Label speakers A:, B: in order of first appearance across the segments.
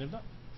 A: نبدأ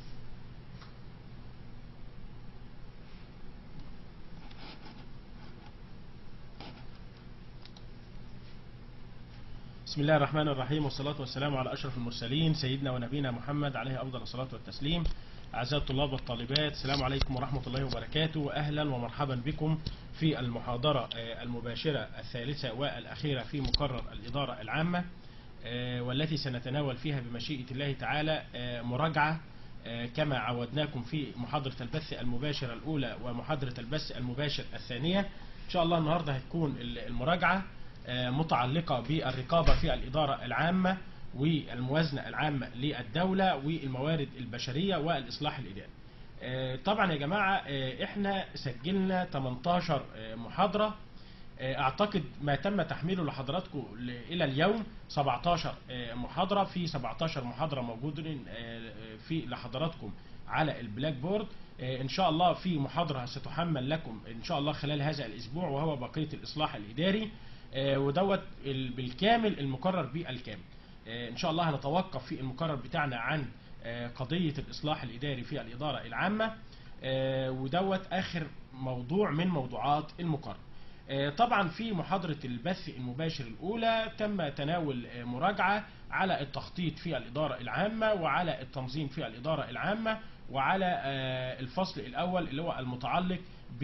A: بسم الله الرحمن الرحيم والصلاة والسلام على أشرف المرسلين سيدنا ونبينا محمد عليه أفضل الصلاة والتسليم أعزائي الطلاب والطالبات السلام عليكم ورحمة الله وبركاته وأهلا ومرحبا بكم في المحاضرة آه، المباشرة الثالثة والأخيرة في مقرر الإدارة العامة آه، والتي سنتناول فيها بمشيئة الله تعالى آه، مراجعة آه، كما عودناكم في محاضرة البث المباشر الأولى ومحاضرة البث المباشر الثانية إن شاء الله النهاردة هتكون المراجعة آه، متعلقة بالرقابة في الإدارة العامة والموازنة العامة للدولة والموارد البشرية والإصلاح الإداري آه، طبعا يا جماعة آه، احنا سجلنا 18 آه، محاضرة آه، اعتقد ما تم تحميله لحضراتكم ل- الى اليوم 17 آه، محاضرة في 17 محاضرة موجودين آه، في لحضراتكم على البلاك بورد آه، ان شاء الله في محاضرة ستحمل لكم ان شاء الله خلال هذا الاسبوع وهو بقية الاصلاح الاداري آه، ودوت ال- بالكامل المقرر بالكامل آه، ان شاء الله هنتوقف في المقرر بتاعنا عن آه، قضية الاصلاح الاداري في الادارة العامة آه، ودوت اخر موضوع من موضوعات المقرر آه، طبعا في محاضرة البث المباشر الأولى تم تناول آه، مراجعة على التخطيط في الإدارة العامة وعلى التنظيم في الإدارة العامة وعلى آه، الفصل الأول اللي هو المتعلق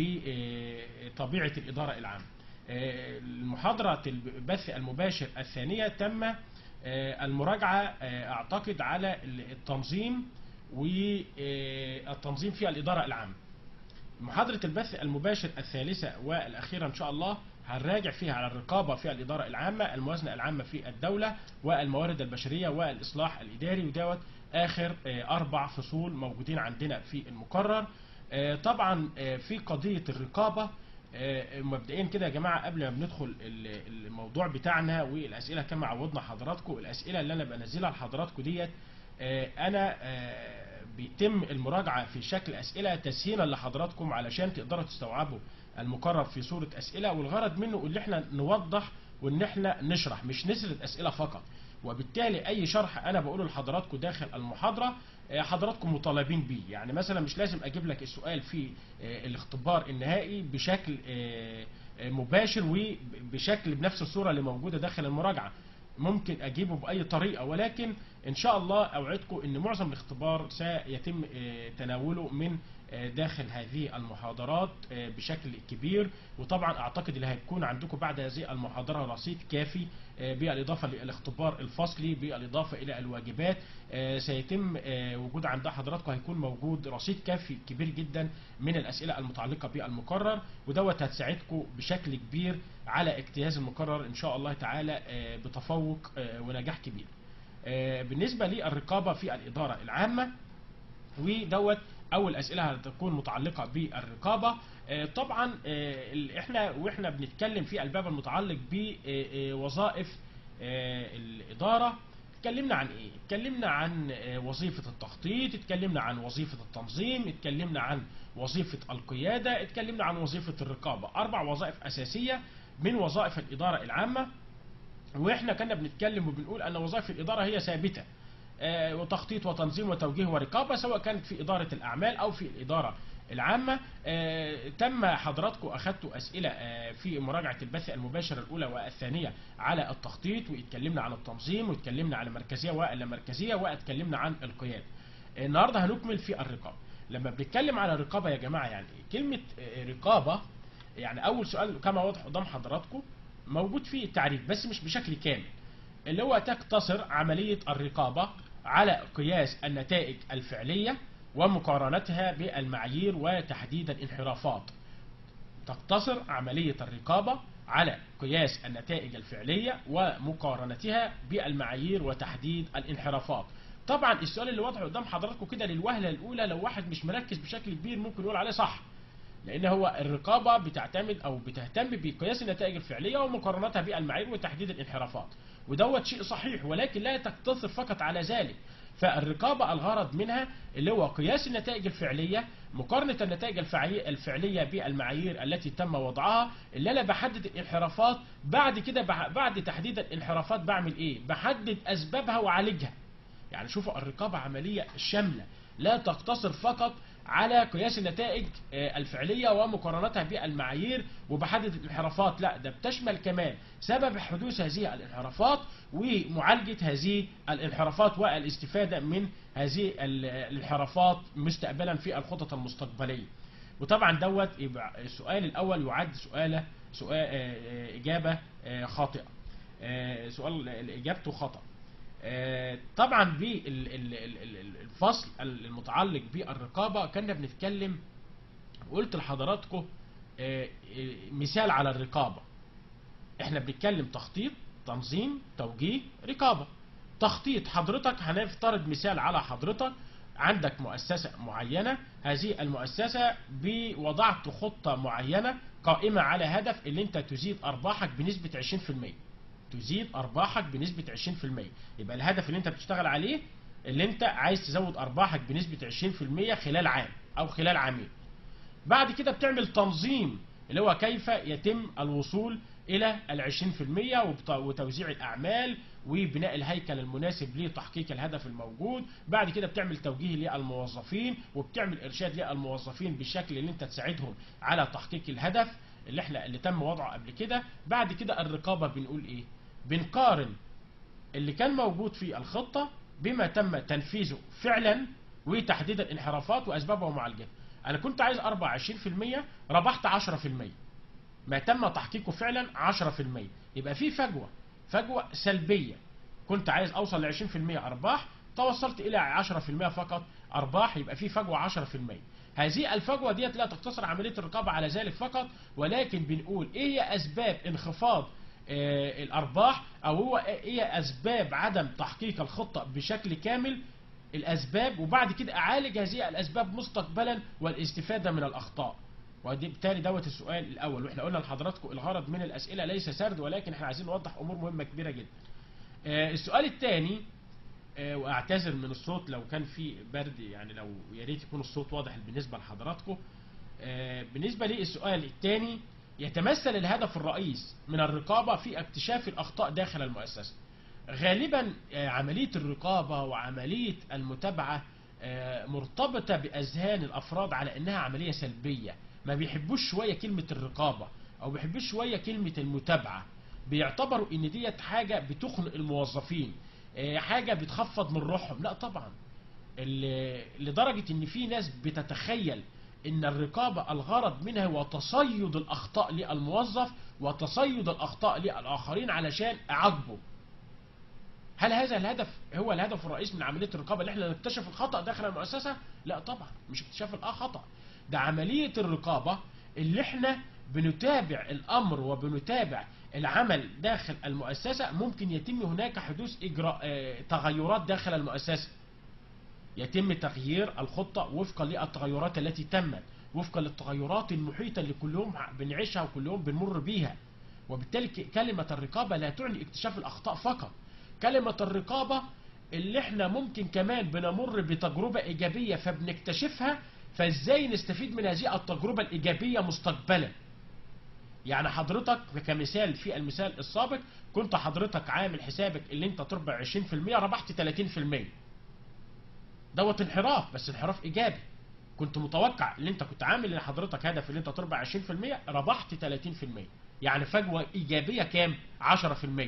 A: بطبيعة الإدارة العامة آه، المحاضرة البث المباشر الثانية تم آه، المراجعة آه، أعتقد على التنظيم والتنظيم في الإدارة العامة محاضرة البث المباشر الثالثة والأخيرة إن شاء الله هنراجع فيها على الرقابة في الإدارة العامة الموازنة العامة في الدولة والموارد البشرية والإصلاح الإداري ودوت آخر آه، أربع فصول موجودين عندنا في المقرر آه، طبعا آه، في قضية الرقابة آه، مبدئيا كده يا جماعة قبل ما بندخل ال- الموضوع بتاعنا والأسئلة كما عودنا حضراتكم الأسئلة اللي أنا بنزلها لحضراتكم ديت آه، أنا آه، بيتم المراجعة في شكل أسئلة تسهيلا لحضراتكم علشان تقدروا تستوعبوا المقرر في صورة أسئلة والغرض منه اللي احنا نوضح وان احنا نشرح مش نسرد أسئلة فقط وبالتالي أي شرح أنا بقوله لحضراتكم داخل المحاضرة آه، حضراتكم مطالبين بيه يعني مثلا مش لازم أجيب لك السؤال في آه، الاختبار النهائي بشكل آه، آه، مباشر وبشكل بنفس الصورة اللي موجودة داخل المراجعة ممكن اجيبه باي طريقه ولكن ان شاء الله اوعدكم ان معظم الاختبار سيتم آه، تناوله من آه، داخل هذه المحاضرات آه، بشكل كبير وطبعا اعتقد اللي هيكون عندكم بعد هذه المحاضره رصيد كافي آه، بالاضافه للاختبار الفصلي بالاضافه الى الواجبات آه، سيتم آه، وجود عند حضراتكم هيكون موجود رصيد كافي كبير جدا من الاسئله المتعلقه بالمقرر ودوت هتساعدكم بشكل كبير على اجتياز المقرر ان شاء الله تعالى آه، بتفوق آه، ونجاح كبير. آه، بالنسبه للرقابه في الاداره العامه ودوت اول اسئله هتكون متعلقه بالرقابه آه، طبعا آه، ال- احنا واحنا بنتكلم في الباب المتعلق بوظائف الاداره اتكلمنا عن ايه اتكلمنا عن آه، وظيفه التخطيط اتكلمنا عن وظيفه التنظيم اتكلمنا عن وظيفه القياده اتكلمنا عن وظيفه الرقابه اربع وظائف اساسيه من وظائف الاداره العامه واحنا كنا بنتكلم وبنقول ان وظائف الاداره هي ثابته آه، وتخطيط وتنظيم وتوجيه ورقابه سواء كانت في اداره الاعمال او في الاداره العامه آه، تم حضراتكم اخذتوا اسئله آه، في مراجعه البث المباشر الاولى والثانيه على التخطيط واتكلمنا عن التنظيم واتكلمنا عن المركزيه واللامركزيه واتكلمنا عن القياده النهارده هنكمل في الرقابه لما بنتكلم على الرقابه يا جماعه يعني إيه؟ كلمه آه، رقابه يعني اول سؤال كما واضح قدام حضراتكم موجود فيه التعريف بس مش بشكل كامل اللي هو تقتصر عملية الرقابة على قياس النتائج الفعلية ومقارنتها بالمعايير وتحديد الانحرافات تقتصر عملية الرقابة على قياس النتائج الفعلية ومقارنتها بالمعايير وتحديد الانحرافات طبعا السؤال اللي واضح قدام حضراتكم كده للوهلة الأولى لو واحد مش مركز بشكل كبير ممكن يقول عليه صح لان هو الرقابه بتعتمد او بتهتم بقياس النتائج الفعليه ومقارنتها بالمعايير وتحديد الانحرافات ودوت شيء صحيح ولكن لا تقتصر فقط على ذلك فالرقابة الغرض منها اللي هو قياس النتائج الفعلية مقارنة النتائج الفعلية الفعلية بالمعايير التي تم وضعها اللي أنا بحدد الانحرافات بعد كده بع- بعد تحديد الانحرافات بعمل إيه؟ بحدد أسبابها وأعالجها يعني شوفوا الرقابة عملية شاملة لا تقتصر فقط على قياس النتائج آه، الفعلية ومقارنتها بالمعايير وبحدد الانحرافات لا ده بتشمل كمان سبب حدوث هذه الانحرافات ومعالجة هذه الانحرافات والاستفادة من هذه ال- الانحرافات مستقبلا في الخطط المستقبلية وطبعا دوت يبقى السؤال الاول يعد سؤال سؤال آه، آه، اجابه آه، خاطئه آه، سؤال اجابته خطا آه، طبعا بالفصل المتعلق بالرقابه كنا بنتكلم وقلت لحضراتكم آه، آه، مثال على الرقابه احنا بنتكلم تخطيط تنظيم توجيه رقابه تخطيط حضرتك هنفترض مثال على حضرتك عندك مؤسسة معينة هذه المؤسسة بوضعت خطة معينة قائمة على هدف اللي انت تزيد ارباحك بنسبة 20% تزيد ارباحك بنسبة 20% يبقى الهدف اللي انت بتشتغل عليه اللي انت عايز تزود ارباحك بنسبة 20% خلال عام او خلال عامين بعد كده بتعمل تنظيم اللي هو كيف يتم الوصول الى ال 20% وبت- وتوزيع الاعمال وبناء الهيكل المناسب لتحقيق الهدف الموجود بعد كده بتعمل توجيه للموظفين وبتعمل ارشاد للموظفين بالشكل اللي انت تساعدهم على تحقيق الهدف اللي احنا اللي تم وضعه قبل كده بعد كده الرقابه بنقول ايه بنقارن اللي كان موجود في الخطة بما تم تنفيذه فعلا وتحديد الانحرافات وأسبابها ومعالجتها أنا كنت عايز أربع 20% ربحت 10% ما تم تحقيقه فعلا 10% يبقى في فجوة فجوة سلبية كنت عايز أوصل ل 20% أرباح توصلت إلى 10% فقط أرباح يبقى في فجوة 10% هذه الفجوة ديت لا تقتصر عملية الرقابة على ذلك فقط ولكن بنقول إيه هي أسباب انخفاض آه، الارباح او هو ايه اسباب عدم تحقيق الخطه بشكل كامل الاسباب وبعد كده اعالج هذه الاسباب مستقبلا والاستفاده من الاخطاء وبالتالي دوت السؤال الاول واحنا قلنا لحضراتكم الغرض من الاسئله ليس سرد ولكن احنا عايزين نوضح امور مهمه كبيره جدا آه، السؤال الثاني واعتذر من الصوت لو كان في برد يعني لو يا ريت يكون الصوت واضح بالنسبه لحضراتكم آه، بالنسبه للسؤال الثاني يتمثل الهدف الرئيس من الرقابة في اكتشاف الأخطاء داخل المؤسسة غالبا آه، عملية الرقابة وعملية المتابعة آه، مرتبطة بأذهان الأفراد على أنها عملية سلبية ما بيحبوش شوية كلمة الرقابة أو بيحبوش شوية كلمة المتابعة بيعتبروا ان ديت حاجة بتخنق الموظفين آه، حاجة بتخفض من روحهم لا طبعا ال- لدرجة ان في ناس بتتخيل ان الرقابة الغرض منها هو تصيد الاخطاء للموظف وتصيد الاخطاء للاخرين علشان اعاقبه هل هذا الهدف هو الهدف الرئيس من عملية الرقابة اللي احنا نكتشف الخطأ داخل المؤسسة لا طبعا مش اكتشاف الخطأ ده عملية الرقابة اللي احنا بنتابع الامر وبنتابع العمل داخل المؤسسة ممكن يتم هناك حدوث اجراء آه، تغيرات داخل المؤسسة يتم تغيير الخطة وفقا للتغيرات التي تمت وفقا للتغيرات المحيطة اللي كل يوم بنعيشها وكل يوم بنمر بيها وبالتالي ك- كلمة الرقابة لا تعني اكتشاف الأخطاء فقط كلمة الرقابة اللي احنا ممكن كمان بنمر بتجربة إيجابية فبنكتشفها فازاي نستفيد من هذه التجربة الإيجابية مستقبلا يعني حضرتك كمثال في المثال السابق كنت حضرتك عامل حسابك اللي انت تربح 20% ربحت 30% دوت انحراف بس انحراف ايجابي كنت متوقع اللي انت كنت عامل لحضرتك هدف اللي انت تربح 20% ربحت 30% يعني فجوه ايجابيه كام 10%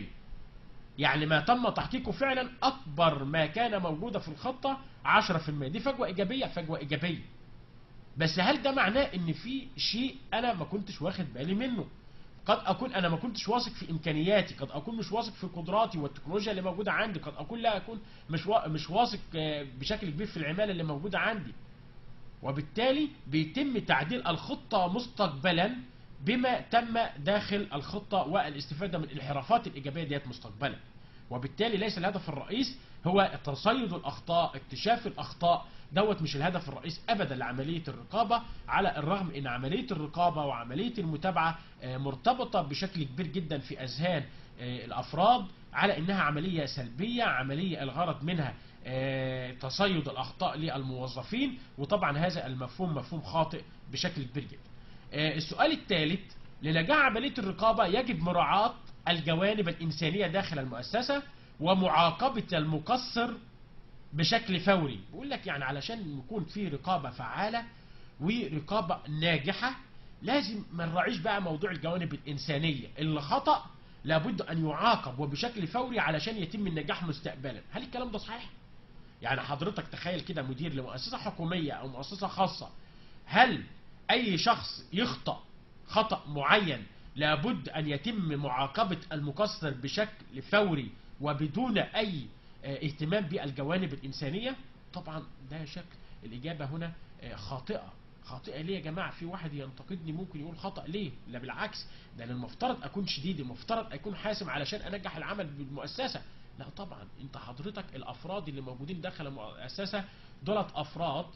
A: يعني ما تم تحقيقه فعلا اكبر ما كان موجوده في الخطه 10% دي فجوه ايجابيه فجوه ايجابيه بس هل ده معناه ان في شيء انا ما كنتش واخد بالي منه قد اكون انا ما كنتش واثق في امكانياتي قد اكون مش واثق في قدراتي والتكنولوجيا اللي موجوده عندي قد اكون لا اكون مش وا... مش واثق آه، بشكل كبير في العماله اللي موجوده عندي وبالتالي بيتم تعديل الخطه مستقبلا بما تم داخل الخطه والاستفاده من الانحرافات الايجابيه ديت مستقبلا وبالتالي ليس الهدف الرئيس هو تصيد الاخطاء اكتشاف الاخطاء دوت مش الهدف الرئيس ابدا لعمليه الرقابه على الرغم ان عمليه الرقابه وعمليه المتابعه آه، مرتبطه بشكل كبير جدا في اذهان آه، الافراد على انها عمليه سلبيه عمليه الغرض منها آه، تصيد الاخطاء للموظفين وطبعا هذا المفهوم مفهوم خاطئ بشكل كبير جدا آه، السؤال الثالث لنجاح عمليه الرقابه يجب مراعاه الجوانب الانسانيه داخل المؤسسه ومعاقبه المقصر بشكل فوري بيقول لك يعني علشان يكون في رقابة فعالة ورقابة ناجحة لازم ما نراعيش بقى موضوع الجوانب الإنسانية اللي خطأ لابد أن يعاقب وبشكل فوري علشان يتم النجاح مستقبلا هل الكلام ده صحيح؟ يعني حضرتك تخيل كده مدير لمؤسسة حكومية أو مؤسسة خاصة هل أي شخص يخطأ خطأ معين لابد أن يتم معاقبة المقصر بشكل فوري وبدون أي آه، اهتمام بالجوانب الإنسانية طبعا ده شكل الإجابة هنا آه، خاطئة خاطئة ليه يا جماعة في واحد ينتقدني ممكن يقول خطأ ليه لا بالعكس ده أنا المفترض أكون شديد المفترض أكون حاسم علشان أنجح العمل بالمؤسسة لا طبعا انت حضرتك الافراد اللي موجودين داخل المؤسسه دولت افراد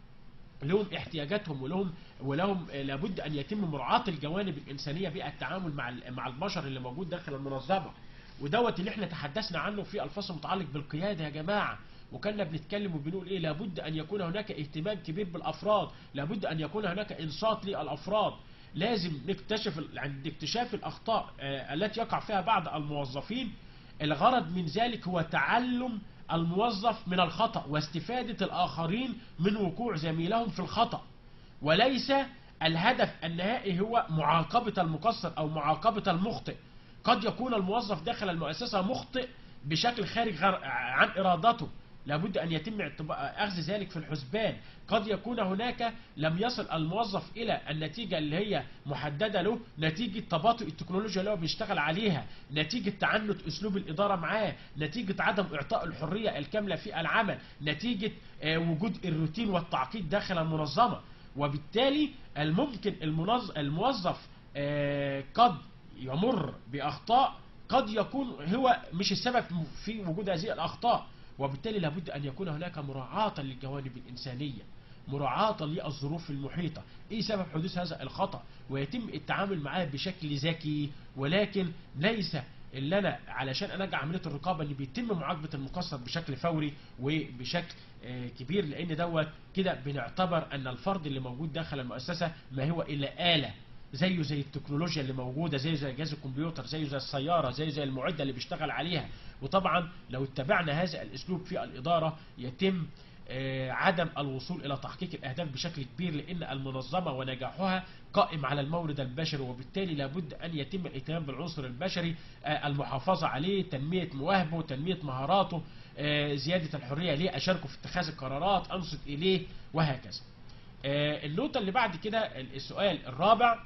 A: لهم احتياجاتهم ولهم ولهم لابد ان يتم مراعاه الجوانب الانسانيه بالتعامل مع ال- مع البشر اللي موجود داخل المنظمه ودوت اللي احنا تحدثنا عنه في الفصل المتعلق بالقياده يا جماعه وكنا بنتكلم وبنقول ايه لابد ان يكون هناك اهتمام كبير بالافراد لابد ان يكون هناك انصات للافراد لازم نكتشف ال- عند اكتشاف الاخطاء آه، التي يقع فيها بعض الموظفين الغرض من ذلك هو تعلم الموظف من الخطأ واستفادة الآخرين من وقوع زميلهم في الخطأ وليس الهدف النهائي هو معاقبة المقصر أو معاقبة المخطئ قد يكون الموظف داخل المؤسسة مخطئ بشكل خارج غر- عن إرادته لابد أن يتم اعتبا- أخذ ذلك في الحسبان قد يكون هناك لم يصل الموظف إلى النتيجة اللي هي محددة له نتيجة تباطؤ التكنولوجيا اللي هو بيشتغل عليها نتيجة تعنت أسلوب الإدارة معاه نتيجة عدم إعطاء الحرية الكاملة في العمل نتيجة آه، وجود الروتين والتعقيد داخل المنظمة وبالتالي الممكن المنظ... الموظف آه، قد يمر بأخطاء قد يكون هو مش السبب في وجود هذه الأخطاء وبالتالي لابد أن يكون هناك مراعاة للجوانب الإنسانية مراعاة للظروف المحيطة ايه سبب حدوث هذا الخطأ ويتم التعامل معاه بشكل ذكي ولكن ليس اللي انا علشان انجح عمليه الرقابه ان بيتم معاقبه المقصر بشكل فوري وبشكل آه، كبير لان دوت كده بنعتبر ان الفرد اللي موجود داخل المؤسسه ما هو الا اله زيه زي التكنولوجيا اللي موجوده زيه زي جهاز الكمبيوتر زيه زي السياره زيه زي المعده اللي بيشتغل عليها وطبعا لو اتبعنا هذا الاسلوب في الاداره يتم آه، عدم الوصول الى تحقيق الاهداف بشكل كبير لان المنظمه ونجاحها قائم على المورد البشري وبالتالي لابد ان يتم الاهتمام بالعنصر البشري آه، المحافظه عليه تنميه مواهبه تنميه مهاراته آه، زياده الحريه ليه اشاركه في اتخاذ القرارات انصت اليه وهكذا آه، النقطه اللي بعد كده السؤال الرابع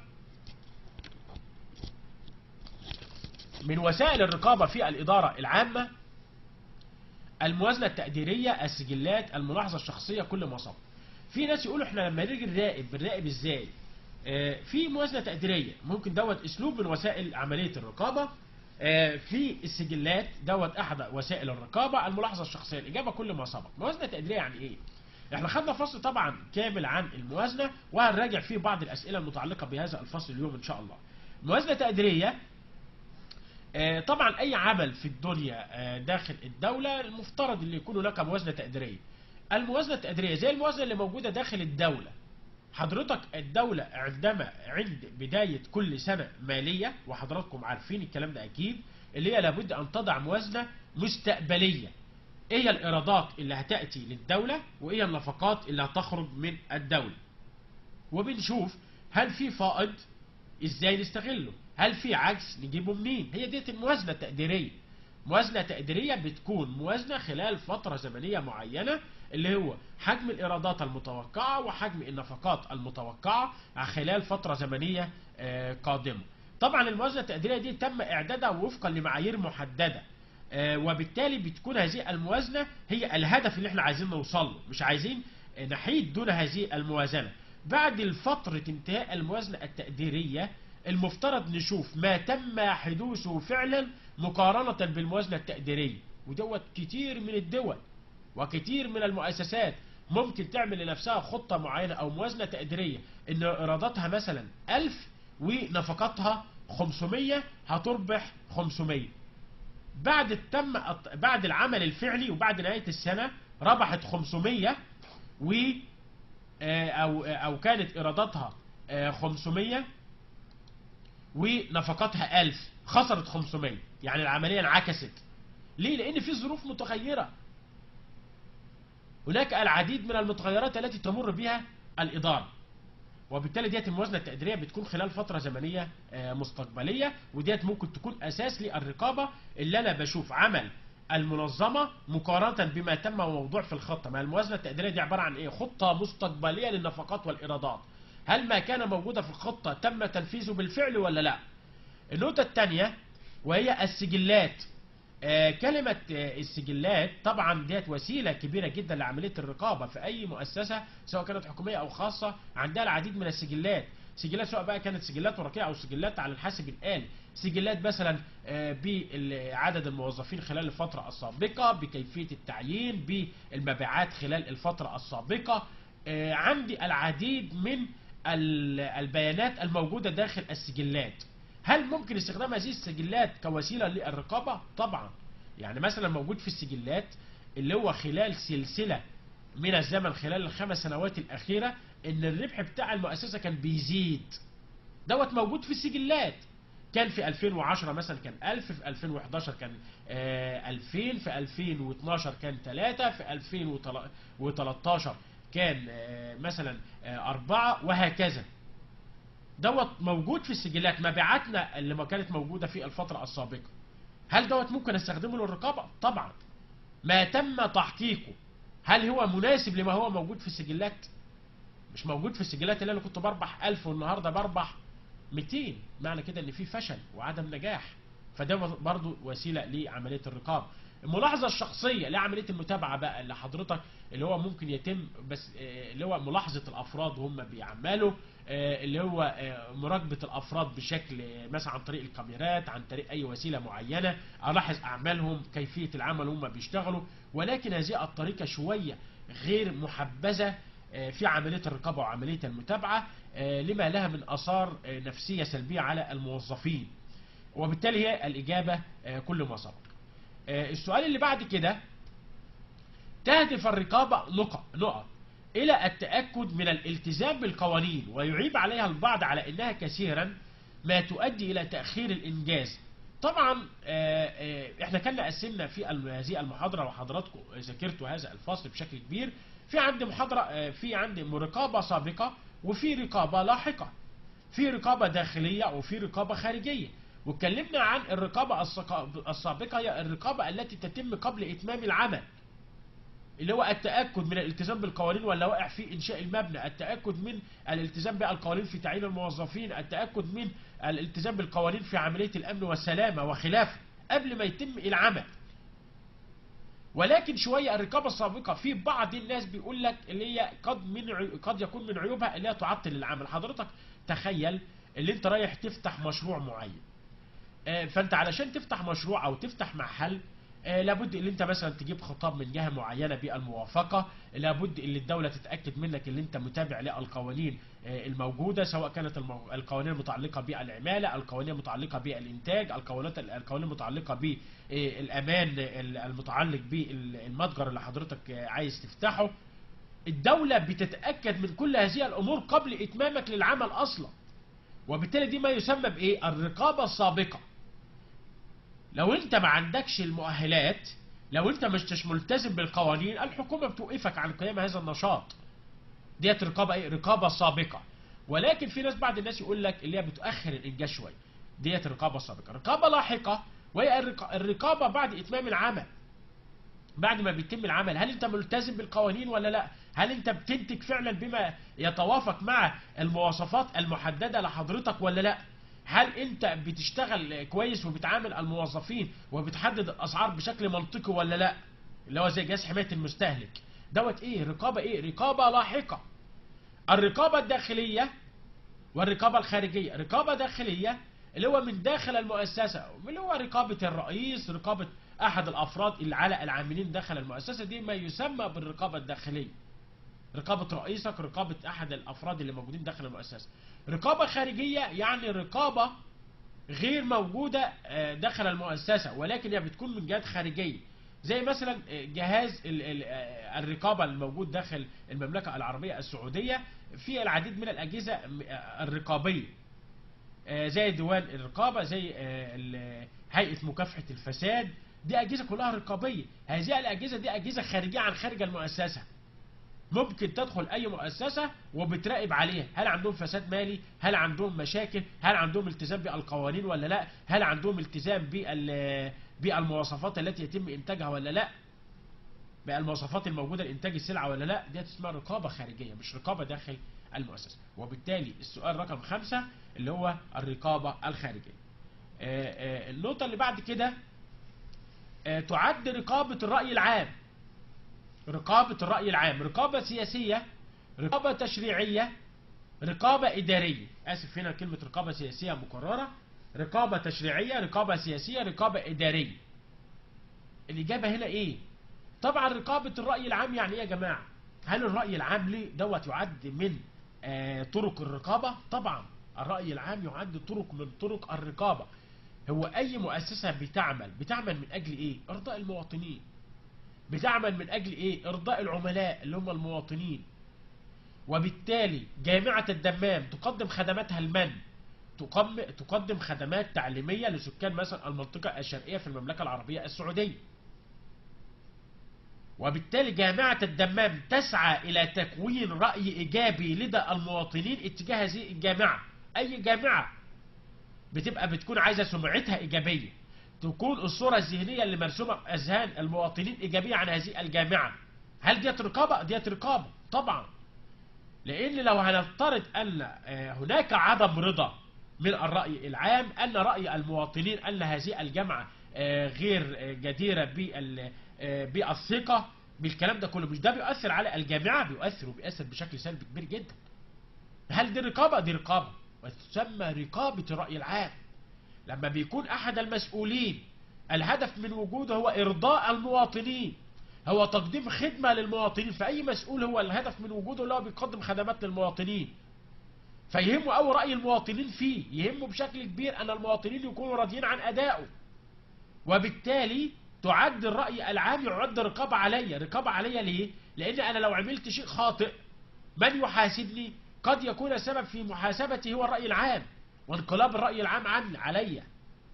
A: من وسائل الرقابه في الاداره العامه الموازنه التقديريه السجلات الملاحظه الشخصيه كل ما سبق في ناس يقولوا احنا لما نيجي نراقب بنراقب ازاي آه، في موازنه تقديريه ممكن دوت اسلوب من وسائل عمليه الرقابه آه، في السجلات دوت احد وسائل الرقابه الملاحظه الشخصيه الاجابه كل ما سبق موازنه تقديريه يعني ايه احنا خدنا فصل طبعا كامل عن الموازنه وهنراجع فيه بعض الاسئله المتعلقه بهذا الفصل اليوم ان شاء الله موازنه تقديريه آه، طبعا اي عمل في الدنيا آه، داخل الدولة المفترض اللي يكون هناك موازنة تقديرية الموازنة التقديرية زي الموازنة اللي موجودة داخل الدولة حضرتك الدولة عندما عند بداية كل سنة مالية وحضراتكم عارفين الكلام ده أكيد اللي هي لابد أن تضع موازنة مستقبلية ايه هي الإيرادات اللي هتأتي للدولة وايه هي النفقات اللي هتخرج من الدولة وبنشوف هل في فائض ازاي نستغله هل في عجز نجيبه منين هي ديت الموازنة التقديرية موازنة تقديرية بتكون موازنة خلال فترة زمنية معينة اللي هو حجم الإيرادات المتوقعة وحجم النفقات المتوقعة خلال فترة زمنية آه، قادمة طبعا الموازنة التقديرية دي تم إعدادها وفقا لمعايير محددة آه، وبالتالي بتكون هذه الموازنة هي الهدف اللي احنا عايزين نوصل له مش عايزين آه، نحيد دون هذه الموازنة بعد فترة انتهاء الموازنة التقديرية المفترض نشوف ما تم حدوثه فعلا مقارنة بالموازنة التقديرية ودوت كتير من الدول وكتير من المؤسسات ممكن تعمل لنفسها خطة معينة أو موازنة تقديرية إن إيراداتها مثلا 1000 ونفقاتها 500 هتربح 500 بعد تم بعد العمل الفعلي وبعد نهاية السنة ربحت 500 و آه، أو أو كانت إيراداتها آه، 500 ونفقاتها 1000 خسرت 500 يعني العملية انعكست ليه؟ لأن في ظروف متغيرة هناك العديد من المتغيرات التي تمر بها الإدارة وبالتالي ديت الموازنة التقديرية بتكون خلال فترة زمنية آه، مستقبلية وديت ممكن تكون أساس للرقابة اللي أنا بشوف عمل المنظمة مقارنة بما تم موضوع في الخطة ما الموازنة التقديرية دي عبارة عن إيه خطة مستقبلية للنفقات والإيرادات هل ما كان موجودة في الخطة تم تنفيذه بالفعل ولا لا النقطة الثانية وهي السجلات آه، كلمة آه، السجلات طبعا ديت وسيلة كبيرة جدا لعملية الرقابة في أي مؤسسة سواء كانت حكومية أو خاصة عندها العديد من السجلات سجلات سواء بقى كانت سجلات ورقية أو سجلات على الحاسب الآلي سجلات مثلا آه، بعدد الموظفين خلال الفترة السابقة بكيفية التعيين بالمبيعات خلال الفترة السابقة آه، عندي العديد من ال- البيانات الموجودة داخل السجلات هل ممكن استخدام هذه السجلات كوسيلة للرقابة؟ طبعا يعني مثلا موجود في السجلات اللي هو خلال سلسلة من الزمن خلال الخمس سنوات الأخيرة إن الربح بتاع المؤسسة كان بيزيد دوت موجود في السجلات كان في 2010 مثلا كان 1000 في 2011 كان آه 2000 في 2012 كان 3 في 2013 كان آه مثلا آه 4 وهكذا دوت موجود في السجلات مبيعاتنا اللي ما كانت موجودة في الفترة السابقة هل دوت ممكن استخدمه للرقابة؟ طبعا ما تم تحقيقه هل هو مناسب لما هو موجود في السجلات؟ مش موجود في السجلات اللي انا كنت بربح 1000 والنهارده بربح 200 معنى كده ان في فشل وعدم نجاح فده برضو وسيله لعمليه الرقابه الملاحظه الشخصيه لعمليه المتابعه بقى اللي حضرتك اللي هو ممكن يتم بس آه، اللي هو ملاحظه الافراد وهم بيعملوا آه، اللي هو آه، مراقبه الافراد بشكل آه، مثلا عن طريق الكاميرات عن طريق اي وسيله معينه الاحظ اعمالهم كيفيه العمل وهم بيشتغلوا ولكن هذه الطريقه شويه غير محبذه آه، في عمليه الرقابه وعمليه المتابعه آه، لما لها من اثار آه، نفسيه سلبيه على الموظفين وبالتالي هي الاجابه آه، كل ما سبق آه، السؤال اللي بعد كده تهدف الرقابة نقط نقط إلى التأكد من الالتزام بالقوانين ويعيب عليها البعض على أنها كثيرا ما تؤدي إلى تأخير الإنجاز طبعا آه، آه، احنا كنا قسمنا في ال- هذه المحاضرة وحضراتكم ذاكرتوا هذا الفصل بشكل كبير في عندي محاضرة آه، في عندي رقابة سابقة وفي رقابة لاحقة في رقابة داخلية وفي رقابة خارجية واتكلمنا عن الرقابة السقا- السابقة هي الرقابة التي تتم قبل إتمام العمل اللي هو التأكد من الالتزام بالقوانين واللوائح في إنشاء المبنى التأكد من الالتزام بالقوانين في تعيين الموظفين التأكد من الالتزام بالقوانين في عملية الأمن والسلامة وخلافه قبل ما يتم العمل ولكن شوية الرقابة السابقة في بعض الناس بيقول لك اللي هي قد من عي- قد يكون من عيوبها اللي هي تعطل العمل حضرتك تخيل اللي انت رايح تفتح مشروع معين آه، فانت علشان تفتح مشروع او تفتح محل آه، لابد ان انت مثلا تجيب خطاب من جهه معينه بالموافقه لابد ان الدوله تتاكد منك ان انت متابع للقوانين آه، الموجوده سواء كانت المو- القوانين المتعلقه بالعماله القوانين المتعلقه بالانتاج القوانين القوانين المتعلقه بالامان المتعلق بالمتجر اللي حضرتك آه، عايز تفتحه الدوله بتتاكد من كل هذه الامور قبل اتمامك للعمل اصلا وبالتالي دي ما يسمى بايه الرقابه السابقه لو انت ما عندكش المؤهلات لو انت مش ملتزم بالقوانين الحكومه بتوقفك عن قيام هذا النشاط ديت رقابه ايه رقابه سابقه ولكن في ناس بعض الناس يقول لك اللي هي بتؤخر الانجاز شويه ديت رقابه سابقه رقابه لاحقه وهي الرق- الرقابه بعد اتمام العمل بعد ما بيتم العمل هل انت ملتزم بالقوانين ولا لا هل انت بتنتج فعلا بما يتوافق مع المواصفات المحدده لحضرتك ولا لا هل انت بتشتغل كويس وبتعامل الموظفين وبتحدد الاسعار بشكل منطقي ولا لا اللي هو زي جهاز حمايه المستهلك دوت ايه رقابه ايه رقابه لاحقه الرقابه الداخليه والرقابه الخارجيه رقابه داخليه اللي هو من داخل المؤسسه اللي هو رقابه الرئيس رقابه احد الافراد اللي على العاملين داخل المؤسسه دي ما يسمى بالرقابه الداخليه رقابة رئيسك رقابة أحد الأفراد اللي موجودين داخل المؤسسة رقابة خارجية يعني رقابة غير موجودة آه، داخل المؤسسة ولكن هي بتكون من جهات خارجية زي مثلا آه، جهاز ال- ال- آه، الرقابة الموجود داخل المملكة العربية السعودية في العديد من الأجهزة م- آه، الرقابية آه، زي ديوان الرقابة زي آه، ال- هيئة مكافحة الفساد دي أجهزة كلها رقابية هذه الأجهزة دي أجهزة خارجية عن خارج المؤسسة ممكن تدخل اي مؤسسة وبتراقب عليها هل عندهم فساد مالي هل عندهم مشاكل هل عندهم التزام بالقوانين ولا لا هل عندهم التزام بال- بالمواصفات التي يتم انتاجها ولا لا بالمواصفات الموجودة لإنتاج السلعة ولا لا دي اسمها رقابة خارجية مش رقابة داخل المؤسسة وبالتالي السؤال رقم خمسة اللي هو الرقابة الخارجية آه، آه، النقطة اللي بعد كده آه، تعد رقابة الرأي العام رقابة الرأي العام رقابة سياسية رقابة تشريعية رقابة إدارية آسف هنا كلمة رقابة سياسية مكررة رقابة تشريعية رقابة سياسية رقابة إدارية الإجابة هنا إيه طبعا رقابة الرأي العام يعني إيه يا جماعة هل الرأي العام ليه دوت يعد من آه طرق الرقابة طبعا الرأي العام يعد طرق من طرق الرقابة هو أي مؤسسة بتعمل بتعمل من أجل إيه إرضاء المواطنين بتعمل من أجل إيه إرضاء العملاء اللي هم المواطنين وبالتالي جامعة الدمام تقدم خدماتها لمن تقم- تقدم خدمات تعليمية لسكان مثلا المنطقة الشرقية في المملكة العربية السعودية وبالتالي جامعة الدمام تسعى إلى تكوين رأي إيجابي لدى المواطنين اتجاه هذه الجامعة أي جامعة بتبقى بتكون عايزة سمعتها إيجابية تكون الصورة الذهنية اللي مرسومة في أذهان المواطنين إيجابية عن هذه الجامعة هل ديت رقابة؟ ديت رقابة طبعا لأن لو هنفترض أن آه، هناك عدم رضا من الرأي العام أن رأي المواطنين أن هذه الجامعة آه، غير آه، جديرة بال- آه، بالثقة بالكلام ده كله مش ده بيؤثر على الجامعة بيؤثر وبيأثر بشكل سلبي كبير جدا هل دي رقابة؟ دي رقابة وتسمى رقابة الرأي العام لما بيكون أحد المسؤولين الهدف من وجوده هو إرضاء المواطنين هو تقديم خدمة للمواطنين فأي مسؤول هو الهدف من وجوده اللي هو بيقدم خدمات للمواطنين فيهمه أول رأي المواطنين فيه يهمه بشكل كبير أن المواطنين يكونوا راضيين عن أدائه وبالتالي تعد الرأي العام يعد رقابة عليا رقابة عليا ليه؟ لأن أنا لو عملت شيء خاطئ من يحاسبني قد يكون السبب في محاسبتي هو الرأي العام وانقلاب الرأي العام عن عليا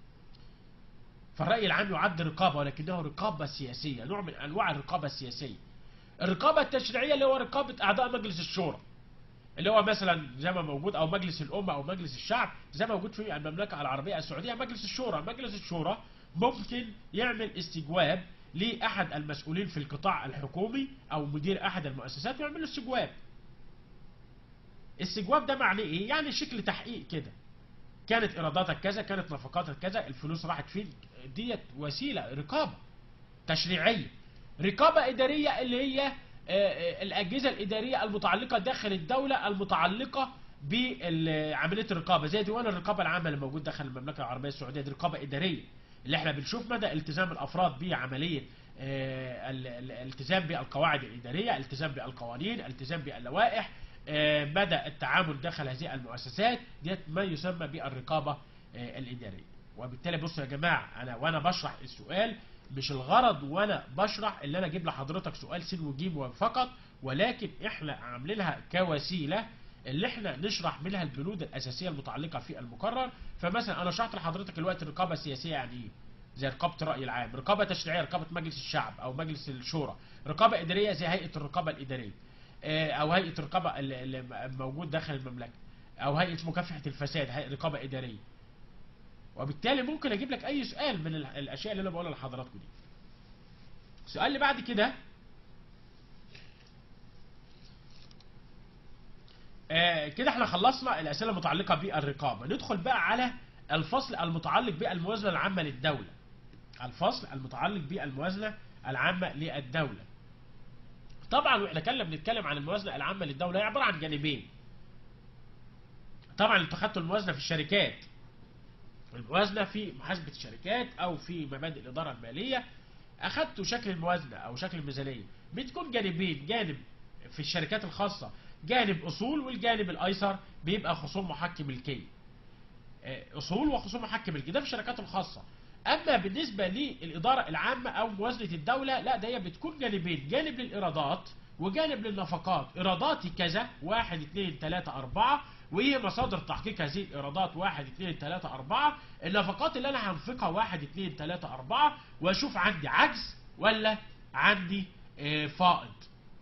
A: فالرأي العام يعد رقابة ولكنه رقابة سياسية نوع من أنواع الرقابة السياسية الرقابة التشريعية اللي هو رقابة أعضاء مجلس الشورى اللي هو مثلا زي ما موجود او مجلس الامه او مجلس الشعب زي ما موجود في المملكه العربيه السعوديه مجلس الشورى مجلس الشورى ممكن يعمل استجواب لاحد المسؤولين في القطاع الحكومي او مدير احد المؤسسات ويعمل له استجواب استجواب ده معناه ايه يعني شكل تحقيق كده كانت ايراداتك كذا كانت نفقاتك كذا الفلوس راحت فين ديت وسيله رقابه تشريعيه رقابه اداريه اللي هي آه، آه، الاجهزه الاداريه المتعلقه داخل الدوله المتعلقه بعمليه الرقابه زي ديوان الرقابه العامه اللي موجود داخل المملكه العربيه السعوديه دي رقابه اداريه اللي احنا بنشوف مدى التزام الافراد بعمليه آه، ال- ال- الالتزام بالقواعد الاداريه التزام بالقوانين التزام باللوائح آه، مدى التعامل داخل هذه المؤسسات ديت ما يسمى بالرقابه آه، الاداريه وبالتالي بصوا يا جماعه انا وانا بشرح السؤال مش الغرض وانا بشرح اللي انا اجيب لحضرتك سؤال س وج فقط ولكن احنا عاملينها كوسيله اللي احنا نشرح منها البنود الاساسيه المتعلقه في المقرر فمثلا انا شرحت لحضرتك دلوقتي الرقابه السياسيه يعني ايه زي رقابه الراي العام رقابه تشريعيه رقابه مجلس الشعب او مجلس الشورى رقابه اداريه زي هيئه الرقابه الاداريه آه، او هيئه الرقابه اللي اللي موجود داخل المملكه او هيئه مكافحه الفساد هيئه رقابه اداريه وبالتالي ممكن اجيب لك اي سؤال من ال- الاشياء اللي انا بقولها لحضراتكم دي السؤال اللي بعد كده آه كده احنا خلصنا الاسئله المتعلقه بالرقابه ندخل بقى على الفصل المتعلق بالموازنه العامه للدوله الفصل المتعلق بالموازنه العامه للدوله طبعا واحنا كنا بنتكلم عن الموازنه العامه للدوله هي عباره عن جانبين طبعا انتوا خدتوا الموازنه في الشركات الموازنه في محاسبه الشركات او في مبادئ الاداره الماليه اخدتوا شكل الموازنه او شكل الميزانيه بتكون جانبين جانب في الشركات الخاصه جانب اصول والجانب الايسر بيبقى خصوم محك ملكيه آه، اصول وخصوم محك ملكيه ده في الشركات الخاصه اما بالنسبه للاداره العامه او موازنه الدوله لا ده هي بتكون جانبين جانب للايرادات وجانب للنفقات ايراداتي كذا واحد اتنين تلاتة اربعة وايه مصادر تحقيق هذه الايرادات واحد اتنين تلاتة اربعة النفقات اللي انا هنفقها واحد اتنين تلاتة اربعة واشوف عندي عجز ولا عندي آه، فائض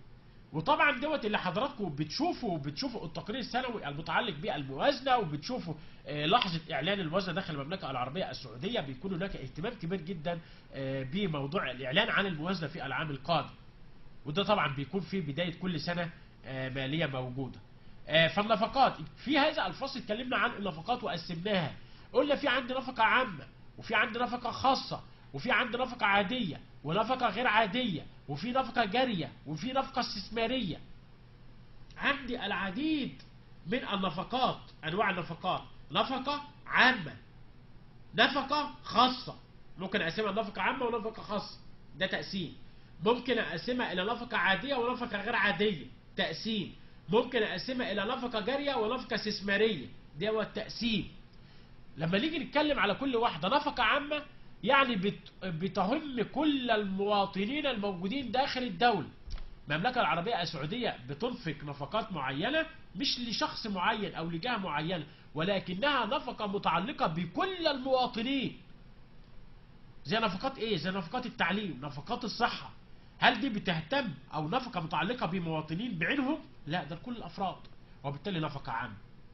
A: وطبعا دوت اللي حضراتكم بتشوفوا بتشوفوا التقرير السنوي المتعلق بالموازنه وبتشوفوا آه، لحظه اعلان الموازنه داخل المملكه العربيه السعوديه بيكون هناك اهتمام كبير جدا آه، بموضوع الاعلان عن الموازنه في العام القادم وده طبعا بيكون في بدايه كل سنه آه، ماليه موجوده آه، فالنفقات في هذا الفصل اتكلمنا عن النفقات وقسمناها قلنا في عندي نفقه عامه وفي عندي نفقه خاصه وفي عندي نفقه عاديه ونفقه غير عاديه وفي نفقه جاريه وفي نفقه استثماريه عندي العديد من النفقات انواع النفقات نفقه عامه نفقه خاصه ممكن اقسمها نفقه عامه ونفقه خاصه ده تقسيم ممكن اقسمها الى نفقه عاديه ونفقه غير عاديه تقسيم ممكن اقسمها الى نفقه جاريه ونفقه استثماريه ده هو التقسيم لما نيجي نتكلم على كل واحده نفقه عامه يعني بت- بتهم كل المواطنين الموجودين داخل الدوله المملكه العربيه السعوديه بتنفق نفقات معينه مش لشخص معين او لجهه معينه ولكنها نفقه متعلقه بكل المواطنين زي نفقات ايه زي نفقات التعليم نفقات الصحه هل دي بتهتم او نفقه متعلقه بمواطنين بعينهم لا ده لكل الافراد وبالتالي نفقه عامه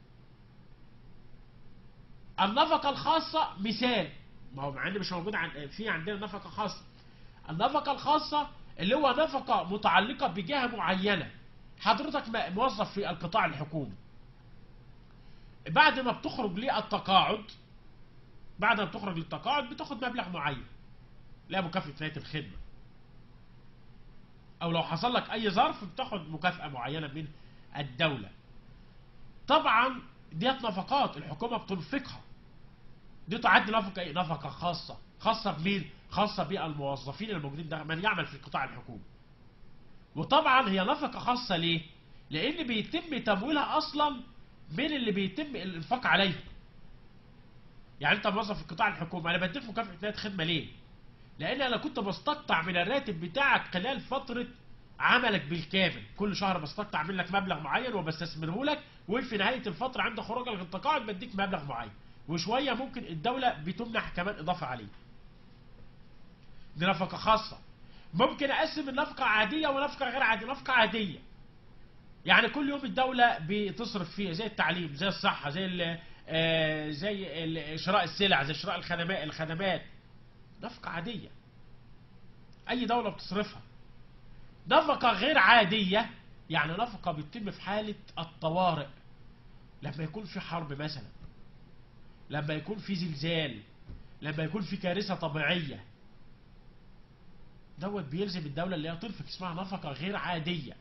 A: النفقه الخاصه مثال ما هو مع ان مش موجود عن في عندنا نفقه خاصه النفقه الخاصه اللي هو نفقه متعلقه بجهه معينه حضرتك م- موظف في القطاع الحكومي بعد ما بتخرج للتقاعد بعد ما بتخرج للتقاعد بتاخد مبلغ معين لا مكافأة نهاية الخدمة أو لو حصل لك أي ظرف بتاخد مكافأة معينة من الدولة طبعا ديت نفقات الحكومة بتنفقها دي تعد نفقة إيه؟ نفقة خاصة خاصة بمين؟ خاصة بالموظفين الموجودين ده من يعمل في القطاع الحكومي وطبعا هي نفقة خاصة ليه؟ لأن بيتم تمويلها أصلا من اللي بيتم الإنفاق عليه يعني أنت موظف في القطاع الحكومي أنا بديك مكافأة نهاية خدمة ليه؟ لأن أنا كنت بستقطع من الراتب بتاعك خلال فترة عملك بالكامل كل شهر بستقطع منك مبلغ معين وبستثمره لك وفي نهاية الفترة عند خروجك للتقاعد بديك مبلغ معين وشوية ممكن الدولة بتمنح كمان إضافة عليه دي نفقة خاصة ممكن أقسم النفقة عادية ونفقة غير عادية نفقة عادية يعني كل يوم الدولة بتصرف فيه زي التعليم زي الصحة زي ال آه، زي ال- شراء السلع زي شراء الخدمات الخدمات نفقة عادية أي دولة بتصرفها نفقة غير عادية يعني نفقة بتتم في حالة الطوارئ لما يكون في حرب مثلا لما يكون في زلزال لما يكون في كارثة طبيعية دوت بيلزم الدولة اللي هي تنفق اسمها نفقة غير عادية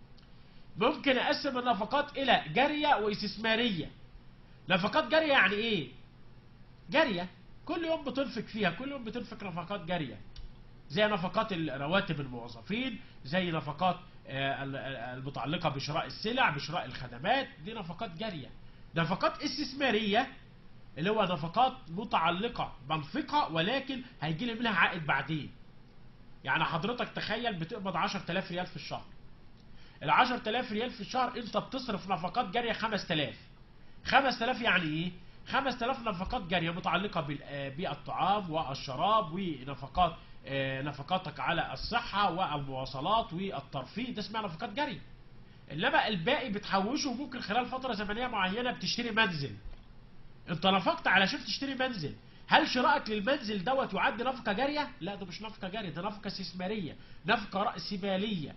A: ممكن أقسم النفقات إلى جارية واستثمارية نفقات جارية يعني إيه؟ جارية كل يوم بتنفق فيها كل يوم بتنفق نفقات جارية زي نفقات رواتب الموظفين زي نفقات آه، ال- ال- المتعلقة بشراء السلع بشراء الخدمات دي نفقات جارية نفقات استثمارية اللي هو نفقات متعلقة بنفقها ولكن هيجي لي منها عائد بعدين يعني حضرتك تخيل بتقبض 10000 ريال في الشهر ال 10000 ريال في الشهر انت بتصرف نفقات جارية 5000 5000 يعني ايه 5000 نفقات جارية متعلقة بال- آه، بالطعام والشراب ونفقات آه، نفقاتك على الصحة والمواصلات والترفيه ده اسمها نفقات جارية انما الباقي بتحوشه ممكن خلال فترة زمنية معينة بتشتري منزل انت نفقت علشان تشتري منزل هل شرائك للمنزل دوت يعد نفقة جارية؟ لا ده مش نفقة جارية ده نفقة استثمارية نفقة رأس مالية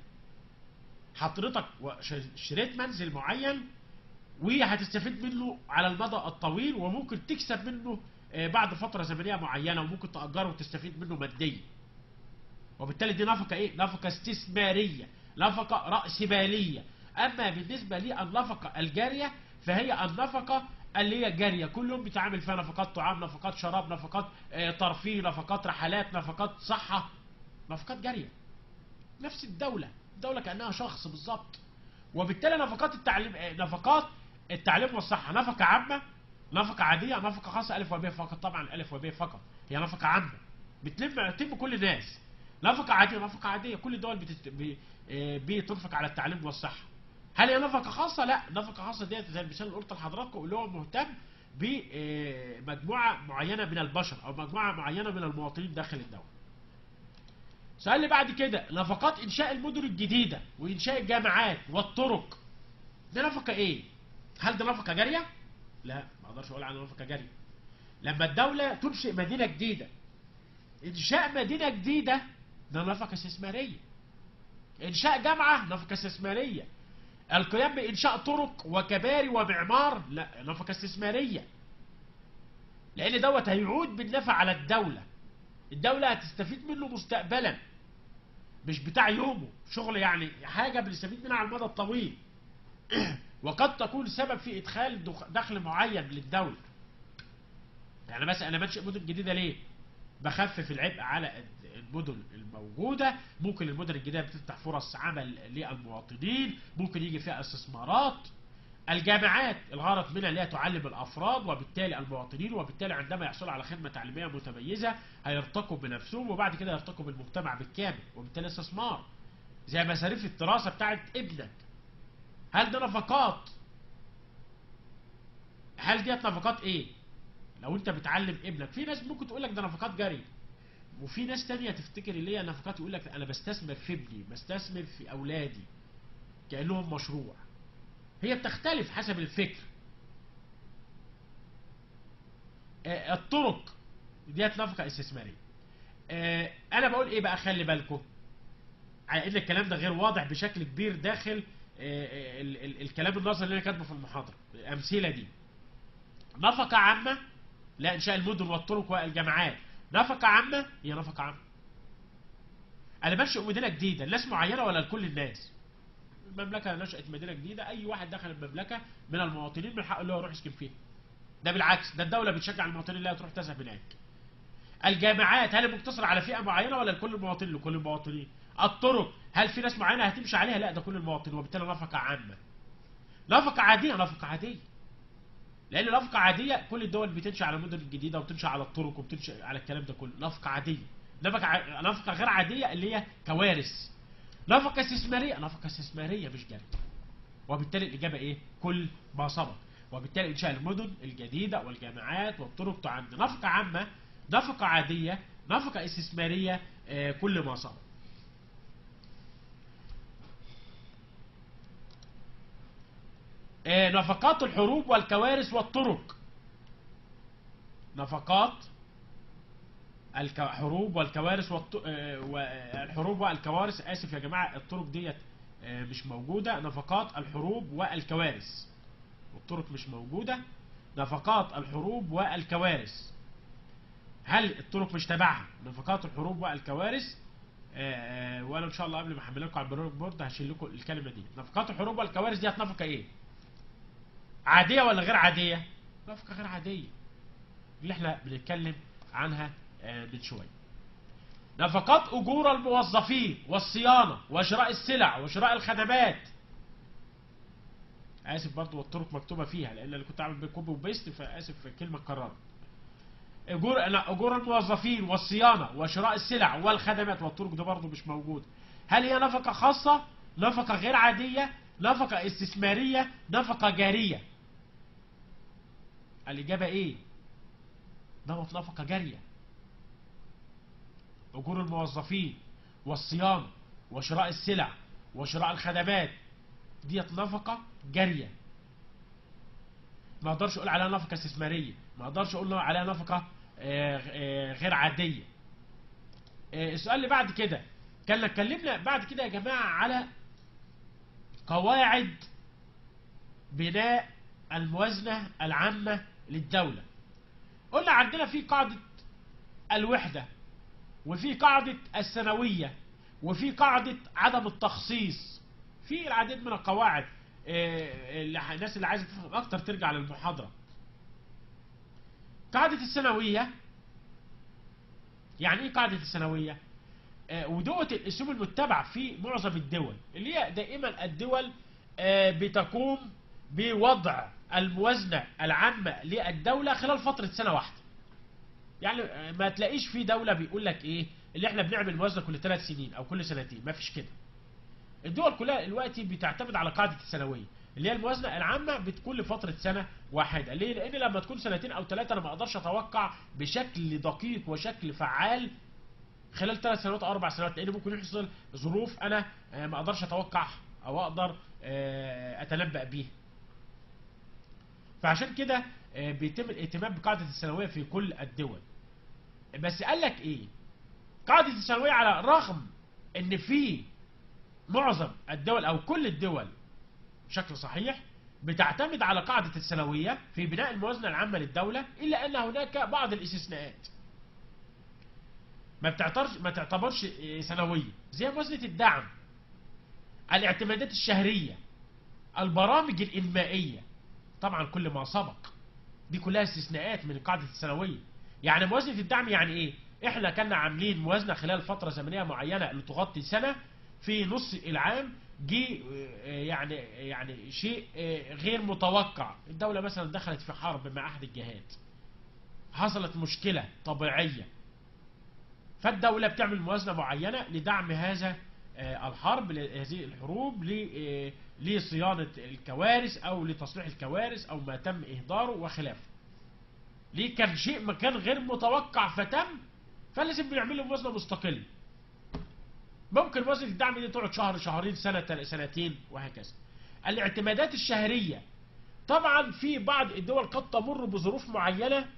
A: حضرتك وش- اشتريت منزل معين وهتستفيد منه على المدى الطويل وممكن تكسب منه آه، بعد فترة زمنية معينة وممكن تأجره وتستفيد منه ماديا وبالتالي دي نفقة ايه؟ نفقة استثمارية نفقة رأس مالية أما بالنسبة للنفقة الجارية فهي النفقة اللي هي جارية كل يوم بيتعامل فيها نفقات طعام نفقات شراب نفقات آه، ترفيه نفقات رحلات نفقات صحة نفقات جارية نفس الدولة الدولة كأنها شخص بالظبط وبالتالي نفقات التعليم آه، نفقات التعليم والصحة نفقة عامة نفقة عادية نفقة خاصة ألف وب فقط طبعا ألف وب فقط هي نفقة عامة بتلم بتلم كل الناس نفقة عادية نفقة عادية كل الدول بتت... ب... آه، بتنفق على التعليم والصحة هل هي نفقة خاصة؟ لا نفقة خاصة ديت زي المثال اللي قلت لحضراتكم اللي هو مهتم بمجموعة معينة من البشر أو مجموعة معينة من المواطنين داخل الدولة السؤال اللي بعد كده نفقات انشاء المدن الجديده وانشاء الجامعات والطرق دي نفقه ايه هل دي نفقه جاريه لا ما اقدرش اقول عنها نفقه جاريه لما الدوله تنشئ مدينه جديده انشاء مدينه جديده ده نفقه استثماريه انشاء جامعه نفقه استثماريه القيام بانشاء طرق وكباري ومعمار لا نفقه استثماريه لان دوت هيعود بالنفع على الدوله الدوله هتستفيد منه مستقبلا مش بتاع يومه شغل يعني حاجه بنستفيد منها على المدى الطويل وقد تكون سبب في ادخال دخ- دخل معين للدوله يعني مثلا انا بنشئ مدن جديده ليه بخفف العبء على المدن الموجودة ممكن المدن الجديدة بتفتح فرص عمل للمواطنين ممكن يجي فيها استثمارات الجامعات الغرض منها اللي هي تعلم الافراد وبالتالي المواطنين وبالتالي عندما يحصلوا على خدمه تعليميه متميزه هيرتقوا بنفسهم وبعد كده يرتقوا بالمجتمع بالكامل وبالتالي استثمار زي مصاريف الدراسه بتاعت ابنك هل ده نفقات هل ديت نفقات ايه لو انت بتعلم ابنك في ناس ممكن تقول لك ده نفقات جاريه وفي ناس تانية تفتكر اللي هي نفقات يقول لك انا بستثمر في ابني بستثمر في اولادي كانهم مشروع هي بتختلف حسب الفكر آه، الطرق ديت نفقه استثماريه آه، انا بقول ايه بقى خلي بالكم على ان الكلام ده غير واضح بشكل كبير داخل آه، ال- ال- الكلام النظري اللي انا كاتبه في المحاضره الامثله دي نفقه عامه لا انشاء المدن والطرق والجامعات نفقه عامه هي نفقه عامه انا بنشئ مدينه جديده لناس معينه ولا لكل الناس المملكه نشأت مدينه جديده اي واحد دخل المملكه من المواطنين من حقه اللي هو يروح يسكن فيها ده بالعكس ده الدوله بتشجع المواطنين اللي هي تروح تذهب هناك الجامعات هل مقتصرة على فئة معينة ولا لكل المواطنين لكل المواطنين الطرق هل في ناس معينة هتمشي عليها لا ده كل المواطنين وبالتالي نفقة عامة نفقة عادية نفقة عادية لأن نفقة عادية كل الدول بتنشأ على المدن الجديدة وبتنشأ على الطرق وبتنشأ على الكلام ده كله نفقة عادية نفقة ع- نفقة غير عادية اللي هي كوارث نفقة استثمارية نفقة استثمارية مش جارية وبالتالي الإجابة إيه؟ كل ما سبق وبالتالي إنشاء المدن الجديدة والجامعات والطرق تعد نفقة عامة نفقة عادية نفقة استثمارية آه، كل ما سبق آه، نفقات الحروب والكوارث والطرق نفقات الحروب والكوارث والط... آه، والحروب والكوارث اسف يا جماعه الطرق ديت آه، مش موجوده نفقات الحروب والكوارث والطرق مش موجوده نفقات الحروب والكوارث هل الطرق مش تبعها نفقات الحروب والكوارث آه، آه، وانا ان شاء الله قبل ما احمل لكم على البرنامج بورد هشيل لكم الكلمه دي نفقات الحروب والكوارث ديت نفقه ايه عاديه ولا غير عاديه نفقه غير عاديه اللي احنا بنتكلم عنها آه، من شويه نفقات اجور الموظفين والصيانه وشراء السلع وشراء الخدمات اسف برضو والطرق مكتوبه فيها لان انا كنت عامل كوبي وبيست فاسف كلمه اتكررت اجور لا اجور الموظفين والصيانه وشراء السلع والخدمات والطرق ده برضو مش موجود هل هي نفقه خاصه نفقه غير عاديه نفقه استثماريه نفقه جاريه الاجابه ايه دوت نفقه جاريه اجور الموظفين والصيانه وشراء السلع وشراء الخدمات ديت نفقه جاريه ما اقدرش اقول عليها نفقه استثماريه ما اقدرش اقول عليها نفقه آه، آه، غير عاديه آه، السؤال اللي بعد كده كان اتكلمنا بعد كده يا جماعه على قواعد بناء الموازنه العامه للدوله قلنا عندنا في قاعده الوحده وفي قاعده السنويه وفي قاعده عدم التخصيص في العديد من القواعد آه، اللي الناس اللي عايزه تفهم اكتر ترجع للمحاضره قاعده السنويه يعني ايه قاعده السنويه آه، ودوت الاسلوب المتبع في معظم الدول اللي هي دائما الدول آه، بتقوم بوضع الموازنه العامه للدوله خلال فتره سنه واحده يعني آه، ما تلاقيش في دوله بيقول لك ايه اللي احنا بنعمل موازنه كل ثلاث سنين او كل سنتين ما فيش كده الدول كلها دلوقتي بتعتمد على قاعده السنويه اللي هي الموازنه العامه بتكون لفتره سنه واحده ليه لان لما تكون سنتين او ثلاثه انا ما اقدرش اتوقع بشكل دقيق وشكل فعال خلال ثلاث سنوات او اربع سنوات لان ممكن يحصل ظروف انا آه، ما اقدرش اتوقعها او اقدر آه، اتنبأ بيها فعشان كده آه، بيتم الاهتمام بقاعدة الثانوية في كل الدول بس قال لك ايه قاعدة الثانوية على الرغم ان في معظم الدول او كل الدول بشكل صحيح بتعتمد على قاعدة الثانوية في بناء الموازنة العامة للدولة إلا أن هناك بعض الاستثناءات ما بتعتبرش ما تعتبرش إيه، سنوية زي موازنة الدعم الاعتمادات الشهرية البرامج الإنمائية طبعا كل ما سبق دي كلها استثناءات من قاعدة السنوية يعني موازنة الدعم يعني ايه احنا كنا عاملين موازنة خلال فترة زمنية معينة لتغطي سنة في نص العام جه آه، يعني يعني شيء آه، غير متوقع الدولة مثلا دخلت في حرب مع احد الجهات حصلت مشكلة طبيعية فالدولة بتعمل موازنة معينة لدعم هذا آه، الحرب هذه الحروب ل- آه، لصيانة الكوارث أو لتصليح الكوارث أو ما تم إهداره وخلافه ليه كان شيء ما كان غير متوقع فتم فلازم بنعمل له موازنة مستقلة ممكن موازنة الدعم دي تقعد شهر شهرين سنة تل- سنتين وهكذا الاعتمادات الشهرية طبعا في بعض الدول قد تمر بظروف معينة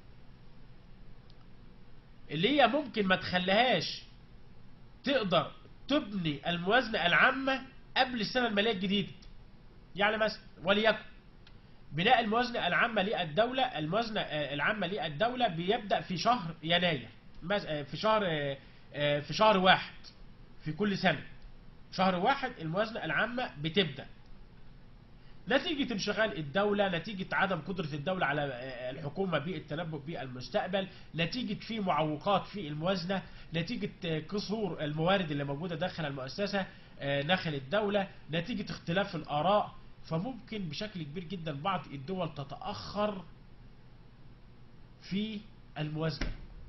A: اللي هي ممكن ما تخليهاش تقدر تبني الموازنة العامة قبل السنة المالية الجديدة يعني مثلا وليكن بناء الموازنة العامة للدولة الموازنة آه، العامة للدولة بيبدأ في شهر يناير مز- آه، في شهر آه، آه، في شهر واحد في كل سنة شهر واحد الموازنة العامة بتبدأ نتيجة انشغال الدولة نتيجة عدم قدرة الدولة على آه، الحكومة بالتنبؤ بالمستقبل نتيجة في معوقات في الموازنة نتيجة آه، قصور الموارد اللي موجودة داخل المؤسسة آه، داخل الدولة نتيجة اختلاف الآراء فممكن بشكل كبير جدا بعض الدول تتأخر في الموازنة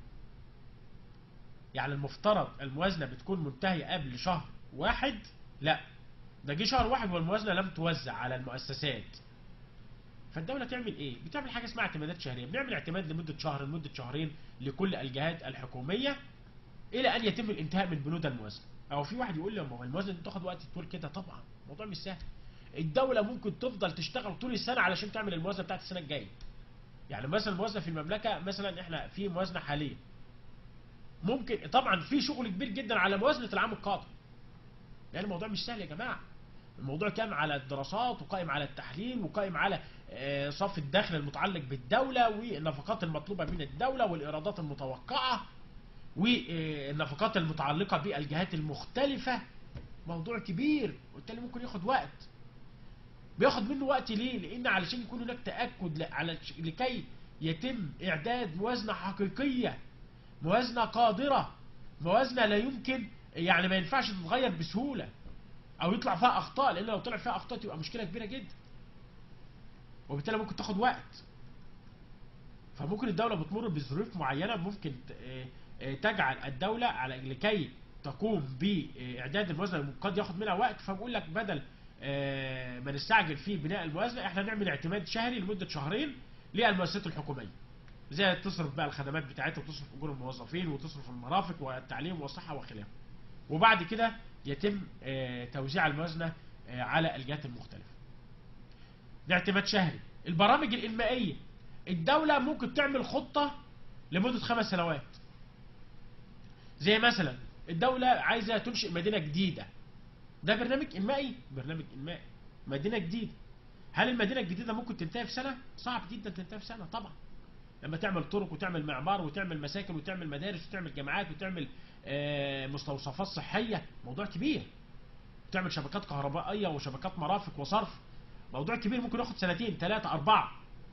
A: يعني المفترض الموازنة بتكون منتهية قبل شهر واحد لا ده جه شهر واحد والموازنة لم توزع على المؤسسات فالدولة تعمل ايه؟ بتعمل حاجة اسمها اعتمادات شهرية بنعمل اعتماد لمدة شهر لمدة شهرين لكل الجهات الحكومية الى ان يتم الانتهاء من بنود الموازنة او في واحد يقول لي ما هو الموازنة دي تاخد وقت طول كده طبعا الموضوع مش سهل الدولة ممكن تفضل تشتغل طول السنة علشان تعمل الموازنة بتاعت السنة الجاية يعني مثلا الموازنة في المملكة مثلا احنا في موازنة حاليا ممكن طبعا في شغل كبير جدا على موازنة العام القادم لان الموضوع مش سهل يا جماعة الموضوع قائم على الدراسات وقائم على التحليل وقائم على آه، صف الدخل المتعلق بالدولة والنفقات المطلوبة من الدولة والإيرادات المتوقعة والنفقات المتعلقة بالجهات المختلفة موضوع كبير وبالتالي ممكن ياخد وقت بياخد منه وقت ليه؟ لأن علشان يكون هناك تأكد ل- على لكي يتم إعداد موازنة حقيقية موازنة قادرة موازنة لا يمكن يعني ما ينفعش تتغير بسهولة أو يطلع فيها أخطاء لأن لو طلع فيها أخطاء تبقى مشكلة كبيرة جدا وبالتالي ممكن تاخد وقت فممكن الدولة بتمر بظروف معينة ممكن ت- آه، آه، تجعل الدولة على لكي تقوم بإعداد الموازنة قد ياخد منها وقت فبقول لك بدل آه، ما نستعجل في بناء الموازنة احنا نعمل اعتماد شهري لمدة شهرين للمؤسسات الحكومية زي تصرف بقى الخدمات بتاعتها وتصرف اجور الموظفين وتصرف المرافق والتعليم والصحة وخلافه وبعد كده يتم آه، توزيع الموازنة آه، على الجهات المختلفة ده اعتماد شهري البرامج الإنمائية الدولة ممكن تعمل خطة لمدة خمس سنوات زي مثلا الدولة عايزة تنشئ مدينة جديدة ده برنامج إنمائي برنامج إنمائي مدينة جديدة هل المدينة الجديدة ممكن تنتهي في سنة؟ صعب جدا تنتهي في سنة طبعا لما تعمل طرق وتعمل معمار وتعمل مساكن وتعمل مدارس وتعمل جامعات وتعمل آه، مستوصفات صحية موضوع كبير تعمل شبكات كهربائية وشبكات مرافق وصرف موضوع كبير ممكن ياخد سنتين ثلاثة أربعة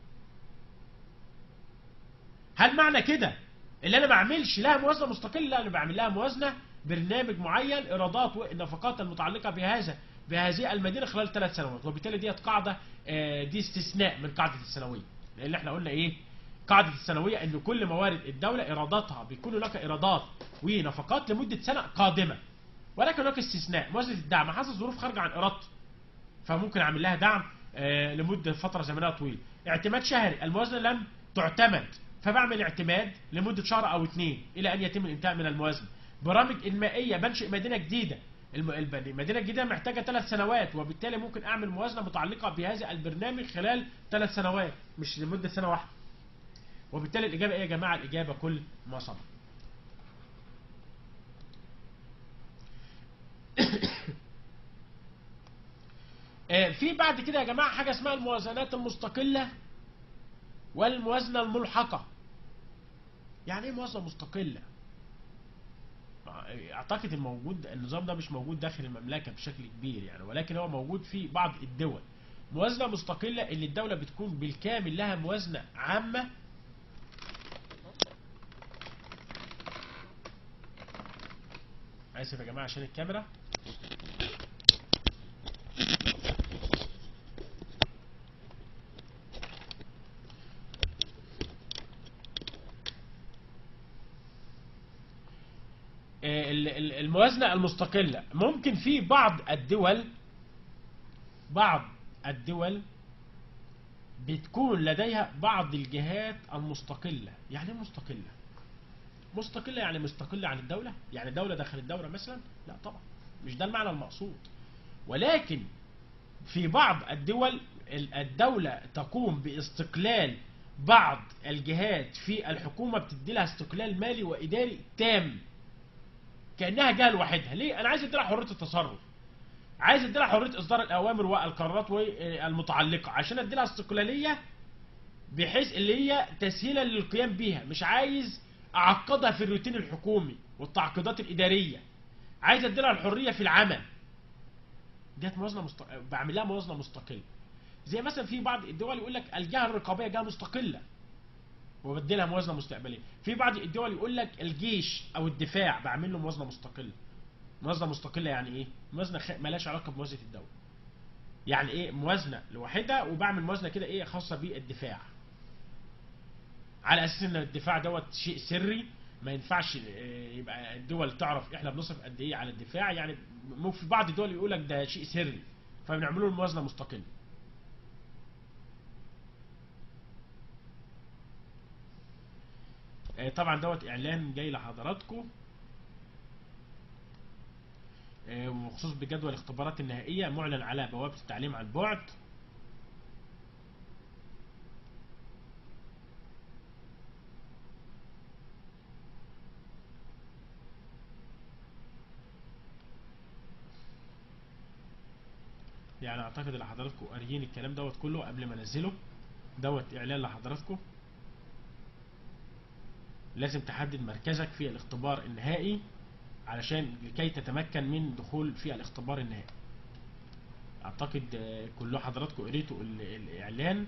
A: هل معنى كده اللي أنا ما بعملش لها موازنة مستقلة لا أنا بعمل لها موازنة برنامج معين إيرادات والنفقات المتعلقة بهذا بهذه المدينة خلال ثلاث سنوات وبالتالي ديت قاعدة آه، دي استثناء من قاعدة السنوية لأن احنا قلنا إيه قاعدة السنوية إن كل موارد الدولة إيراداتها بيكون هناك إيرادات ونفقات لمدة سنة قادمة ولكن هناك استثناء موازنة الدعم حصل ظروف خارجة عن إرادته فممكن اعمل لها دعم آه، لمده فتره زمنيه طويله اعتماد شهري الموازنه لم تعتمد فبعمل اعتماد لمده شهر او اثنين الى ان يتم الانتهاء من الموازنه برامج انمائيه بنشئ مدينه جديده الم- الب- المدينه الجديده محتاجه ثلاث سنوات وبالتالي ممكن اعمل موازنه متعلقه بهذا البرنامج خلال ثلاث سنوات مش لمده سنه واحده وبالتالي الاجابه ايه يا جماعه الاجابه كل ما سبق آه، في بعد كده يا جماعه حاجه اسمها الموازنات المستقله والموازنه الملحقه يعني ايه موازنه مستقله اعتقد الموجود النظام ده مش موجود داخل المملكه بشكل كبير يعني ولكن هو موجود في بعض الدول موازنه مستقله اللي الدوله بتكون بالكامل لها موازنه عامه اسف يا جماعه عشان الكاميرا آه، ال- ال- الموازنة المستقلة ممكن في بعض الدول بعض الدول بتكون لديها بعض الجهات المستقلة يعني ايه مستقلة مستقلة يعني مستقلة عن الدولة يعني دولة داخل الدولة مثلا لا طبعا مش ده المعنى المقصود ولكن في بعض الدول ال- الدولة تقوم باستقلال بعض الجهات في الحكومة بتدي لها استقلال مالي وإداري تام كانها جهه لوحدها ليه انا عايز اديلها حريه التصرف عايز اديلها حريه اصدار الاوامر والقرارات والمتعلقه عشان اديلها استقلاليه بحيث اللي هي تسهيلا للقيام بيها مش عايز اعقدها في الروتين الحكومي والتعقيدات الاداريه عايز اديلها الحريه في العمل ديت موازنه مست... بعمل لها موازنه مستقله زي مثلا في بعض الدول يقول لك الجهه الرقابيه جهه مستقله وبدي لها موازنه مستقبليه في بعض الدول يقول لك الجيش او الدفاع بعمل له موازنه مستقله موازنه مستقله يعني ايه موازنه خ... مالهاش علاقه بموازنه الدوله يعني ايه موازنه لوحدها وبعمل موازنه كده ايه خاصه بالدفاع على اساس ان الدفاع دوت شيء سري ما ينفعش آه، يبقى الدول تعرف احنا بنصرف قد ايه على الدفاع يعني م- في بعض الدول يقول لك ده شيء سري فبنعمله الموازنه مستقله آه، طبعا دوت اعلان جاي لحضراتكم آه، وخصوص بجدول الاختبارات النهائيه معلن على بوابه التعليم عن بعد يعني اعتقد ان حضراتكم قاريين الكلام دوت كله قبل ما انزله دوت اعلان لحضراتكم لازم تحدد مركزك في الاختبار النهائي علشان لكي تتمكن من دخول في الاختبار النهائي اعتقد آه، كل حضراتكم قريتوا ال- الاعلان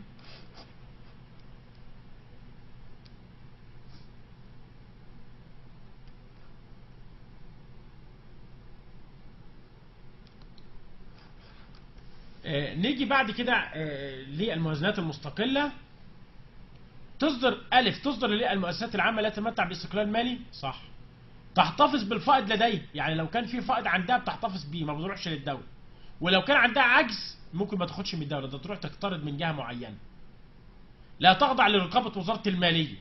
A: آه، نيجي بعد كده آه، للموازنات المستقلة تصدر ألف تصدر للمؤسسات العامة لا تتمتع باستقلال مالي صح تحتفظ بالفائض لديه يعني لو كان في فائض عندها بتحتفظ بيه ما بتروحش للدولة ولو كان عندها عجز ممكن ما تاخدش من الدولة ده تروح تقترض من جهة معينة لا تخضع لرقابة وزارة المالية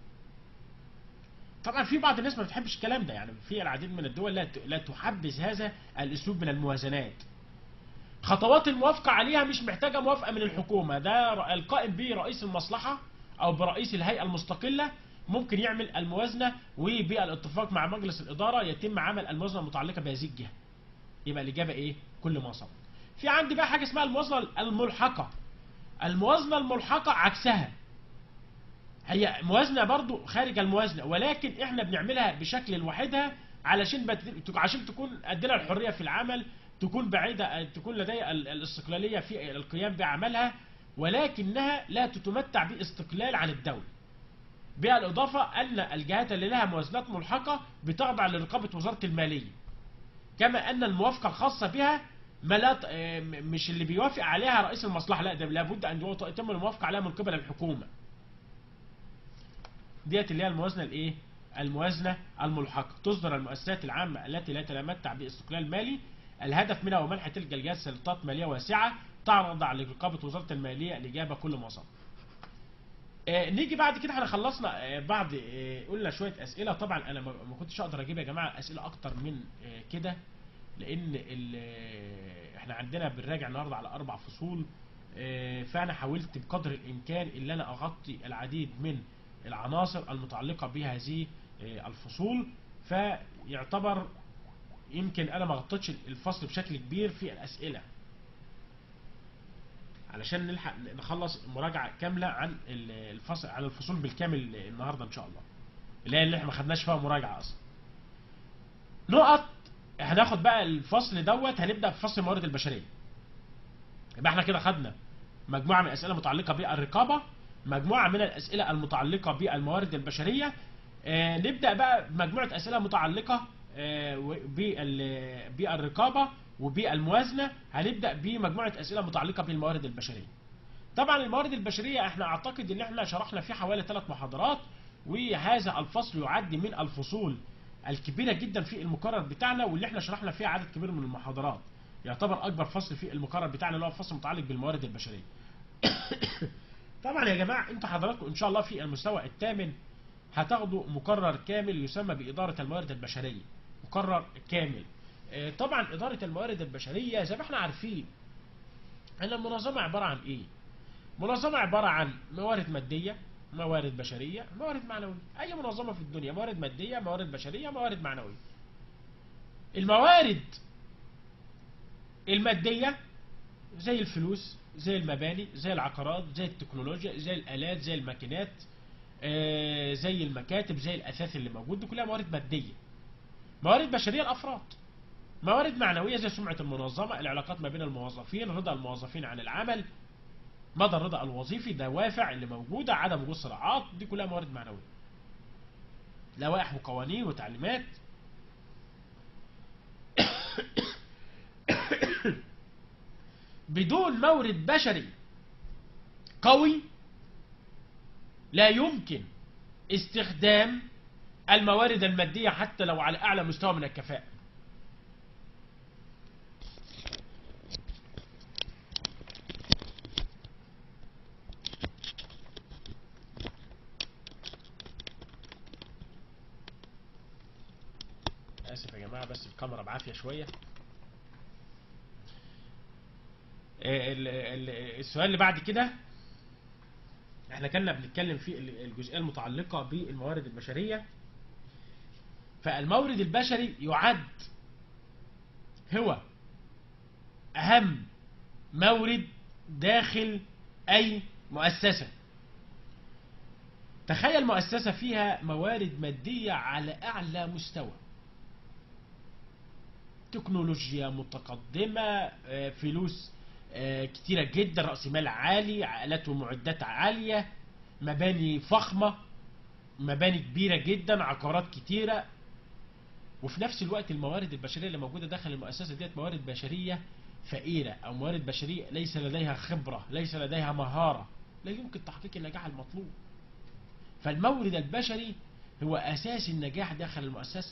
A: طبعا في بعض الناس ما بتحبش الكلام ده يعني في العديد من الدول لا ت- لا تحبذ هذا الاسلوب من الموازنات خطوات الموافقة عليها مش محتاجة موافقة من الحكومة ده ر- القائم به رئيس المصلحة أو برئيس الهيئة المستقلة ممكن يعمل الموازنة وبالاتفاق مع مجلس الإدارة يتم عمل الموازنة المتعلقة بهذه الجهة يبقى الإجابة إيه؟ كل ما سبق في عندي بقى حاجة اسمها الموازنة الملحقة الموازنة الملحقة عكسها هي موازنة برضو خارج الموازنة ولكن احنا بنعملها بشكل لوحدها علشان بت... عشان تكون ادينا الحرية في العمل تكون بعيدة تكون لدي ال- الاستقلالية في القيام بعملها ولكنها لا تتمتع باستقلال عن الدولة بالإضافة أن الجهات اللي لها موازنات ملحقة بتخضع لرقابة وزارة المالية كما أن الموافقة الخاصة بها ما لا ت- آه، م- مش اللي بيوافق عليها رئيس المصلحة لا ده لابد أن يتم الموافقة عليها من قبل الحكومة ديت اللي هي الموازنة الايه الموازنة الملحقة تصدر المؤسسات العامة التي لا تتمتع باستقلال مالي الهدف منها هو منح تلك الجهات سلطات مالية واسعة تعرض على رقابة وزارة المالية الإجابة كل ما سبق آه، نيجي بعد كده احنا خلصنا آه، بعد آه، قلنا شويه اسئله طبعا انا ما ما كنتش اقدر اجيب يا جماعه اسئله اكتر من آه، كده لان ال- آه، احنا عندنا بنراجع النهارده على اربع فصول آه، فانا حاولت بقدر الامكان ان انا اغطي العديد من العناصر المتعلقه بهذه آه، الفصول فيعتبر يمكن انا ما غطيتش الفصل بشكل كبير في الاسئله علشان نلحق نخلص مراجعه كامله عن ال- الفصل عن الفصول بالكامل النهارده ان شاء الله اللي هي اللي احنا ما خدناش فيها مراجعه اصلا نقط هناخد بقى الفصل دوت هنبدا بفصل الموارد البشريه يبقى احنا كده خدنا مجموعه من الاسئله المتعلقه بالرقابه مجموعه من الاسئله المتعلقه بالموارد البشريه آه نبدا بقى بمجموعه اسئله متعلقه آه و- بال- بالرقابه وبالموازنه هنبدا بمجموعه اسئله متعلقه بالموارد البشريه طبعا الموارد البشريه احنا اعتقد ان احنا شرحنا فيه حوالي ثلاث محاضرات وهذا الفصل يعد من الفصول الكبيره جدا في المقرر بتاعنا واللي احنا شرحنا فيها عدد كبير من المحاضرات يعتبر اكبر فصل في المقرر بتاعنا اللي هو فصل متعلق بالموارد البشريه طبعا يا جماعه انتوا حضراتكم ان شاء الله في المستوى الثامن هتاخدوا مقرر كامل يسمى باداره الموارد البشريه مقرر كامل آه، طبعا اداره الموارد البشريه زي ما احنا عارفين ان المنظمه عباره عن ايه منظمه عباره عن موارد ماديه موارد بشريه موارد معنويه اي منظمه في الدنيا موارد ماديه موارد بشريه موارد معنويه الموارد الماديه زي الفلوس زي المباني زي العقارات زي التكنولوجيا زي الالات زي الماكينات آه، زي المكاتب زي الاثاث اللي موجود دي كلها موارد ماديه موارد بشريه الافراد موارد معنويه زي سمعه المنظمه العلاقات ما بين الموظفين رضا الموظفين عن العمل مدى الرضا الوظيفي دوافع اللي موجوده عدم وجود صراعات دي كلها موارد معنويه لوائح وقوانين وتعليمات بدون مورد بشري قوي لا يمكن استخدام الموارد المادية حتى لو على أعلى مستوى من الكفاءة آسف يا جماعة بس الكاميرا بعافية شوية ال- ال- السؤال اللي بعد كده احنا كنا بنتكلم في ال- الجزئيه المتعلقه بالموارد البشريه فالمورد البشري يعد هو اهم مورد داخل اي مؤسسه تخيل مؤسسه فيها موارد ماديه على اعلى مستوى تكنولوجيا متقدمه آه، فلوس آه، كتيرة جدا رأس مال عالي آلات ومعدات عالية مباني فخمة مباني كبيرة جدا عقارات كتيرة وفي نفس الوقت الموارد البشرية اللي موجودة داخل المؤسسة ديت موارد بشرية فقيرة أو موارد بشرية ليس لديها خبرة ليس لديها مهارة لا يمكن تحقيق النجاح المطلوب فالمورد البشري هو أساس النجاح داخل المؤسسة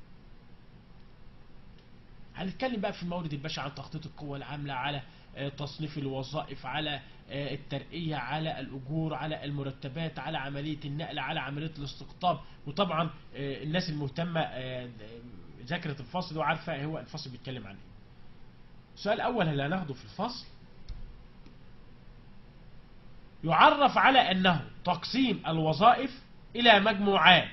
A: هنتكلم بقى في المورد البشري عن تخطيط القوى العاملة على آه، تصنيف الوظائف على آه، الترقية على الأجور على المرتبات على عملية النقل على عملية الاستقطاب وطبعا آه، الناس المهتمة آه، ذاكرة الفصل وعارفة هو الفصل بيتكلم عن ايه السؤال الأول اللي هناخده في الفصل يعرف على أنه تقسيم الوظائف إلى مجموعات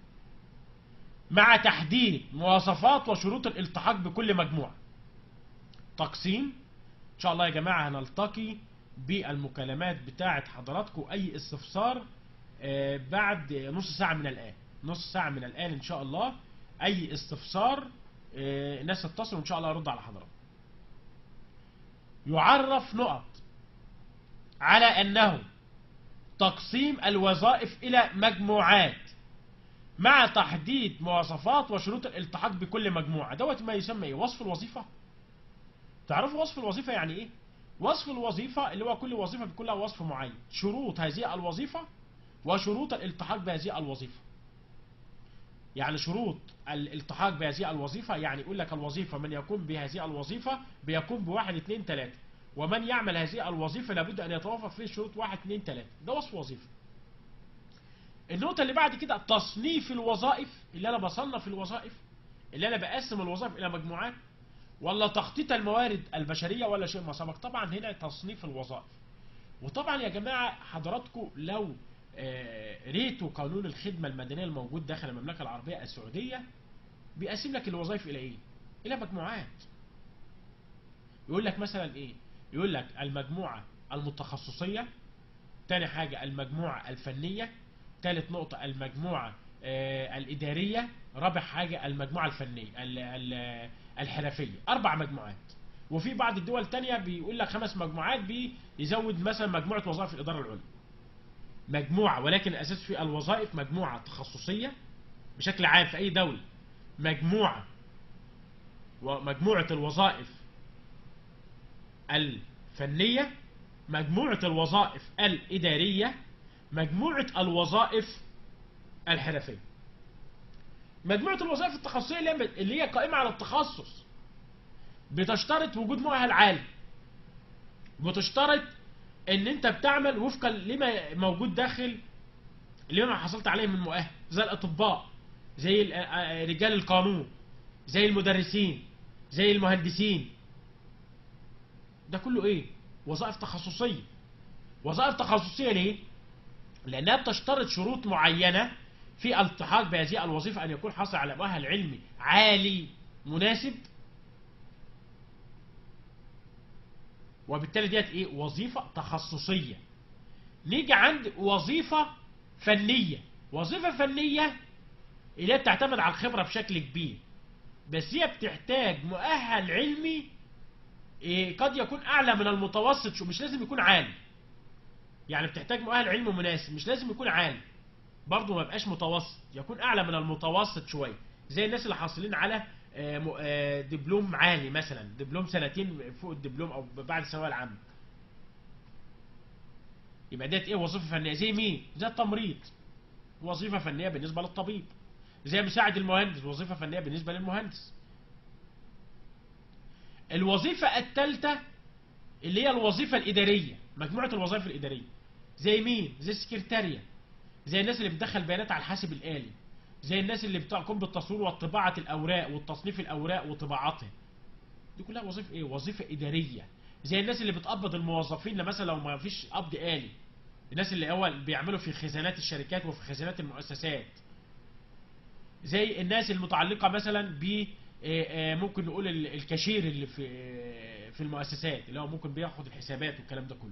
A: مع تحديد مواصفات وشروط الالتحاق بكل مجموعة تقسيم ان شاء الله يا جماعة هنلتقي بالمكالمات بتاعة حضراتكم اي استفسار آه، بعد نص ساعة من الان نص ساعة من الان ان شاء الله اي استفسار آه، الناس تتصل وان شاء الله ارد على حضراتكم يعرف نقط على انه تقسيم الوظائف الى مجموعات مع تحديد مواصفات وشروط الالتحاق بكل مجموعة دوت ما يسمى ايه وصف الوظيفة تعرفوا وصف الوظيفة يعني ايه وصف الوظيفة اللي هو كل وظيفة بيكون لها وصف معين شروط هذه الوظيفة وشروط الالتحاق بهذه الوظيفة يعني شروط الالتحاق بهذه الوظيفة يعني يقول لك الوظيفة من يقوم بهذه الوظيفة بيقوم بواحد اتنين تلاتة ومن يعمل هذه الوظيفة لابد أن يتوافق فيه شروط واحد اتنين تلاتة ده وصف وظيفة النقطة اللي بعد كده تصنيف الوظائف اللي أنا بصنف الوظائف اللي أنا بقسم الوظائف إلى مجموعات ولا تخطيط الموارد البشرية ولا شيء ما سبق طبعا هنا تصنيف الوظائف وطبعا يا جماعة حضراتكم لو آه، ريتوا قانون الخدمة المدنية الموجود داخل المملكة العربية السعودية بيقسم لك الوظائف إلى إيه؟ إلى مجموعات يقول لك مثلا إيه؟ يقول لك المجموعة المتخصصية تاني حاجة المجموعة الفنية ثالث نقطة المجموعة آه، الإدارية رابع حاجة المجموعة الفنية ال- ال- الحرفية أربع مجموعات وفي بعض الدول التانية بيقول لك خمس مجموعات بيزود مثلا مجموعة وظائف الإدارة العليا مجموعة ولكن الأساس في الوظائف مجموعة تخصصية بشكل عام في أي دولة مجموعة ومجموعة الوظائف الفنية مجموعة الوظائف الإدارية مجموعة الوظائف الحرفية مجموعة الوظائف التخصصية اللي هي- اللي هي قائمة على التخصص بتشترط وجود مؤهل عالي بتشترط ان انت بتعمل وفقا لما موجود داخل لما حصلت عليه من مؤهل زي الاطباء زي ال- آه، رجال القانون زي المدرسين زي المهندسين ده كله ايه وظائف تخصصيه وظائف تخصصيه ليه لانها بتشترط شروط معينه في الالتحاق بهذه الوظيفه ان يكون حاصل على مؤهل علمي عالي مناسب وبالتالي ديت ايه وظيفه تخصصيه نيجي عند وظيفه فنيه وظيفه فنيه اللي هي بتعتمد على الخبره بشكل كبير بس هي بتحتاج مؤهل علمي إيه، قد يكون اعلى من المتوسط شو مش لازم يكون عالي يعني بتحتاج مؤهل علمي مناسب مش لازم يكون عالي برضه ما يبقاش متوسط يكون اعلى من المتوسط شويه زي الناس اللي حاصلين على آه، م- آه، دبلوم عالي مثلا دبلوم سنتين فوق الدبلوم او بعد الثانويه العامه يبقى ديت ايه وظيفه فنيه زي مين زي التمريض وظيفه فنيه بالنسبه للطبيب زي مساعد المهندس وظيفه فنيه بالنسبه للمهندس الوظيفه الثالثه اللي هي الوظيفه الاداريه مجموعه الوظائف الاداريه زي مين زي السكرتاريه زي الناس اللي بتدخل بيانات على الحاسب الآلي زي الناس اللي بتقوم بالتصوير وطباعة الأوراق والتصنيف الأوراق وطباعتها دي كلها وظيفة إيه؟ وظيفة إدارية زي الناس اللي بتقبض الموظفين مثلا لو ما فيش قبض آلي الناس اللي هو بيعملوا في خزانات الشركات وفي خزانات المؤسسات زي الناس المتعلقة مثلا ب آه، آه، ممكن نقول ال- الكاشير اللي في آه، في المؤسسات اللي هو ممكن بياخد الحسابات والكلام ده كله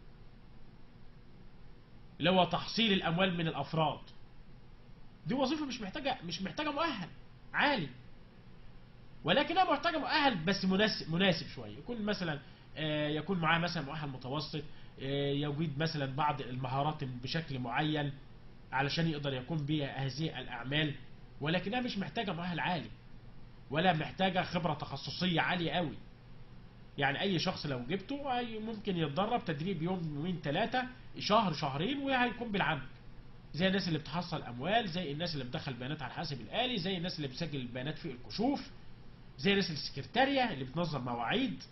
A: اللي هو تحصيل الاموال من الافراد دي وظيفه مش محتاجه مش محتاجه مؤهل عالي ولكنها محتاجه مؤهل بس مناسب مناسب شويه يكون مثلا آه، يكون معاه مثلا مؤهل متوسط آه، يجيد مثلا بعض المهارات بشكل معين علشان يقدر يقوم بها هذه الاعمال ولكنها مش محتاجه مؤهل عالي ولا محتاجه خبره تخصصيه عاليه قوي يعني اي شخص لو جبته هي- ممكن يتدرب تدريب يوم يومين ثلاثه شهر شهرين وهيكون بالعمل زي الناس اللي بتحصل اموال زي الناس اللي بتدخل بيانات على الحاسب الالي زي الناس اللي بتسجل البيانات في الكشوف زي الناس السكرتارية اللي بتنظم مواعيد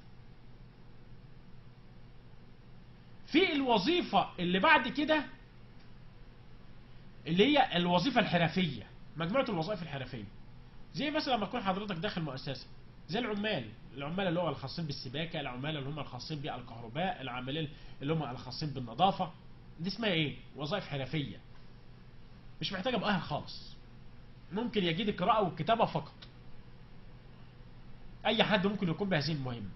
A: في الوظيفة اللي بعد كده اللي هي الوظيفة الحرفية مجموعة الوظائف الحرفية زي مثلا لما تكون حضرتك داخل مؤسسة زي العمال العمال اللي هم الخاصين بالسباكة العمال اللي هم الخاصين بالكهرباء العاملين اللي هم الخاصين بالنظافة دي اسمها ايه وظائف حرفية مش محتاجة مؤهل خالص ممكن يجيد القراءة والكتابة فقط اي حد ممكن يقوم بهذه المهمة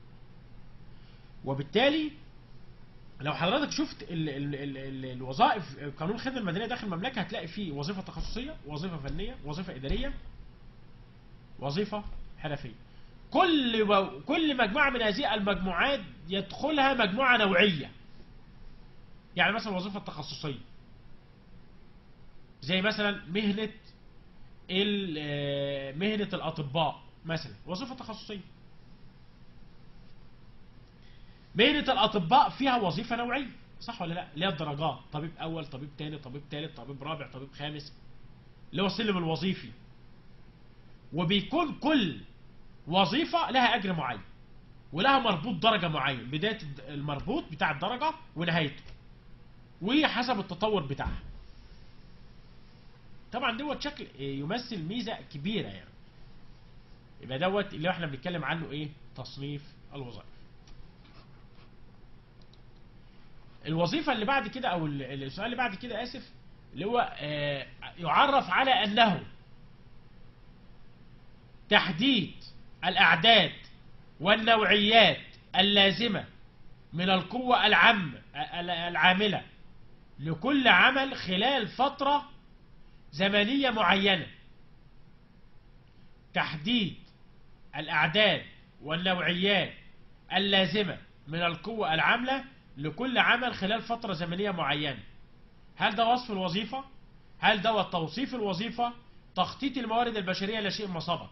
A: وبالتالي لو حضرتك شفت ال ال ال ال الوظائف قانون الخدمة المدنية داخل المملكة هتلاقي فيه وظيفة تخصصية وظيفة فنية وظيفة إدارية وظيفة حرفية كل و... كل مجموعة من هذه المجموعات يدخلها مجموعة نوعية يعني مثلا وظيفة تخصصية زي مثلا مهنة ال... آه، مهنة الأطباء مثلا وظيفة تخصصية مهنة الأطباء فيها وظيفة نوعية صح ولا لا؟ اللي هي الدرجات طبيب أول طبيب تاني طبيب تالت طبيب رابع طبيب خامس اللي هو السلم الوظيفي وبيكون كل وظيفة لها أجر معين ولها مربوط درجة معين بداية المربوط بتاع الدرجة ونهايته وحسب التطور بتاعها طبعا دوت شكل يمثل ميزه كبيره يعني يبقى دوت اللي احنا بنتكلم عنه ايه تصنيف الوظائف الوظيفه اللي بعد كده او ال- السؤال اللي بعد كده اسف اللي هو آه، يعرف على انه تحديد الاعداد والنوعيات اللازمه من القوه العامه ال- العامله لكل عمل خلال فتره زمنيه معينه تحديد الأعداد والنوعيات اللازمة من القوة العاملة لكل عمل خلال فترة زمنية معينة هل ده وصف الوظيفة؟ هل ده توصيف الوظيفة؟ تخطيط الموارد البشرية لا شيء ما سبق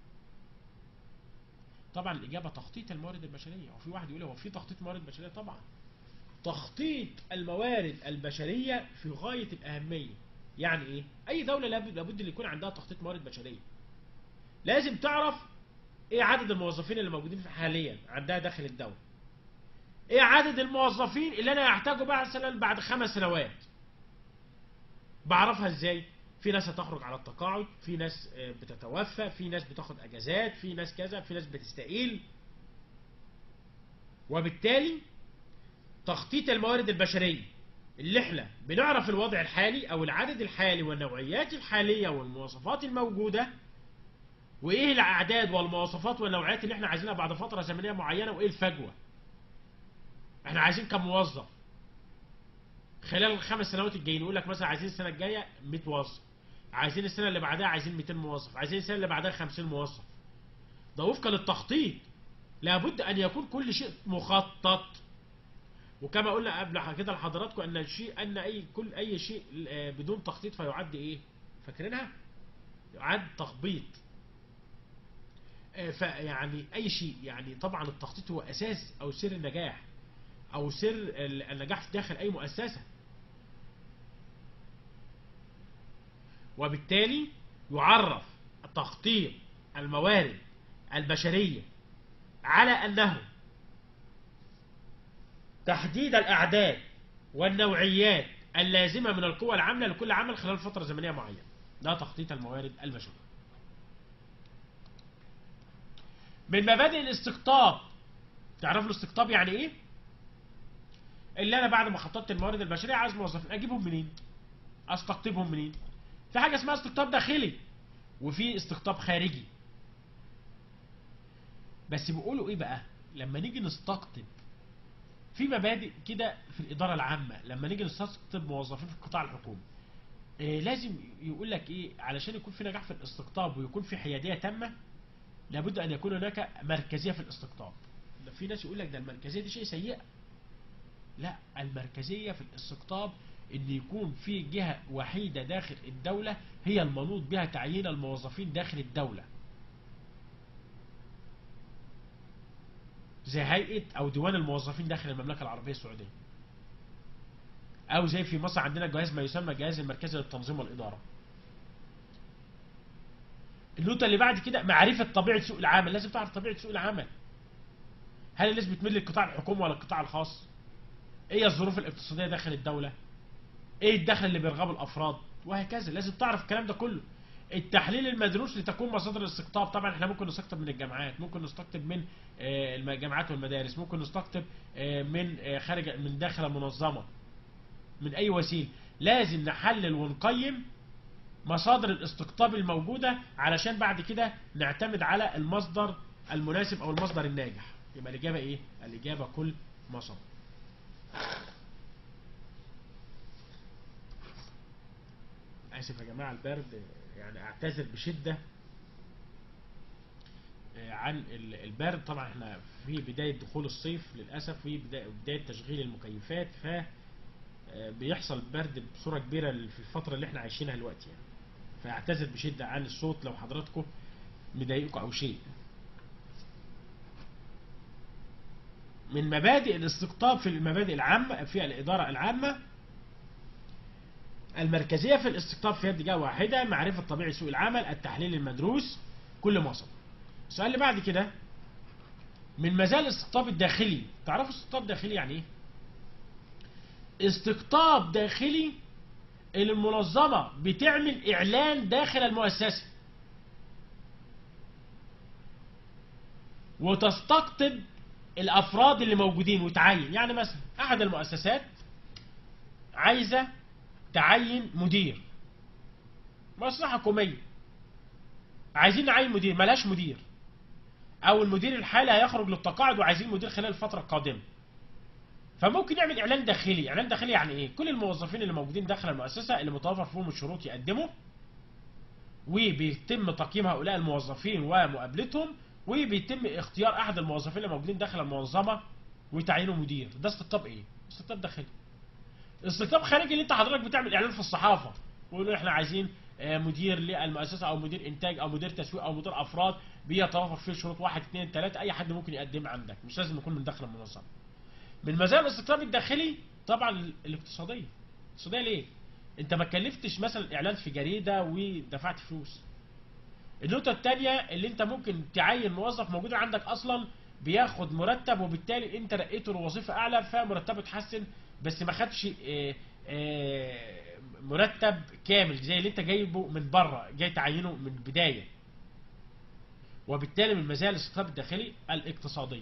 A: طبعا الإجابة تخطيط الموارد البشرية وفي واحد يقول هو في تخطيط موارد بشرية طبعا تخطيط الموارد البشرية في غاية الأهمية يعني إيه؟ أي دولة لابد لابد أن يكون عندها تخطيط موارد بشرية لازم تعرف ايه عدد الموظفين اللي موجودين حاليا عندها داخل الدولة ايه عدد الموظفين اللي انا هحتاجه بعد مثلا بعد خمس سنوات بعرفها ازاي في ناس هتخرج على التقاعد في ناس آه، بتتوفى في ناس بتاخد اجازات في ناس كذا في ناس بتستقيل وبالتالي تخطيط الموارد البشرية اللي احنا بنعرف الوضع الحالي او العدد الحالي والنوعيات الحالية والمواصفات الموجودة وايه الاعداد والمواصفات والنوعيات اللي احنا عايزينها بعد فتره زمنيه معينه وايه الفجوه احنا عايزين كم موظف خلال الخمس سنوات الجايين يقول لك مثلا عايزين السنه الجايه 100 موظف عايزين السنه اللي بعدها عايزين 200 موظف عايزين السنه اللي بعدها 50 موظف ده وفقا للتخطيط لابد ان يكون كل شيء مخطط وكما قلنا قبل كده لحضراتكم ان الشيء ان اي كل اي شيء آه، بدون تخطيط فيعد ايه فاكرينها يعد تخبيط آه، فيعني اي شيء يعني طبعا التخطيط هو اساس او سر النجاح او سر ال- النجاح في داخل اي مؤسسه وبالتالي يعرف تخطيط الموارد البشريه على انه تحديد الاعداد والنوعيات اللازمه من القوى العامله لكل عمل خلال فتره زمنيه معينه ده تخطيط الموارد البشريه من مبادئ الاستقطاب تعرفوا الاستقطاب يعني ايه اللي انا بعد ما خططت الموارد البشريه عايز موظفين اجيبهم منين استقطبهم منين في حاجه اسمها استقطاب داخلي وفي استقطاب خارجي بس بيقولوا ايه بقى لما نيجي نستقطب في مبادئ كده في الاداره العامه لما نيجي نستقطب موظفين في القطاع الحكومي إيه لازم يقول لك ايه علشان يكون في نجاح في الاستقطاب ويكون في حياديه تامه لابد ان يكون هناك مركزيه في الاستقطاب ده في ناس يقول لك ده المركزيه دي شيء سيء لا المركزيه في الاستقطاب ان يكون في جهه وحيده داخل الدوله هي المنوط بها تعيين الموظفين داخل الدوله زي هيئه او ديوان الموظفين داخل المملكه العربيه السعوديه او زي في مصر عندنا جهاز ما يسمى الجهاز المركزي للتنظيم والاداره النقطة اللي بعد كده معرفة طبيعة سوق العمل، لازم تعرف طبيعة سوق العمل. هل الناس بتميل للقطاع الحكومي ولا القطاع الخاص؟ ايه الظروف الاقتصادية داخل الدولة؟ ايه الدخل اللي بيرغبه الافراد؟ وهكذا، لازم تعرف الكلام ده كله. التحليل المدروس لتكون مصادر الاستقطاب، طبعا احنا ممكن نستقطب من الجامعات، ممكن نستقطب من آه، الجامعات والمدارس، ممكن نستقطب آه، من آه، خارج من داخل المنظمة. من اي وسيلة، لازم نحلل ونقيم مصادر الاستقطاب الموجودة علشان بعد كده نعتمد على المصدر المناسب او المصدر الناجح يبقى الاجابة ايه الاجابة كل مصادر اسف يا جماعة البرد يعني اعتذر بشدة آه، عن ال- البرد طبعا احنا في بداية دخول الصيف للأسف في بداية, بداية تشغيل المكيفات ف آه، بيحصل برد بصورة كبيرة في الفترة اللي احنا عايشينها دلوقتي يعني فاعتذر بشدة عن الصوت لو حضراتكم مضايقكم أو شيء من مبادئ الاستقطاب في المبادئ العامة في الإدارة العامة المركزية في الاستقطاب في يد جهة واحدة معرفة طبيعة سوق العمل التحليل المدروس كل مصر السؤال اللي بعد كده من مزايا الاستقطاب الداخلي تعرفوا الاستقطاب الداخلي يعني ايه استقطاب داخلي اللي المنظمة بتعمل إعلان داخل المؤسسة وتستقطب الأفراد اللي موجودين وتعين يعني مثلا أحد المؤسسات عايزة تعين مدير مؤسسة حكومية عايزين نعين مدير ملهاش مدير او المدير الحالي هيخرج للتقاعد وعايزين مدير خلال الفتره القادمه فممكن يعمل اعلان داخلي اعلان داخلي يعني ايه كل الموظفين اللي موجودين داخل المؤسسه اللي متوفر فيهم الشروط يقدموا وبيتم تقييم هؤلاء الموظفين ومقابلتهم وبيتم اختيار احد الموظفين اللي موجودين داخل المنظمه وتعيينه مدير ده استقطاب ايه استقطاب داخلي استقطاب خارجي اللي انت حضرتك بتعمل اعلان في الصحافه ويقولوا احنا عايزين آه، مدير للمؤسسه او مدير انتاج او مدير تسويق او مدير افراد بيتوافر فيه شروط واحد اثنين ثلاثه اي حد ممكن يقدم عندك مش لازم يكون من داخل المنظمه. من مزايا الاستقطاب الداخلي طبعا ال- الاقتصاديه. الاقتصاديه ليه؟ انت ما كلفتش مثلا اعلان في جريده ودفعت فلوس. النقطه الثانيه اللي انت ممكن تعين موظف موجود عندك اصلا بياخد مرتب وبالتالي انت رقيته لوظيفه اعلى فمرتبه اتحسن بس ما خدش آه، آه، مرتب كامل زي اللي انت جايبه من بره جاي تعينه من البدايه وبالتالي من مزايا الاستقطاب الداخلي الاقتصاديه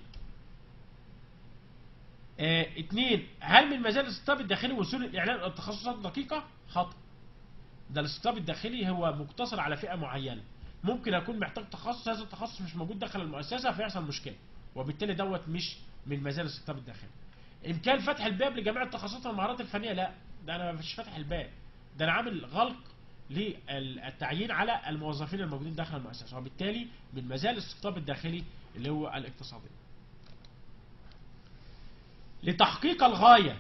A: آه، اتنين هل من مزايا الاستقطاب الداخلي وصول الاعلان الى التخصصات الدقيقه خطأ ده الاستقطاب الداخلي هو مقتصر على فئه معينه ممكن اكون محتاج تخصص هذا التخصص مش موجود داخل المؤسسه فيحصل مشكله وبالتالي دوت مش من مزايا الاستقطاب الداخلي امكان فتح الباب لجميع التخصصات والمهارات الفنيه لا ده انا مش فاتح الباب ده انا عامل غلق للتعيين على الموظفين الموجودين داخل المؤسسه وبالتالي من مزايا الاستقطاب الداخلي اللي هو الاقتصادي لتحقيق الغايه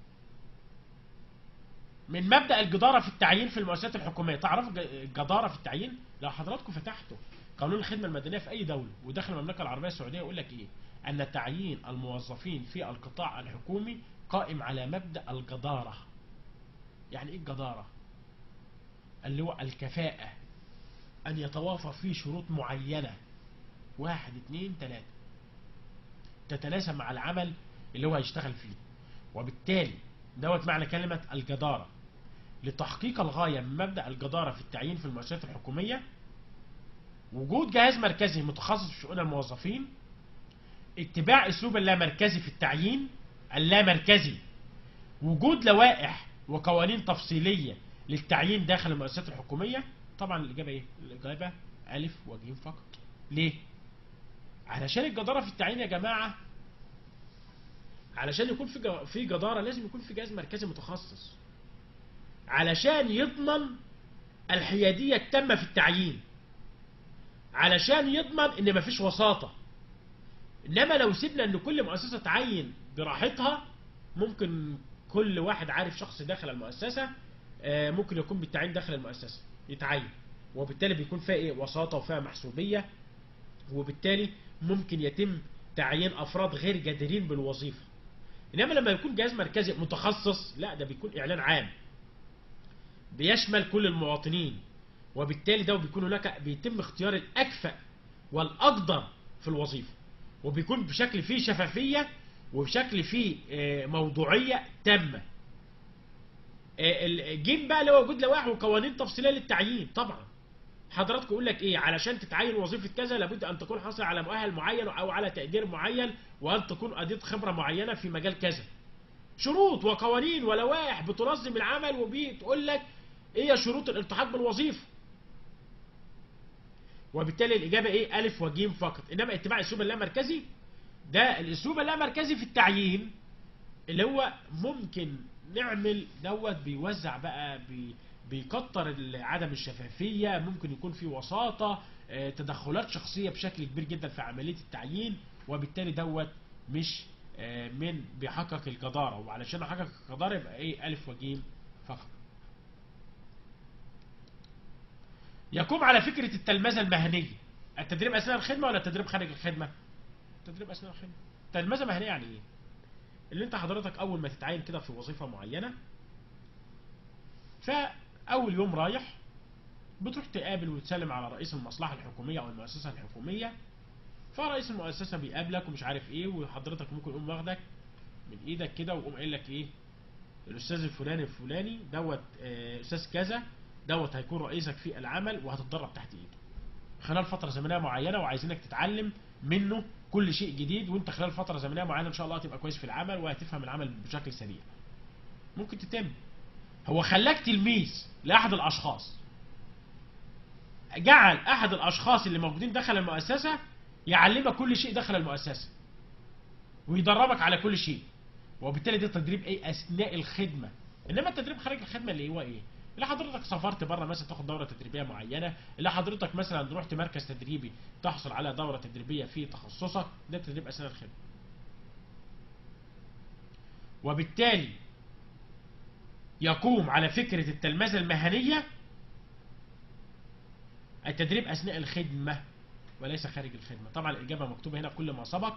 A: من مبدا الجداره في التعيين في المؤسسات الحكوميه تعرفوا الج- الجداره في التعيين لو حضراتكم فتحتوا قانون الخدمه المدنيه في اي دوله وداخل المملكه العربيه السعوديه يقول لك ايه ان تعيين الموظفين في القطاع الحكومي قائم على مبدا الجداره يعني ايه الجداره اللي هو الكفاءه ان يتوافر فيه شروط معينه واحد اتنين تلاته تتناسب مع العمل اللي هو هيشتغل فيه وبالتالي دوت معنى كلمة الجدارة لتحقيق الغاية من مبدأ الجدارة في التعيين في المؤسسات الحكومية وجود جهاز مركزي متخصص في شؤون الموظفين اتباع اسلوب اللامركزي في التعيين اللامركزي وجود لوائح وقوانين تفصيلية للتعيين داخل المؤسسات الحكومية طبعا الإجابة إيه؟ الإجابة ألف وجيم فقط ليه؟ علشان الجدارة في التعيين يا جماعة علشان يكون في ج- في جدارة لازم يكون في جهاز مركزي متخصص علشان يضمن الحيادية التامة في التعيين علشان يضمن ان مفيش وساطة انما لو سيبنا ان كل مؤسسة تعين براحتها ممكن كل واحد عارف شخص داخل المؤسسة آه، ممكن يكون بالتعيين داخل المؤسسة يتعين وبالتالي بيكون فيها ايه وساطة وفيها محسوبية وبالتالي ممكن يتم تعيين افراد غير جديرين بالوظيفة انما لما يكون جهاز مركزي متخصص لا ده بيكون اعلان عام بيشمل كل المواطنين وبالتالي ده بيكون هناك بيتم اختيار الاكفأ والاقدر في الوظيفه وبيكون بشكل فيه شفافيه وبشكل فيه آه، موضوعيه تامه آه، الجيم بقى اللي هو وجود لوائح وقوانين تفصيليه للتعيين طبعا حضراتكم يقول لك ايه علشان تتعين وظيفه كذا لابد ان تكون حاصل على مؤهل معين او على تقدير معين وان تكون اديت خبره معينه في مجال كذا شروط وقوانين ولوائح بتنظم العمل وبتقول لك ايه شروط الالتحاق بالوظيفه وبالتالي الاجابه ايه الف وجيم فقط انما اتباع الاسلوب اللامركزي ده الاسلوب اللامركزي في التعيين اللي هو ممكن نعمل دوت بيوزع بقى بي بيكتر ال- عدم الشفافية ممكن يكون في وساطة آه، تدخلات شخصية بشكل كبير جدا في عملية التعيين وبالتالي دوت مش آه، من بيحقق الجدارة وعلشان احقق الجدارة يبقى ايه ألف وجيم فقط يقوم على فكرة التلمذة المهنية التدريب أثناء الخدمة ولا التدريب خارج الخدمة؟ التدريب أثناء الخدمة تلمذة مهنية يعني إيه؟ اللي أنت حضرتك أول ما تتعين كده في وظيفة معينة فأول يوم رايح بتروح تقابل وتسلم على رئيس المصلحة الحكومية أو المؤسسة الحكومية فرئيس المؤسسة بيقابلك ومش عارف إيه وحضرتك ممكن يقوم واخدك من إيدك كده ويقوم قايل لك إيه الاستاذ الفلاني الفلاني دوت آه، استاذ كذا دوت هيكون رئيسك في العمل وهتتدرب تحت ايده خلال فتره زمنيه معينه وعايزينك تتعلم منه كل شيء جديد وانت خلال فتره زمنيه معينه ان شاء الله هتبقى كويس في العمل وهتفهم العمل بشكل سريع ممكن تتم هو خلاك تلميذ لاحد الاشخاص جعل احد الاشخاص اللي موجودين داخل المؤسسه يعلمك كل شيء داخل المؤسسه ويدربك على كل شيء وبالتالي ده تدريب ايه اثناء الخدمه انما التدريب خارج الخدمه اللي هو ايه اللي حضرتك سافرت بره مثلا تاخد دوره تدريبيه معينه اللي حضرتك مثلا رحت مركز تدريبي تحصل على دوره تدريبيه في تخصصك ده تدريب اثناء الخدمه وبالتالي يقوم على فكره التلمذه المهنيه التدريب اثناء الخدمه وليس خارج الخدمه طبعا الاجابه مكتوبه هنا كل ما سبق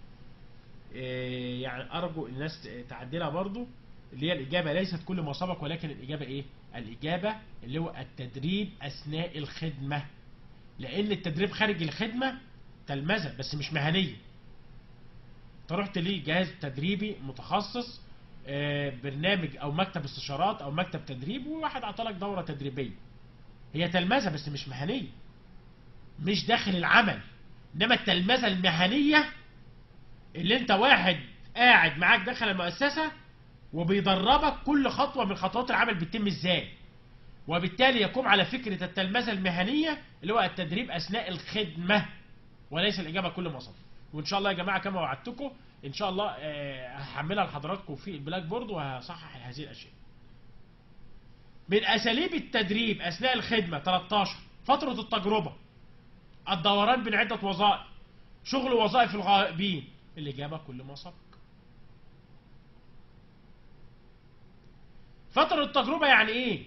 A: إيه، يعني ارجو الناس تعدلها برضو اللي هي الاجابه ليست كل ما سبق ولكن الاجابه ايه الاجابه اللي هو التدريب اثناء الخدمه لان التدريب خارج الخدمه تلمذه بس مش مهنيه انت رحت ليه جهاز تدريبي متخصص آه، برنامج او مكتب استشارات او مكتب تدريب وواحد عطالك دوره تدريبيه هي تلمذه بس مش مهنيه مش داخل العمل انما التلمذه المهنيه اللي انت واحد قاعد معاك داخل المؤسسه وبيدربك كل خطوه من خطوات العمل بتتم ازاي وبالتالي يقوم على فكره التلمذه المهنيه اللي هو التدريب اثناء الخدمه وليس الاجابه كل ما صف وان شاء الله يا جماعه كما وعدتكم ان شاء الله آه، هحملها لحضراتكم في البلاك بورد وهصحح هذه الاشياء من اساليب التدريب اثناء الخدمه 13 فتره التجربه الدوران بين عده وظائف شغل وظائف الغائبين الاجابه كل ما سبق فتره التجربه يعني ايه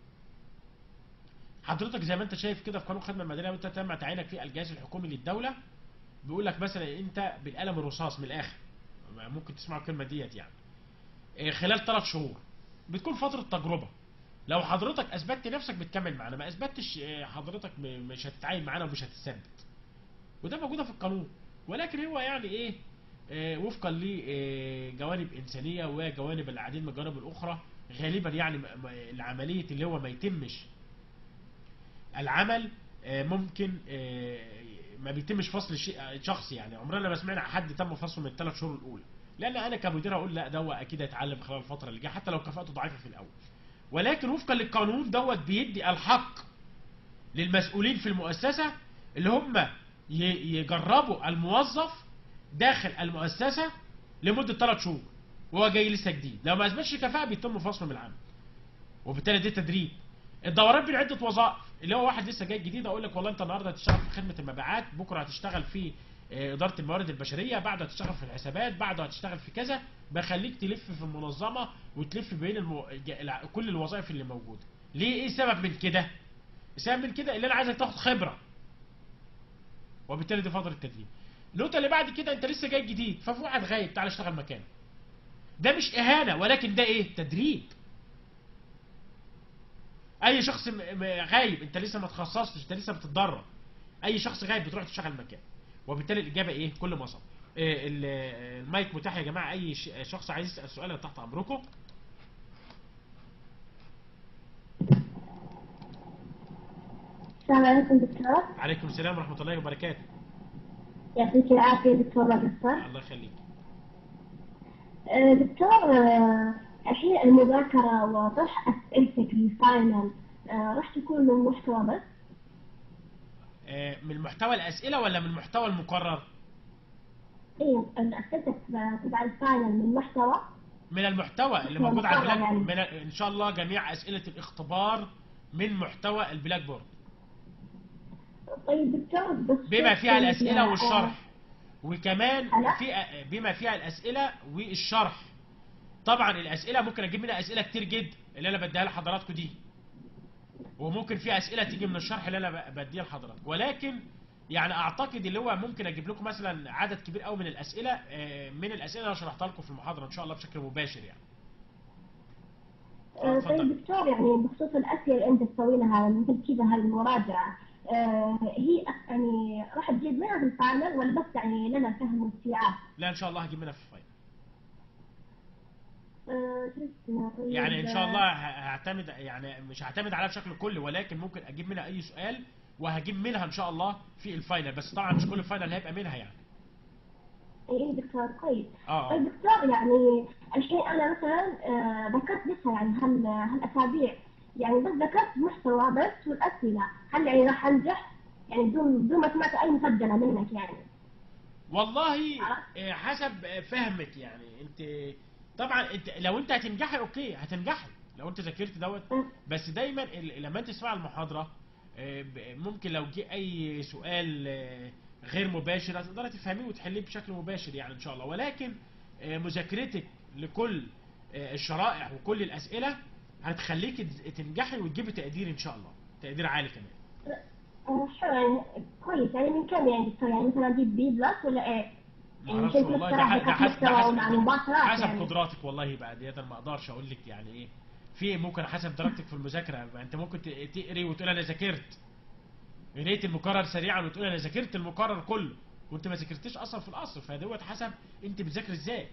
A: حضرتك زي ما انت شايف كده في قانون الخدمه المدنيه وانت تم تعيينك في الجهاز الحكومي للدوله بيقول لك مثلا انت بالقلم الرصاص من الاخر ممكن تسمعوا الكلمه ديت يعني إيه، خلال ثلاث شهور بتكون فتره تجربه لو حضرتك اثبتت نفسك بتكمل معانا ما اثبتش إيه، حضرتك م- مش هتتعين معانا ومش هتثبت وده موجوده في القانون ولكن هو يعني ايه آه، وفقا لجوانب انسانيه وجوانب العديد من الجوانب الاخرى غالبا يعني م- م- العمليه اللي هو ما يتمش العمل آه، ممكن آه، ما بيتمش فصل شيء شخص يعني عمرنا ما سمعنا حد تم فصله من الثلاث شهور الاولى لان انا كمدير اقول لا ده هو اكيد هيتعلم خلال الفتره اللي جايه حتى لو كفاءته ضعيفه في الاول ولكن وفقا للقانون دوت بيدي الحق للمسؤولين في المؤسسه اللي هم ي- يجربوا الموظف داخل المؤسسه لمده ثلاث شهور وهو جاي لسه جديد لو ما اثبتش كفاءه بيتم فصله من العمل وبالتالي ده تدريب الدوران بين عده وظائف اللي هو واحد لسه جاي جديد اقول لك والله انت النهارده هتشتغل في خدمه المبيعات بكره هتشتغل في آه، اداره الموارد البشريه بعده هتشتغل في الحسابات بعده هتشتغل في كذا بخليك تلف في المنظمه وتلف بين المو... ج- الع- كل الوظائف اللي موجوده ليه ايه السبب من كده السبب من كده اللي انا عايزك تاخد خبره وبالتالي دي فتره التدريب النقطه اللي بعد كده انت لسه جاي جديد ففي واحد غايب تعالى اشتغل مكانه ده مش اهانه ولكن ده ايه تدريب اي شخص م- م- غايب انت لسه ما تخصصتش انت لسه بتتدرب اي شخص غايب بتروح تشتغل مكان وبالتالي الاجابه ايه كل ما صار إيه ال- المايك متاح يا جماعه اي ش- شخص عايز يسال سؤال أنا تحت امركم
B: السلام عليكم دكتور
A: عليكم السلام ورحمه الله وبركاته
B: يعطيك العافية دكتور مقصر
A: الله يخليك
B: آه، دكتور آه، الحين المذاكرة وطرح أسئلتك للفاينل آه، راح تكون من محتوى بس
A: آه، من محتوى الاسئله ولا من محتوى المقرر
B: اي أسئلتك تبع الفاينل من محتوى
A: من المحتوى اللي
B: محتوى
A: موجود على
B: مقرر
A: البلاك
B: يعني.
A: من ان شاء الله جميع اسئله الاختبار من محتوى البلاك بورد
B: طيب دكتور بس
A: بما فيها
B: كنت-
A: الاسئله
B: آه،
A: والشرح وكمان
B: ألا؟
A: في بما فيها الاسئله والشرح طبعا الاسئله ممكن اجيب منها اسئله كتير جدا اللي انا بديها لحضراتكم دي وممكن في اسئله تيجي من الشرح اللي انا ب- بديها لحضراتكم ولكن يعني اعتقد اللي هو ممكن اجيب لكم مثلا عدد كبير قوي من الاسئله آه، من الاسئله اللي انا شرحتها لكم في المحاضره ان شاء الله بشكل مباشر يعني
B: آه،
A: اتفضل.
B: طيب دكتور يعني بخصوص الأسئلة اللي أنت تسوينها مثل كذا هذه المراجعة آه، هي يعني راح تجيب منها في الفاينل ولا بس يعني لنا فهم واستيعاب؟
A: لا ان شاء الله هجيب منها في الفايل
B: آه، شو اسمه؟ طيب،
A: يعني ان شاء
B: آه،
A: الله ه- هعتمد يعني مش هعتمد عليها بشكل كلي ولكن ممكن اجيب منها اي سؤال وهجيب منها ان شاء الله في الفاينل بس طبعا مش كل الفاينل هيبقى منها يعني
B: ايه دكتور كويس
A: اه
B: طيب
A: اه
B: دكتور يعني الحين انا مثلا آه، ذكرت لسه يعني هال هالاسابيع يعني بس ذكرت محتوى بس والاسئله هل يعني راح انجح؟ يعني بدون بدون ما سمعت اي مسجله منك يعني
A: والله آه، حسب آه، فهمك يعني انت طبعا انت لو انت هتنجحي اوكي هتنجحي لو انت ذاكرت دوت بس دايما ال- لما انت تسمع المحاضره آه، ب- ممكن لو جه اي سؤال آه، غير مباشر هتقدري تفهميه وتحليه بشكل مباشر يعني ان شاء الله ولكن آه، مذاكرتك لكل آه، الشرائح وكل الاسئله هتخليك تز- تنجحي وتجيبي تقدير ان شاء الله تقدير عالي كمان
B: آه، شو يعني كويس يعني من كم يعني دكتور يعني مثلا اجيب بي بلس ولا ايه؟ يعني
A: معرفش
B: كيف
A: والله ده
B: الصراحة
A: ح- ده
B: كانت
A: حسب ده
B: محتوى ومع
A: حسب
B: المباشرات
A: حسب
B: يعني.
A: قدراتك والله بقى ديت أنا ما اقدرش اقول لك يعني ايه في ممكن حسب درجتك في المذاكره ما انت ممكن ت- تقري وتقول انا ذاكرت قريت المقرر سريعا وتقول انا ذاكرت المقرر كله وانت ما ذاكرتش اصلا في الاصل فدوت حسب انت بتذاكر ازاي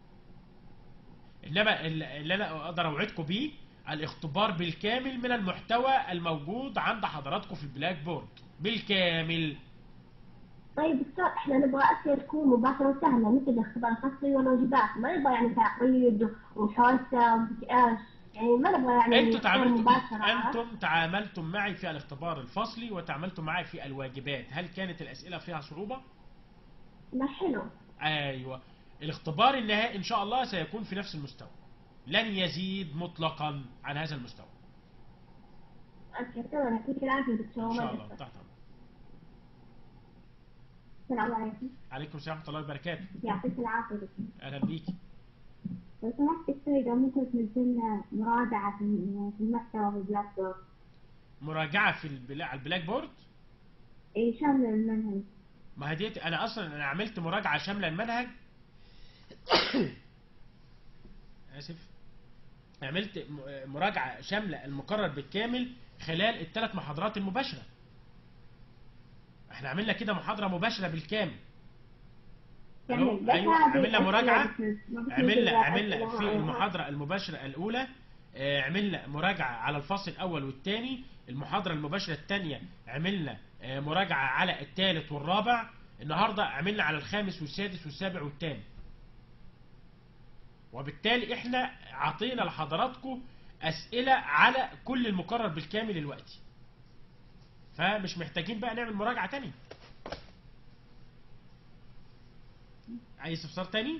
A: انما ال- اللي انا اقدر اوعدكم بيه الاختبار بالكامل من المحتوى الموجود عند حضراتكم في البلاك بورد بالكامل
B: طيب دكتور احنا نبغى اسئله تكون مباشره وسهله مثل الاختبار الفصلي والواجبات ما نبغى يعني تعقيد ومحادثه ومدري ايش يعني ما نبغى يعني
A: انتوا
B: غير
A: تعاملتوا
B: مباشره
A: انتم تعاملتم معي في الاختبار الفصلي وتعاملتم معي في الواجبات هل كانت الاسئله فيها صعوبه
B: لا حلو
A: ايوه الاختبار النهائي ان شاء الله سيكون في نفس المستوى لن يزيد مطلقا عن هذا المستوى
B: اوكي تمام يعطيك العافيه دكتور
A: ان شاء
B: ما
A: الله
B: تقصر.
A: تحت أمرك.
B: السلام عليكم
A: عليكم السلام ورحمه الله وبركاته
B: يعطيك العافيه دكتور
A: اهلا بيك
B: لو سمحت دكتور اذا ممكن تنزل لنا مراجعه في في المحتوى في البلاك بورد
A: مراجعه في البلا- على البلاك بورد
B: اي شامل المنهج
A: ما هديت انا اصلا انا عملت مراجعه شامله المنهج اسف عملت م- مراجعه شامله المقرر بالكامل خلال الثلاث محاضرات المباشره احنا عملنا كده محاضره مباشره بالكامل أهو،
B: بس
A: أيوة،
B: هذه
A: عملنا
B: أسئلة
A: مراجعة
B: بس- ما بتنزل
A: عملنا
B: بقى
A: عملنا
B: أسئلة
A: في
B: معينة.
A: المحاضرة المباشرة الأولى آه، عملنا مراجعة على الفصل الأول والثاني المحاضرة المباشرة الثانية عملنا آه، مراجعة على الثالث والرابع النهاردة عملنا على الخامس والسادس والسابع والثامن وبالتالي احنا عطينا لحضراتكم أسئلة على كل المقرر بالكامل الوقتي فمش محتاجين بقى نعمل مراجعة تانية عايز استفسار تاني؟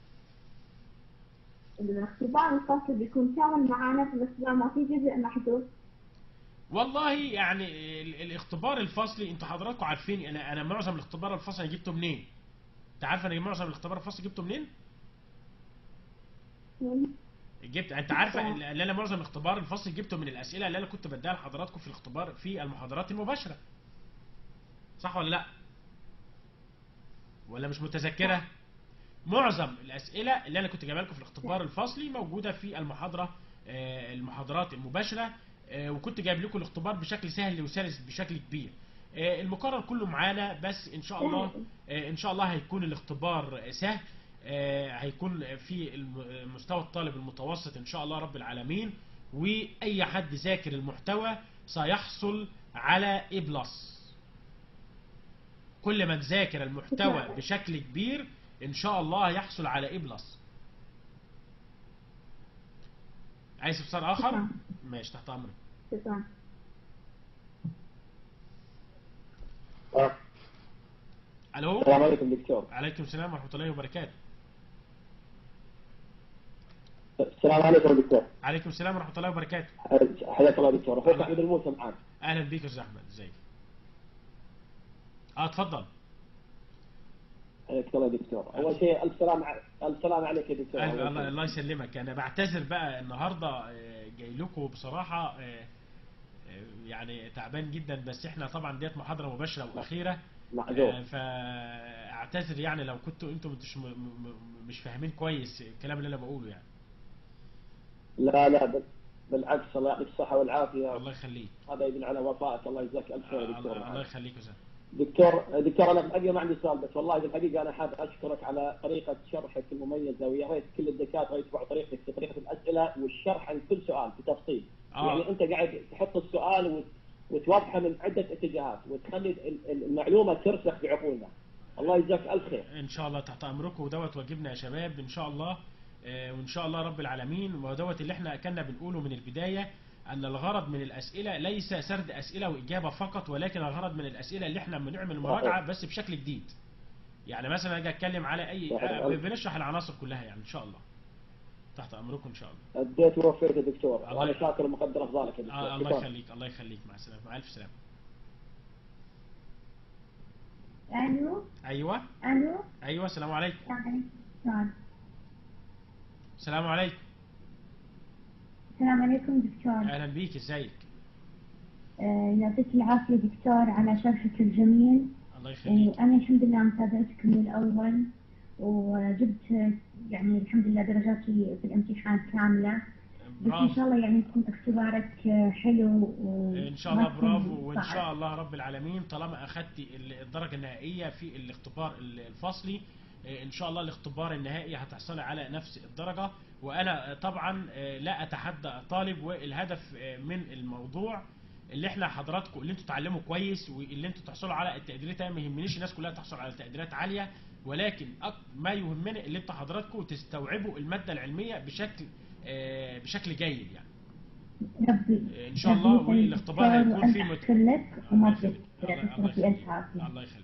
B: الاختبار الفصل بيكون شامل معانا في الاختبار ما في جزء محذوف
A: والله يعني ال- الاختبار الفصلي انتوا حضراتكم عارفين انا انا معظم الاختبار الفصلي انا جبته منين؟ انت عارف انا معظم الاختبار الفصلي جبته منين؟ جبت انت عارفه ان ان انا معظم الاختبار الفصلي جبته من الاسئله اللي انا كنت بديها لحضراتكم في الاختبار في المحاضرات المباشره. صح ولا لا؟ ولا مش متذكره؟ معظم الاسئله اللي انا كنت جايبها لكم في الاختبار الفصلي موجوده في المحاضره آه، المحاضرات المباشره آه، وكنت جايب لكم الاختبار بشكل سهل وسلس بشكل كبير. آه، المقرر كله معانا بس ان شاء الله آه، ان شاء الله هيكون الاختبار سهل آه، هيكون في الم- مستوى الطالب المتوسط ان شاء الله رب العالمين واي حد ذاكر المحتوى سيحصل على A بلس كل من ذاكر المحتوى بشكل كبير ان شاء الله يحصل على A بلس عايز استفسار اخر
B: شكراً.
A: ماشي تحت امرك
B: شكرا
C: آه،
A: الو
C: السلام عليكم دكتور
A: عليكم السلام ورحمه الله وبركاته
C: السلام عليكم دكتور
A: عليكم السلام ورحمه الله وبركاته
C: حياك الله دكتور اخوك احمد الموسى معاك
A: اهلا بيك يا استاذ احمد ازيك اه اتفضل
C: حياك الله دكتور اول شيء الف سلام ع- الف سلام عليك يا دكتور
A: أهلا
C: أول
A: الله,
C: شيء.
A: الله يسلمك انا بعتذر بقى النهارده آه، جاي لكم بصراحه آه، آه، يعني تعبان جدا بس احنا طبعا ديت محاضره مباشره واخيره
C: معذور
A: آه، فاعتذر يعني لو كنتوا انتم مش م- م- مش فاهمين كويس الكلام اللي انا بقوله يعني
C: لا لا بل بالعكس الله يعطيك الصحه والعافيه
A: الله يخليك
C: هذا يدل على وفائك الله يجزاك الف خير يا
A: الله
C: دكتور
A: الله يخليك يا استاذ
C: دكتور دكتور انا بالحقيقه ما عندي سؤال بس والله بالحقيقه انا حاب اشكرك على طريقه شرحك المميزه ويا ريت كل الدكاتره يتبعوا طريقتك في طريقه الاسئله والشرح عن كل سؤال بتفصيل.
A: آه.
C: يعني انت قاعد تحط السؤال وت- وتوضحه من عده اتجاهات وتخلي ال- ال- المعلومه ترسخ بعقولنا. الله يجزاك الف خير.
A: ان شاء الله تحت امركم ودوت واجبنا يا شباب ان شاء الله آه، وان شاء الله رب العالمين ودوت اللي احنا كنا بنقوله من البدايه ان الغرض من الاسئله ليس سرد اسئله واجابه فقط ولكن الغرض من الاسئله اللي احنا بنعمل مراجعه بس بشكل جديد يعني مثلا اجي اتكلم على اي
C: صحيح.
A: آه، بنشرح العناصر كلها يعني ان شاء الله تحت امركم ان شاء الله
C: اديت ووفيت يا دكتور
A: الله
C: وانا
A: يخليك.
C: شاكر ومقدر افضالك يا دكتور.
A: آه الله
C: شكراً.
A: يخليك الله يخليك مع السلامه مع الف سلامه
B: الو
A: ايوه
B: الو
A: ايوه السلام عليكم
B: السلام
A: السلام عليكم
B: السلام عليكم دكتور
A: اهلا بيك ازيك
B: آه، يعطيك العافية دكتور على شرحك الجميل
A: الله يخليك
B: آه، أنا الحمد لله متابعتك من الأول وجبت آه، يعني الحمد لله درجاتي في الامتحان كاملة بس إن
A: برافو
B: شاء الله يعني يكون اختبارك آه، حلو و
A: ان شاء الله
B: ما يكون
A: برافو وان
B: صعب.
A: شاء الله رب العالمين طالما اخدتي ال- الدرجه النهائيه في الاختبار ال- الفصلي آه، ان شاء الله الاختبار النهائي هتحصلي على نفس الدرجه وانا آه، طبعا آه، لا اتحدى طالب والهدف آه، من الموضوع اللي احنا حضراتكم اللي انتوا تتعلموا كويس واللي انتوا تحصلوا على التقديرات أنا ما يهمنيش الناس كلها تحصل على تقديرات عاليه ولكن أك- ما يهمني اللي انتوا حضراتكم تستوعبوا الماده العلميه بشكل آه، بشكل جيد يعني
B: ربي
A: إن شاء الله
B: ربي يسعدك
A: والاختبار
B: دكتور
A: هيكون فيه
B: وأنا
A: مت-
B: أشكر لك وما
A: الله يخليك.
B: تقصر
A: الله-
B: يعطيك
A: الله
B: ألف
A: يخليك.
B: عافية
A: الله يخليك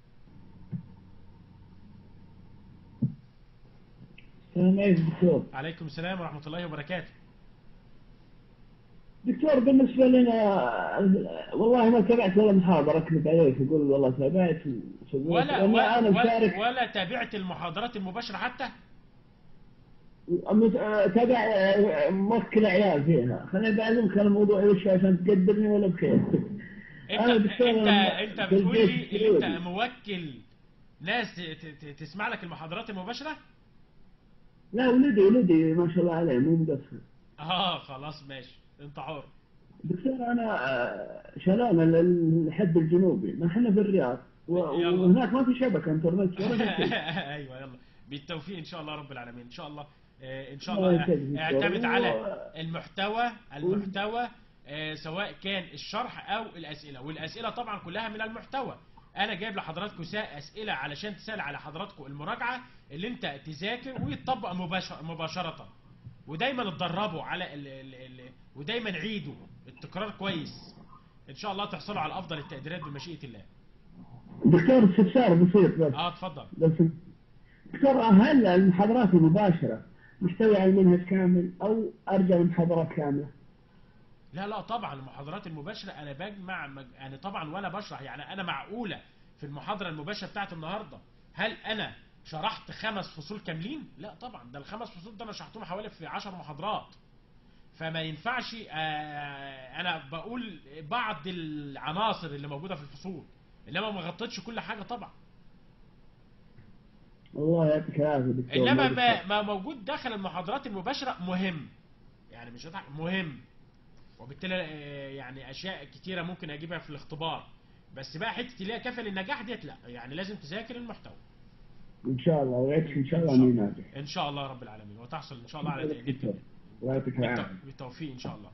D: السلام عليكم دكتور
A: عليكم السلام ورحمة الله وبركاته
D: دكتور بالنسبة لنا والله ما تابعت ولا محاضرة أكذب عليك أقول والله تابعت وسويت
A: ولا
D: أنا
A: ولا,
D: أنا
A: ولا,
D: مشارك
A: ولا تابعت المحاضرات المباشرة حتى
D: مت- تابع موكل عيال فيها خليني بعلمك الموضوع وش عشان تقدرني ولا بخير
A: انت
D: أنا دكتور
A: انت
D: أنا
A: انت
D: في
A: بتقول لي
D: البيت
A: اللي انت
D: سعودي.
A: موكل ناس ت- ت- تسمع لك المحاضرات المباشرة
D: لا ولدي ولدي ما شاء الله عليه مو مقصر
A: اه خلاص ماشي انت حر
D: دكتور أنا آه، شلون ال- الحد الجنوبي ما احنا في الرياض و-
A: يلا.
D: وهناك ما في شبكة انترنت ولا شيء.
A: ايوه يلا بالتوفيق ان شاء الله رب العالمين ان شاء الله آه، ان شاء
D: الله
A: الله
D: يسعدك.
A: اعتمد على
D: و-
A: المحتوى المحتوى آه، سواء كان الشرح او الاسئله والاسئله طبعا كلها من المحتوى انا جايب لحضراتكم سا- اسئله علشان تسال على حضراتكم المراجعه اللي انت تذاكر ويتطبق مباشر مباشره ودايما اتدربوا على ال ال ال ودايما عيدوا التكرار كويس ان شاء الله تحصلوا على افضل التقديرات بمشيئه الله
D: دكتور استفسار بسيط بس
A: اه اتفضل
D: بس دكتور هل المحاضرات المباشرة محتوي على المنهج كامل أو أرجع المحاضرات كاملة؟
A: لا لا طبعا المحاضرات المباشرة أنا بجمع مج... يعني طبعا وأنا بشرح يعني أنا معقولة في المحاضرة المباشرة بتاعت النهاردة هل أنا شرحت خمس فصول كاملين؟ لا طبعا ده الخمس فصول ده أنا شرحتهم حوالي في عشر محاضرات فما ينفعش آه أنا بقول بعض العناصر اللي موجودة في الفصول إنما ما غطيتش كل حاجة طبعا
D: الله يعطيك العافية دكتور
A: انما
D: ما
A: ما, ما موجود داخل المحاضرات المباشره مهم يعني مش هضحك مهم وبالتالي آه، يعني اشياء كتيره ممكن اجيبها في الاختبار بس بقى حته اللي هي كافيه للنجاح ديت لا يعني لازم تذاكر المحتوى
D: إن شاء الله وعدك إن شاء الله
A: إن شاء
D: إني ناجح
A: ان شاء الله رب العالمين وتحصل ان شاء الله على تقدير
D: دكتور
A: كبير.
D: الله يعطيك العافية
A: بالتو- بالتوفيق ان شاء الله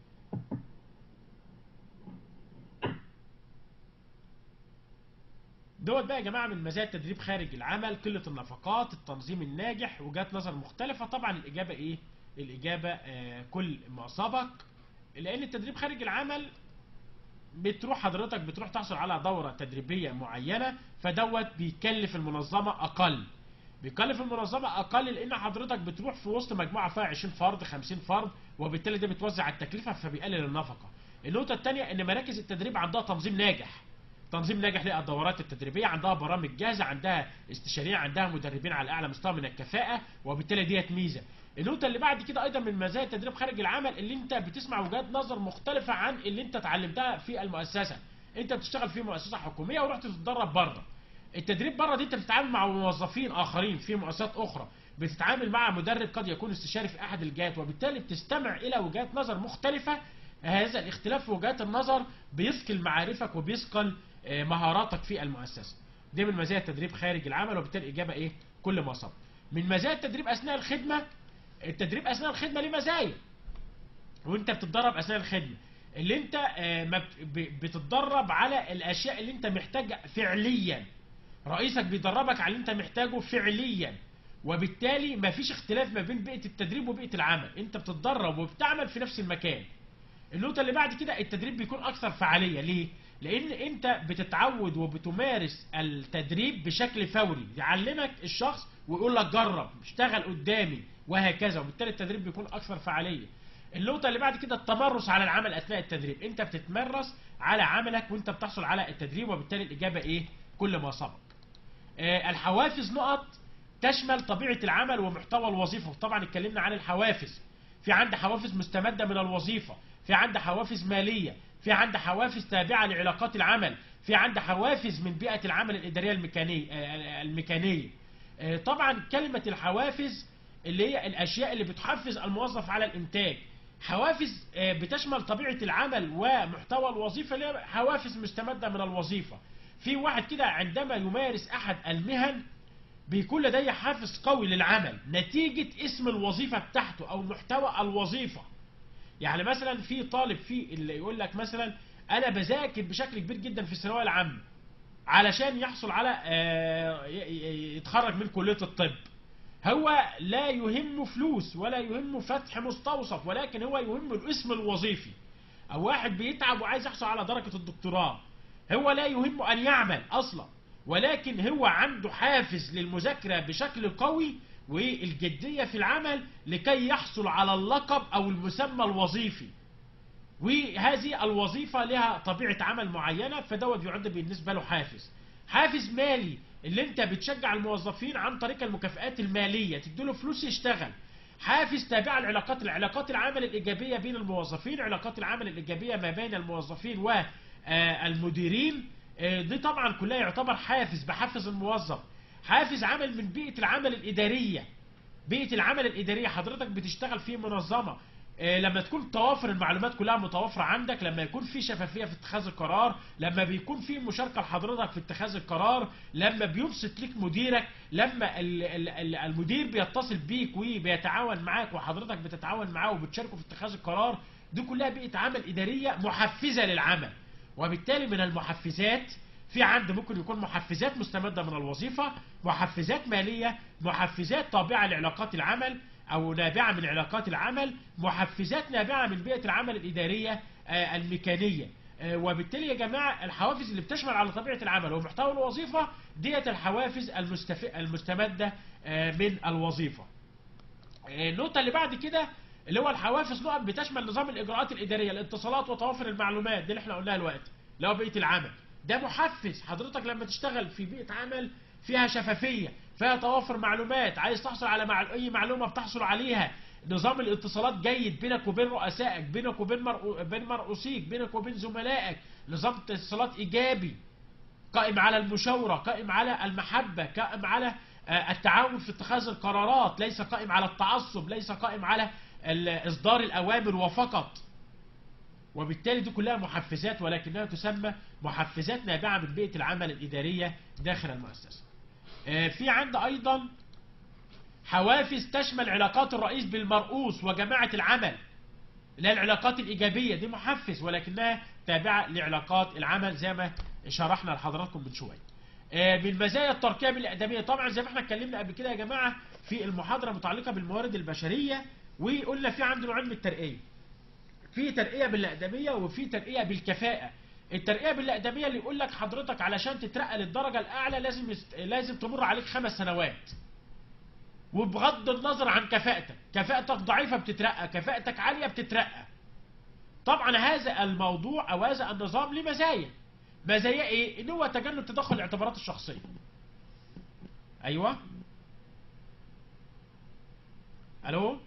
A: دوت بقى يا جماعه من مزايا التدريب خارج العمل قله النفقات التنظيم الناجح وجهات نظر مختلفه طبعا الاجابه ايه الاجابه آه كل ما سبق لان التدريب خارج العمل بتروح حضرتك بتروح تحصل على دورة تدريبية معينة فدوت بيكلف المنظمة أقل بيكلف المنظمة أقل لأن حضرتك بتروح في وسط مجموعة فيها 20 فرد 50 فرد وبالتالي ده بتوزع التكلفة فبيقلل النفقة النقطة الثانية إن مراكز التدريب عندها تنظيم ناجح تنظيم ناجح للدورات التدريبيه عندها برامج جاهزه عندها استشاريين عندها مدربين على اعلى مستوى من الكفاءه وبالتالي ديت ميزه النقطه اللي بعد كده ايضا من مزايا التدريب خارج العمل اللي انت بتسمع وجهات نظر مختلفه عن اللي انت اتعلمتها في المؤسسه انت بتشتغل في مؤسسه حكوميه ورحت تتدرب بره التدريب بره دي انت بتتعامل مع موظفين اخرين في مؤسسات اخرى بتتعامل مع مدرب قد يكون استشاري في احد الجهات وبالتالي بتستمع الى وجهات نظر مختلفه هذا الاختلاف في وجهات النظر بيثقل معارفك وبيثقل آه، مهاراتك في المؤسسه دي من مزايا التدريب خارج العمل وبالتالي الاجابه ايه كل ما سبق من مزايا التدريب اثناء الخدمه التدريب اثناء الخدمه ليه مزايا وانت بتتدرب اثناء الخدمه اللي انت آه، ما بت- ب- بتتدرب على الاشياء اللي انت محتاجها فعليا رئيسك بيدربك على اللي انت محتاجه فعليا وبالتالي ما فيش اختلاف ما بين بيئه التدريب وبيئه العمل انت بتتدرب وبتعمل في نفس المكان النقطة اللي بعد كده التدريب بيكون أكثر فعالية ليه؟ لأن أنت بتتعود وبتمارس التدريب بشكل فوري يعلمك الشخص ويقول لك جرب اشتغل قدامي وهكذا وبالتالي التدريب بيكون أكثر فعالية النقطة اللي بعد كده التمرس على العمل أثناء التدريب أنت بتتمرس على عملك وأنت بتحصل على التدريب وبالتالي الإجابة إيه؟ كل ما سبق آه، الحوافز نقط تشمل طبيعة العمل ومحتوى الوظيفة طبعا اتكلمنا عن الحوافز في عند حوافز مستمدة من الوظيفة في عند حوافز مالية في عند حوافز تابعة لعلاقات العمل في عند حوافز من بيئة العمل الإدارية الميكانية آه، الميكانية آه، طبعا كلمة الحوافز اللي هي الأشياء اللي بتحفز الموظف على الإنتاج حوافز آه، بتشمل طبيعة العمل ومحتوى الوظيفة اللي هي حوافز مستمدة من الوظيفة في واحد كده عندما يمارس أحد المهن بيكون لديه حافز قوي للعمل نتيجة اسم الوظيفة بتاعته أو محتوى الوظيفة يعني مثلا في طالب في اللي يقول لك مثلا أنا بذاكر بشكل كبير جدا في الثانوية العامة علشان يحصل على آه، ي- ي- يتخرج من كلية الطب هو لا يهمه فلوس ولا يهمه فتح مستوصف ولكن هو يهمه الاسم الوظيفي أو واحد بيتعب وعايز يحصل على درجة الدكتوراه هو لا يهمه أن يعمل أصلا ولكن هو عنده حافز للمذاكرة بشكل قوي والجدية في العمل لكي يحصل على اللقب أو المسمى الوظيفي وهذه الوظيفة لها طبيعة عمل معينة فدوت يعد بالنسبة له حافز حافز مالي اللي انت بتشجع الموظفين عن طريق المكافآت المالية تديله فلوس يشتغل حافز تابع العلاقات العلاقات العمل الإيجابية بين الموظفين علاقات العمل الإيجابية ما بين الموظفين والمديرين دي طبعا كلها يعتبر حافز بحفز الموظف حافز عمل من بيئة العمل الإدارية بيئة العمل الإدارية حضرتك بتشتغل في منظمة آه، لما تكون توافر المعلومات كلها متوافرة عندك لما يكون في شفافية في اتخاذ القرار لما بيكون في مشاركة لحضرتك في اتخاذ القرار لما بيبسط ليك مديرك لما ال- ال- ال- المدير بيتصل بيك وبيتعاون معاك وحضرتك بتتعاون معاه وبتشاركه في اتخاذ القرار دي كلها بيئة عمل إدارية محفزة للعمل وبالتالي من المحفزات في عند ممكن يكون محفزات مستمدة من الوظيفة محفزات مالية محفزات طابعة لعلاقات العمل أو نابعة من علاقات العمل محفزات نابعة من بيئة العمل الإدارية آه، الميكانية آه، وبالتالي يا جماعة الحوافز اللي بتشمل على طبيعة العمل ومحتوى الوظيفة ديت الحوافز المستف... المستمدة آه، من الوظيفة آه، النقطة اللي بعد كده اللي هو الحوافز نقط بتشمل نظام الإجراءات الإدارية الاتصالات وتوافر المعلومات دي اللي احنا قلناها دلوقتي اللي هو بيئة العمل ده محفز حضرتك لما تشتغل في بيئة عمل فيها شفافية فيها توافر معلومات عايز تحصل على مع... أي معلومة بتحصل عليها نظام الاتصالات جيد بينك وبين رؤسائك بينك وبين مرؤ... بين مرؤوسيك بينك وبين زملائك نظام اتصالات إيجابي قائم على المشاورة قائم على المحبة قائم على آه، التعاون في اتخاذ القرارات ليس قائم على التعصب ليس قائم على ال- إصدار الأوامر وفقط وبالتالي دي كلها محفزات ولكنها تسمى محفزات نابعة من بيئة العمل الإدارية داخل المؤسسة آه، في عند أيضا حوافز تشمل علاقات الرئيس بالمرؤوس وجماعة العمل لا العلاقات الإيجابية دي محفز ولكنها تابعة لعلاقات العمل زي ما شرحنا لحضراتكم من شوية آه، من مزايا التركيب الأقدمية طبعا زي ما احنا اتكلمنا قبل كده يا جماعة في المحاضرة متعلقة بالموارد البشرية وقلنا في عندنا نوعين من الترقية في ترقية بالأقدمية وفي ترقية بالكفاءة الترقية بالأقدمية اللي يقول لك حضرتك علشان تترقى للدرجة الأعلى لازم يست... لازم تمر عليك خمس سنوات وبغض النظر عن كفاءتك كفاءتك ضعيفة بتترقى كفاءتك عالية بتترقى طبعا هذا الموضوع أو هذا النظام له مزايا مزايا ايه ان هو تجنب تدخل الاعتبارات الشخصية ايوه الو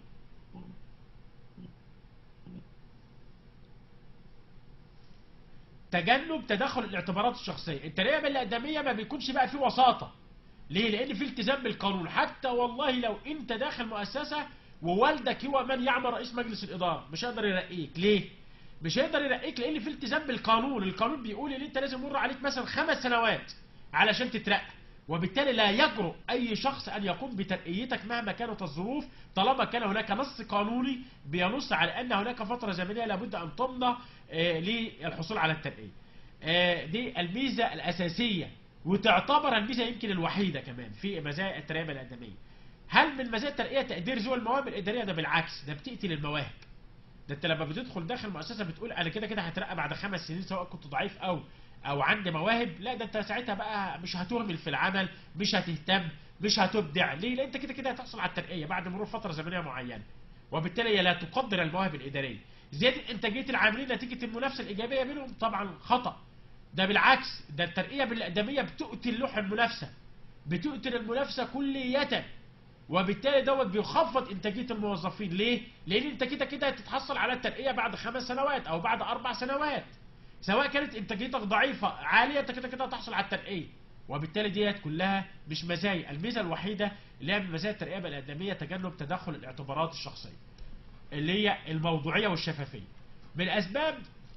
A: تجنب تدخل الاعتبارات الشخصية الترقية بالأقدمية ما بيكونش بقى فيه وساطة ليه لان في التزام بالقانون حتى والله لو انت داخل مؤسسة ووالدك هو من يعمل رئيس مجلس الإدارة مش هيقدر يرقيك ليه مش هيقدر يرقيك لان في التزام بالقانون القانون بيقول ان انت لازم يمر عليك مثلا خمس سنوات علشان تترقى وبالتالي لا يجرؤ اي شخص ان يقوم بترقيتك مهما كانت الظروف طالما كان هناك نص قانوني بينص على ان هناك فتره زمنيه لابد ان تمضى آه، للحصول على الترقيه آه، دي الميزه الاساسيه وتعتبر الميزه يمكن الوحيده كمان في مزايا الترقيه الادميه هل من مزايا الترقيه تقدير ذوي المواهب الاداريه ده بالعكس ده بتقتل المواهب ده انت لما بتدخل داخل مؤسسه بتقول انا كده كده هترقى بعد خمس سنين سواء كنت ضعيف او او عندي مواهب لا ده انت ساعتها بقى مش هتهمل في العمل مش هتهتم مش هتبدع ليه لان انت كده كده هتحصل على الترقيه بعد مرور فتره زمنيه معينه وبالتالي هي لا تقدر المواهب الاداريه زياده انتاجيه العاملين نتيجه المنافسه الايجابيه بينهم طبعا خطا ده بالعكس ده الترقيه بالاقدميه بتقتل لوح المنافسه بتقتل المنافسه كلية وبالتالي دوت بيخفض انتاجيه الموظفين ليه؟ لان انت كده كده هتتحصل على الترقيه بعد خمس سنوات او بعد اربع سنوات سواء كانت انتاجيتك ضعيفه عاليه انت كده كده هتحصل على الترقيه وبالتالي ديت كلها مش مزايا الميزه الوحيده اللي هي من مزايا الترقيه الادميه تجنب تدخل الاعتبارات الشخصيه اللي هي الموضوعيه والشفافيه من اسباب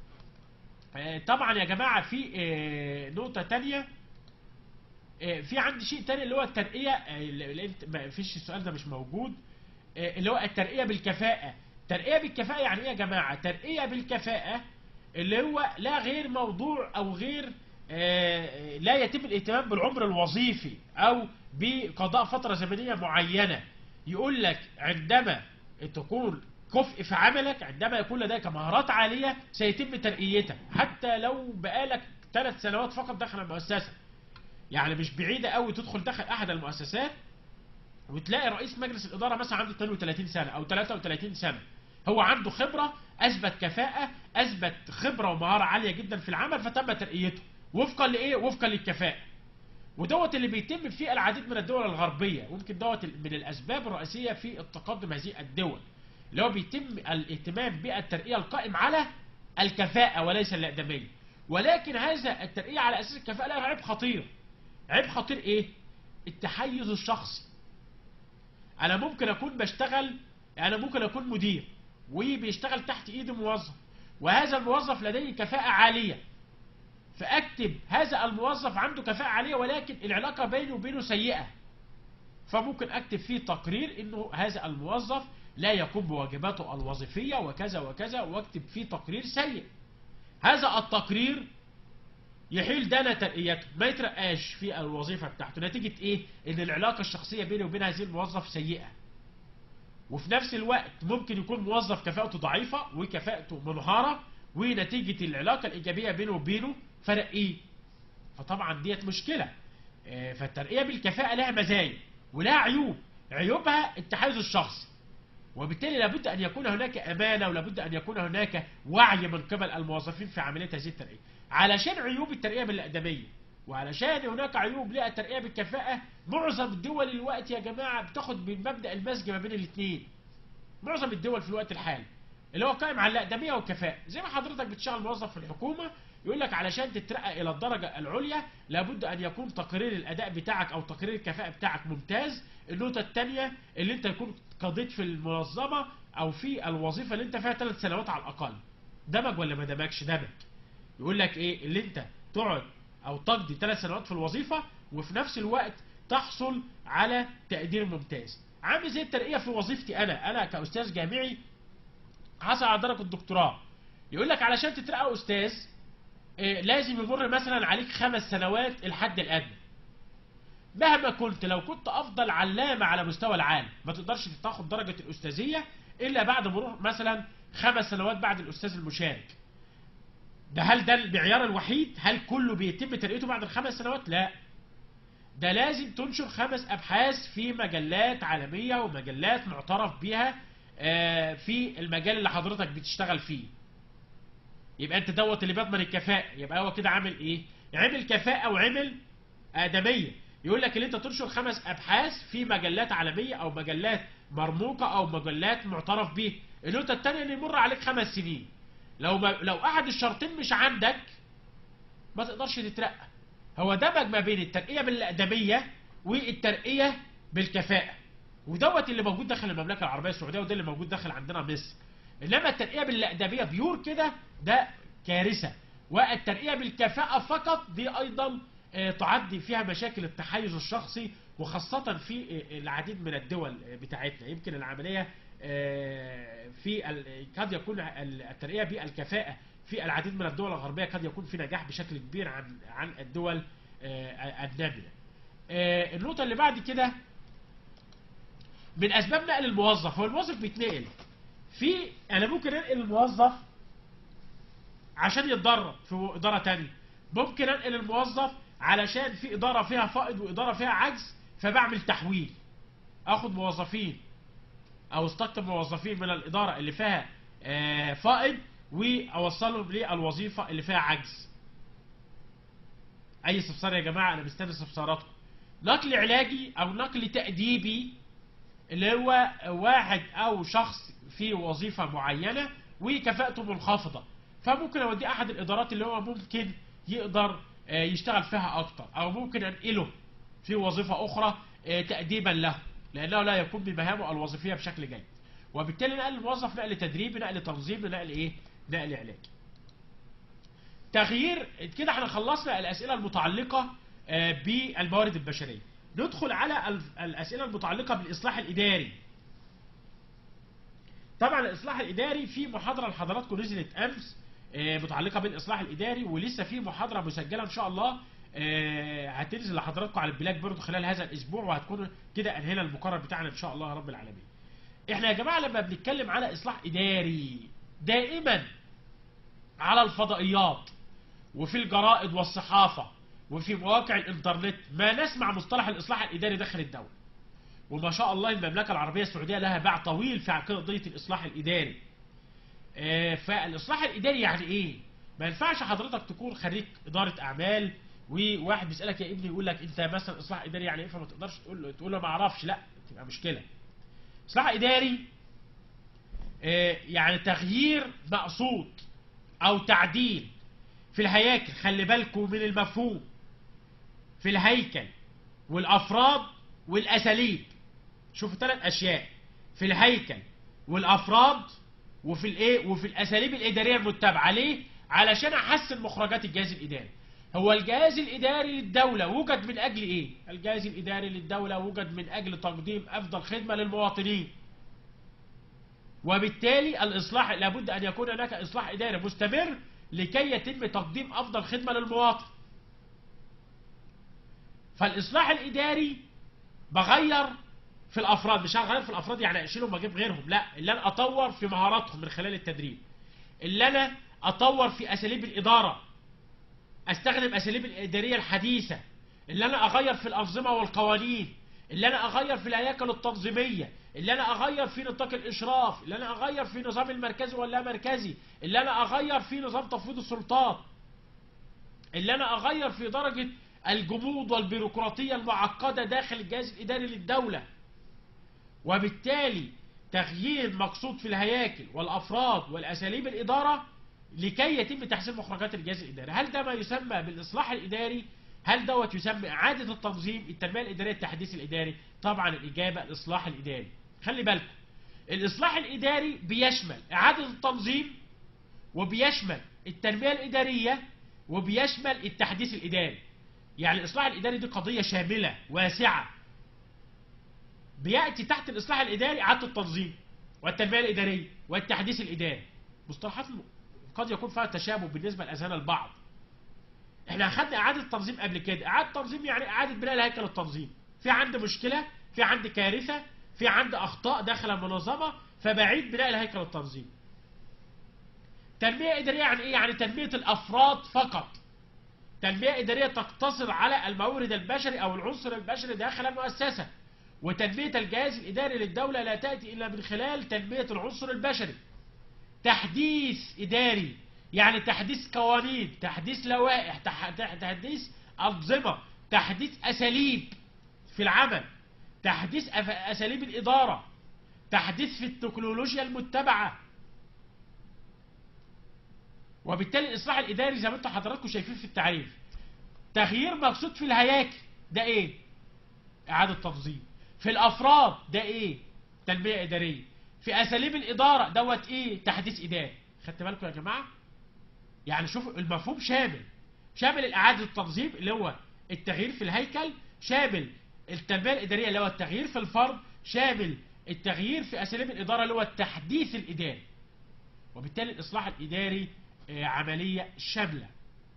A: آه، طبعا يا جماعه في آه، نقطه تانية آه، في عندي شيء تاني اللي هو الترقيه آه، اللي انت ما فيش السؤال ده مش موجود آه، اللي هو الترقيه بالكفاءه ترقيه بالكفاءه يعني ايه يا جماعه ترقيه بالكفاءه اللي هو لا غير موضوع او غير آه، لا يتم الاهتمام بالعمر الوظيفي او بقضاء فتره زمنيه معينه يقول لك عندما تكون كفء في عملك عندما يكون لديك مهارات عاليه سيتم ترقيتك حتى لو بقالك ثلاث سنوات فقط داخل المؤسسه يعني مش بعيده قوي تدخل داخل احد المؤسسات وتلاقي رئيس مجلس الاداره مثلا عنده 32 سنه او 33 سنه هو عنده خبره اثبت كفاءه اثبت خبره ومهاره عاليه جدا في العمل فتم ترقيته وفقا لايه وفقا للكفاءه ودوت اللي بيتم في العديد من الدول الغربيه ويمكن دوت من الاسباب الرئيسيه في التقدم هذه الدول اللي هو بيتم الاهتمام بالترقيه القائم على الكفاءه وليس الاقدميه ولكن هذا الترقيه على اساس الكفاءه له عيب خطير عيب خطير ايه التحيز الشخصي انا ممكن اكون بشتغل انا ممكن اكون مدير وبيشتغل تحت ايدي موظف وهذا الموظف لديه كفاءة عالية فاكتب هذا الموظف عنده كفاءة عالية ولكن العلاقة بينه وبينه سيئة فممكن اكتب فيه تقرير انه هذا الموظف لا يقوم بواجباته الوظيفية وكذا وكذا واكتب فيه تقرير سيء هذا التقرير يحيل دنا ترقيته ما يترقاش في الوظيفة بتاعته نتيجة ايه ان العلاقة الشخصية بينه وبين هذه الموظف سيئة وفي نفس الوقت ممكن يكون موظف كفاءته ضعيفة وكفاءته منهارة ونتيجة العلاقة الإيجابية بينه وبينه فرقيه فطبعا ديت مشكلة آه، فالترقية بالكفاءة لها مزايا ولها عيوب عيوبها التحيز الشخصي وبالتالي لابد أن يكون هناك أمانة ولابد أن يكون هناك وعي من قبل الموظفين في عملية هذه الترقية علشان عيوب الترقية بالأقدمية وعلشان هناك عيوب للترقية بالكفاءة معظم الدول الوقت يا جماعة بتاخد بالمبدأ المزج ما بين الاثنين معظم الدول في الوقت الحالي اللي هو قائم على الأقدمية والكفاءة زي ما حضرتك بتشتغل موظف في الحكومة يقول لك علشان تترقى إلى الدرجة العليا لابد أن يكون تقرير الأداء بتاعك أو تقرير الكفاءة بتاعك ممتاز النقطة الثانية اللي أنت يكون قضيت في المنظمة أو في الوظيفة اللي أنت فيها ثلاث سنوات على الأقل دمج ولا ما دمجش دمج يقول لك إيه اللي أنت تقعد أو تقضي ثلاث سنوات في الوظيفة وفي نفس الوقت تحصل على تقدير ممتاز عامل زي الترقية في وظيفتي أنا أنا كأستاذ جامعي حصل على درجة الدكتوراه يقول لك علشان تترقى أستاذ إيه، لازم يمر مثلا عليك خمس سنوات الحد الأدنى مهما كنت لو كنت أفضل علامة على مستوى العالم ما تقدرش تاخد درجة الأستاذية إلا بعد مرور مثلا خمس سنوات بعد الأستاذ المشارك ده هل ده المعيار الوحيد هل كله بيتم ترقيته بعد الخمس سنوات لا ده لازم تنشر خمس ابحاث في مجلات عالميه ومجلات معترف بيها آه، في المجال اللي حضرتك بتشتغل فيه يبقى انت دوت اللي بيضمن الكفاءه يبقى هو كده عامل ايه عمل كفاءه وعمل ادميه يقول لك ان انت تنشر خمس ابحاث في مجلات عالميه او مجلات مرموقه او مجلات معترف بيها النقطه الثانيه ان يمر عليك خمس سنين لو ما لو احد الشرطين مش عندك ما تقدرش تترقى هو دمج ما بين الترقيه بالاقدميه والترقيه بالكفاءه ودوت اللي موجود داخل المملكه العربيه السعوديه وده اللي موجود داخل عندنا مصر انما الترقيه بالادبيه بيور كده ده كارثه والترقيه بالكفاءه فقط دي ايضا آه، تعدي فيها مشاكل التحيز الشخصي وخاصه في آه، العديد من الدول آه، بتاعتنا يمكن العمليه آه، في ال- قد يكون ال- الترقيه بالكفاءه في العديد من الدول الغربيه قد يكون في نجاح بشكل كبير عن عن الدول آه، الناميه آه، النقطه اللي بعد كده من اسباب نقل الموظف هو الموظف بيتنقل في انا ممكن انقل الموظف عشان يتدرب في اداره تانية ممكن انقل الموظف علشان في اداره فيها فائض واداره فيها عجز فبعمل تحويل اخد موظفين او استقطب موظفين من الاداره اللي فيها آه، فائض واوصلهم للوظيفه اللي فيها عجز اي استفسار يا جماعه انا مستني استفساراتكم نقل علاجي او نقل تاديبي اللي هو واحد او شخص في وظيفه معينه وكفاءته منخفضه فممكن اوديه احد الادارات اللي هو ممكن يقدر آه، يشتغل فيها اكتر او ممكن انقله في وظيفه اخرى آه، تاديبا له لانه لا يقوم بمهامه الوظيفيه بشكل جيد وبالتالي نقل الموظف نقل تدريبي نقل تنظيمي نقل ايه نقل علاجي تغيير كده احنا خلصنا الاسئله المتعلقه آه، بالموارد البشريه ندخل على ال- الاسئله المتعلقه بالاصلاح الاداري طبعا الاصلاح الاداري في محاضره لحضراتكم نزلت امس آه، متعلقه بالاصلاح الاداري ولسه في محاضره مسجله ان شاء الله آه، هتنزل لحضراتكم على البلاك بيرد خلال هذا الاسبوع وهتكون كده انهينا المقرر بتاعنا ان شاء الله رب العالمين احنا يا جماعه لما بنتكلم على اصلاح اداري دائما على الفضائيات وفي الجرائد والصحافه وفي مواقع الانترنت ما نسمع مصطلح الاصلاح الاداري داخل الدوله وما شاء الله المملكه العربيه السعوديه لها باع طويل في قضيه الاصلاح الاداري آه، فالاصلاح الاداري يعني ايه ما ينفعش حضرتك تكون خريج اداره اعمال وواحد بيسالك يا ابني يقول لك انت مثلا اصلاح اداري يعني ايه فما تقدرش تقول له تقول له ما اعرفش لا تبقى مشكله اصلاح اداري آه، يعني تغيير مقصود او تعديل في الهياكل خلي بالكم من المفهوم في الهيكل والافراد والاساليب شوفوا ثلاث اشياء في الهيكل والافراد وفي الايه وفي الاساليب الاداريه المتبعه ليه علشان احسن مخرجات الجهاز الاداري هو الجهاز الاداري للدوله وجد من اجل ايه الجهاز الاداري للدوله وجد من اجل تقديم افضل خدمه للمواطنين وبالتالي الاصلاح لابد ان يكون هناك اصلاح اداري مستمر لكي يتم تقديم افضل خدمه للمواطن فالاصلاح الاداري بغير في الافراد مش هغير في الافراد يعني اشيلهم واجيب غيرهم لا اللي انا اطور في مهاراتهم من خلال التدريب اللي انا اطور في اساليب الاداره استخدم اساليب الاداريه الحديثه اللي انا اغير في الانظمه والقوانين اللي انا اغير في الهياكل التنظيميه اللي انا اغير في نطاق الاشراف اللي انا اغير في نظام المركزي ولا مركزي اللي انا اغير في نظام تفويض السلطات اللي انا اغير في درجه الجمود والبيروقراطيه المعقده داخل الجهاز الاداري للدوله وبالتالي تغيير مقصود في الهياكل والافراد والاساليب الاداره لكي يتم تحسين مخرجات الجهاز الاداري هل ده ما يسمى بالاصلاح الاداري هل دوت يسمى اعاده التنظيم التنميه الاداريه التحديث الاداري طبعا الاجابه الاصلاح الاداري خلي بالكم الاصلاح الاداري بيشمل اعاده التنظيم وبيشمل التنميه الاداريه وبيشمل التحديث الاداري يعني الاصلاح الاداري دي قضيه شامله واسعه بياتي تحت الاصلاح الاداري اعاده التنظيم والتنميه الاداريه والتحديث الاداري مصطلحات قد يكون فيها تشابه بالنسبه لاذهان البعض احنا اخذنا اعاده تنظيم قبل كده اعاده تنظيم يعني اعاده بناء الهيكل التنظيم في عندي مشكله في عندي كارثه في عندي اخطاء داخل المنظمه فبعيد بناء الهيكل التنظيم تنميه اداريه يعني ايه يعني تنميه الافراد فقط تنميه اداريه تقتصر على المورد البشري او العنصر البشري داخل المؤسسه وتنميه الجهاز الاداري للدوله لا تاتي الا من خلال تنميه العنصر البشري تحديث اداري يعني تحديث قوانين تحديث لوائح تح- تح- تحديث انظمه تحديث اساليب في العمل تحديث أف- اساليب الاداره تحديث في التكنولوجيا المتبعه وبالتالي الاصلاح الاداري زي ما انتم حضراتكم شايفين في التعريف تغيير مقصود في الهياكل ده ايه اعاده تنظيم في الافراد ده ايه تنميه اداريه في اساليب الاداره دوت ايه تحديث اداري خدت بالكم يا جماعه يعني شوفوا المفهوم شامل شامل اعاده التنظيم اللي هو التغيير في الهيكل شامل التنميه الاداريه اللي هو التغيير في الفرد شامل التغيير في اساليب الاداره اللي هو التحديث الاداري وبالتالي الاصلاح الاداري آه، عمليه شامله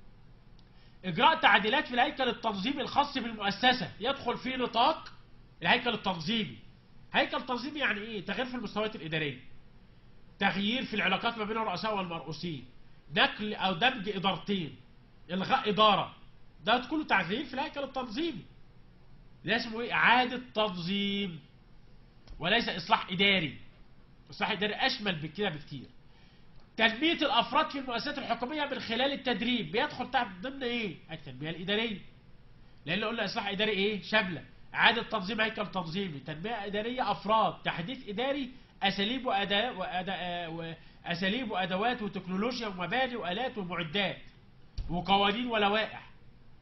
A: اجراء تعديلات في الهيكل التنظيمي الخاص بالمؤسسه يدخل في نطاق الهيكل التنظيمي هيكل تنظيمي يعني ايه تغيير في المستويات الاداريه تغيير في العلاقات ما بين الرؤساء والمرؤوسين نقل او دمج ادارتين الغاء اداره ده كله تغيير في الهيكل التنظيمي ده اسمه ايه اعاده تنظيم وليس اصلاح اداري اصلاح اداري اشمل من كده بكتير تنميه الافراد في المؤسسات الحكوميه من خلال التدريب بيدخل تحت ضمن ايه التنميه الاداريه لان قلنا اصلاح اداري ايه شامله اعاده تنظيم هيكل تنظيمي تنميه اداريه افراد تحديث اداري اساليب واداء وأداء واساليب وادوات وتكنولوجيا ومباني والات ومعدات وقوانين ولوائح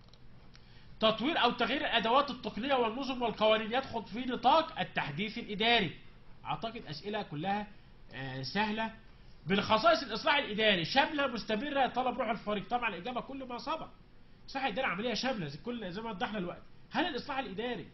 A: تطوير او تغيير الادوات التقنيه والنظم والقوانين يدخل في نطاق التحديث الاداري اعتقد اسئله كلها آه، سهله بالخصائص الاصلاح الاداري شامله مستمره طلب روح الفريق طبعا الاجابه كل ما سبق الاصلاح الاداري عمليه شامله زي كل زي ما وضحنا الوقت هل الاصلاح الاداري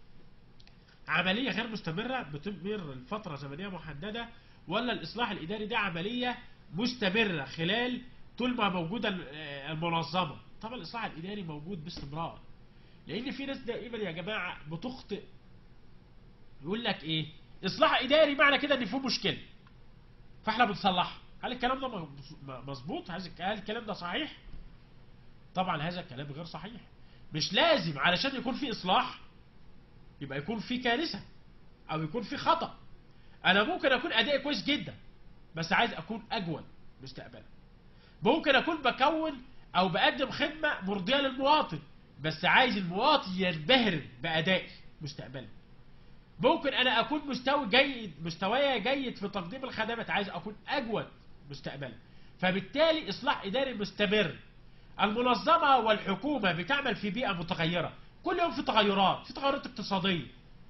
A: عمليه غير مستمره بتمر لفتره زمنيه محدده ولا الاصلاح الاداري ده عمليه مستمره خلال طول ما موجوده المنظمه طبعا الاصلاح الاداري موجود باستمرار لان في ناس دائما يا جماعه بتخطئ يقول لك ايه اصلاح اداري معنى كده ان في مشكله فاحنا بنصلحها هل الكلام ده م- م- مظبوط هل هل الكلام ده صحيح طبعا هذا الكلام غير صحيح مش لازم علشان يكون في اصلاح يبقى يكون في كارثه او يكون في خطا انا ممكن اكون ادائي كويس جدا بس عايز اكون اجود مستقبلا ممكن اكون بكون او بقدم خدمه مرضيه للمواطن بس عايز المواطن ينبهر بادائي مستقبلا ممكن انا اكون مستوى جيد مستواي جيد في تقديم الخدمات عايز اكون اجود مستقبلا فبالتالي اصلاح اداري مستمر المنظمه والحكومه بتعمل في بيئه متغيره كل يوم في تغيرات في تغيرات اقتصاديه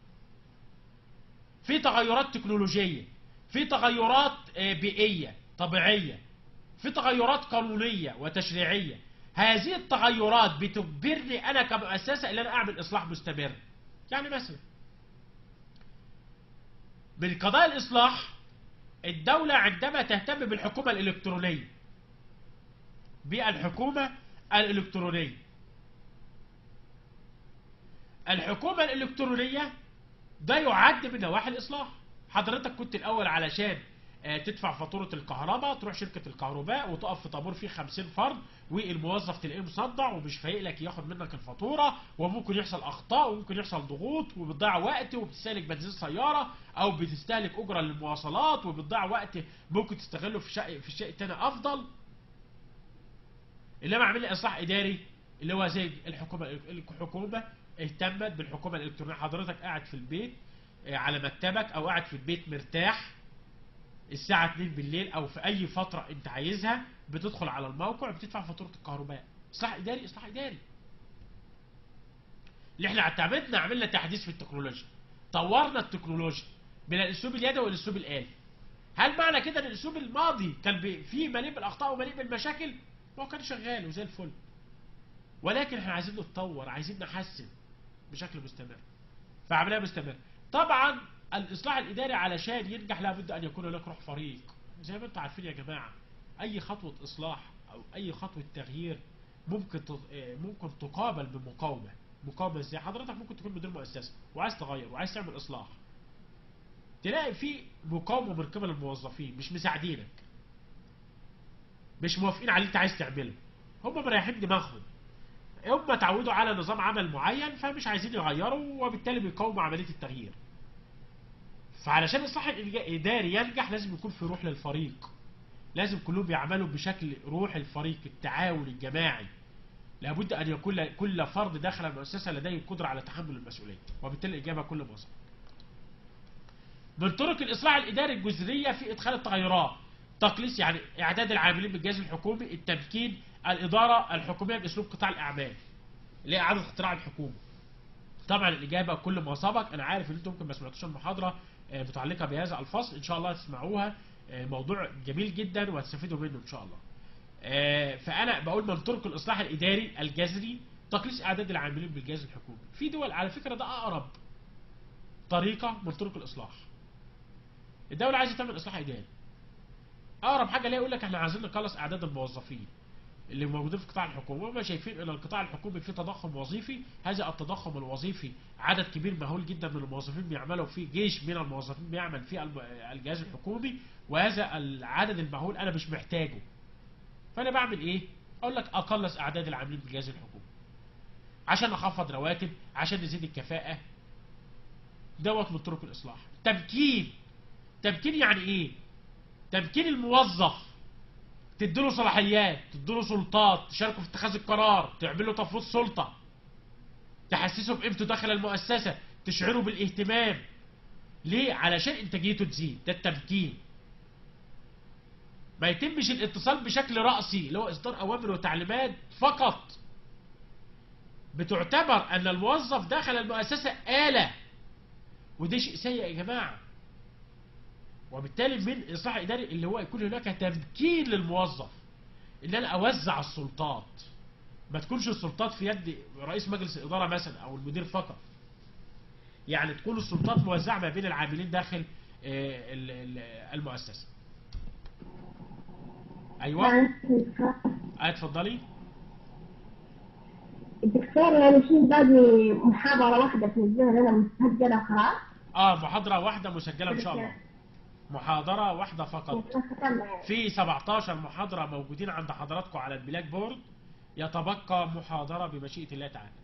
A: في تغيرات تكنولوجيه في تغيرات آه، بيئيه طبيعيه في تغيرات قانونيه وتشريعيه هذه التغيرات بتجبرني انا كمؤسسه ان انا اعمل اصلاح مستمر يعني مثلا من قضايا الإصلاح الدولة عندما تهتم بالحكومة الإلكترونية بالحكومة الإلكترونية الحكومة الإلكترونية ده يعد من نواحي الإصلاح حضرتك كنت الأول علشان آه، تدفع فاتورة الكهرباء تروح شركة الكهرباء وتقف في طابور فيه 50 فرد والموظف تلاقيه مصدع ومش فايق لك ياخد منك الفاتورة وممكن يحصل أخطاء وممكن يحصل ضغوط وبتضيع وقت وبتستهلك بنزين سيارة أو بتستهلك أجرة للمواصلات وبتضيع وقت ممكن تستغله في شيء في شيء تاني أفضل اللي عامل لي إصلاح إداري اللي هو زي الحكومة الحكومة اهتمت بالحكومة الإلكترونية حضرتك قاعد في البيت آه، على مكتبك أو قاعد في البيت مرتاح الساعة 2 بالليل أو في أي فترة أنت عايزها بتدخل على الموقع بتدفع فاتورة الكهرباء إصلاح إداري إصلاح إداري اللي احنا اعتمدنا عملنا تحديث في التكنولوجيا طورنا التكنولوجيا من الاسلوب اليدوي والاسلوب الالي هل معنى كده ان الاسلوب الماضي كان بي- فيه مليء بالاخطاء ومليء بالمشاكل ما هو كان شغال وزي الفل ولكن احنا عايزين نتطور عايزين نحسن بشكل مستمر فعمليه مستمر طبعا الاصلاح الاداري علشان ينجح لابد ان يكون هناك روح فريق زي ما انتم عارفين يا جماعه اي خطوه اصلاح او اي خطوه تغيير ممكن ت- آه، ممكن تقابل بمقاومه مقاومه ازاي حضرتك ممكن تكون مدير مؤسسه وعايز تغير وعايز تعمل اصلاح تلاقي في مقاومه من قبل الموظفين مش مساعدينك مش موافقين على اللي انت عايز تعمله هم مريحين دماغهم هم اتعودوا على نظام عمل معين فمش عايزين يغيروا وبالتالي بيقاوموا عمليه التغيير فعلشان الاصلاح الاداري ينجح لازم يكون في روح للفريق لازم كلهم يعملوا بشكل روح الفريق التعاون الجماعي لابد ان يكون كل فرد داخل المؤسسه لديه القدره على تحمل المسؤوليه وبالتالي الاجابه كل مصر من طرق الاصلاح الاداري الجذريه في ادخال التغيرات تقليص يعني اعداد العاملين بالجهاز الحكومي التمكين الاداره الحكوميه باسلوب قطاع الاعمال اللي هي اعاده اختراع الحكومه طبعا الاجابه كل ما سبق انا عارف ان انتم ممكن ما سمعتوش المحاضره آه، متعلقه بهذا الفصل ان شاء الله تسمعوها آه، موضوع جميل جدا وهتستفيدوا منه ان شاء الله آه، فانا بقول من طرق الاصلاح الاداري الجذري تقليص اعداد العاملين بالجهاز الحكومي في دول على فكره ده اقرب طريقه من طرق الاصلاح الدوله عايزه تعمل اصلاح اداري اقرب حاجه ليها يقول لك احنا عايزين نقلص اعداد الموظفين اللي موجودين في القطاع الحكومي وهم شايفين ان القطاع الحكومي فيه تضخم وظيفي هذا التضخم الوظيفي عدد كبير مهول جدا من الموظفين بيعملوا فيه جيش من الموظفين بيعمل في الم- الجهاز الحكومي وهذا العدد المهول انا مش محتاجه فانا بعمل ايه اقول لك اقلص اعداد العاملين بالجهاز الحكومي عشان اخفض رواتب عشان نزيد الكفاءه دوت من طرق الاصلاح تمكين تمكين يعني ايه تمكين الموظف تديله صلاحيات تديله سلطات تشاركه في اتخاذ القرار تعمله تفويض سلطه تحسسه بقيمته داخل المؤسسه تشعره بالاهتمام ليه علشان انتاجيته تزيد ده التمكين ما يتمش الاتصال بشكل رأسي اللي هو إصدار أوامر وتعليمات فقط بتعتبر أن الموظف داخل المؤسسة آلة وده شيء سيء يا جماعة وبالتالي من الإصلاح الإداري اللي هو يكون هناك تمكين للموظف إن أنا أوزع السلطات ما تكونش السلطات في يد رئيس مجلس الإدارة مثلا أو المدير فقط يعني تكون السلطات موزعة ما بين العاملين داخل آه، ال- ال- المؤسسة أيوة
B: معلش دكتور.
A: آه، اتفضلي
B: الدكتور يعني في باقي محاضرة واحدة تنزلها لنا مسجلة خلاص
A: اه محاضرة واحدة مسجلة ان شاء الله محاضرة واحدة فقط
B: ختمنا يعني
A: في 17 محاضرة موجودين عند حضراتكم على البلاك بورد يتبقى محاضرة بمشيئة الله تعالى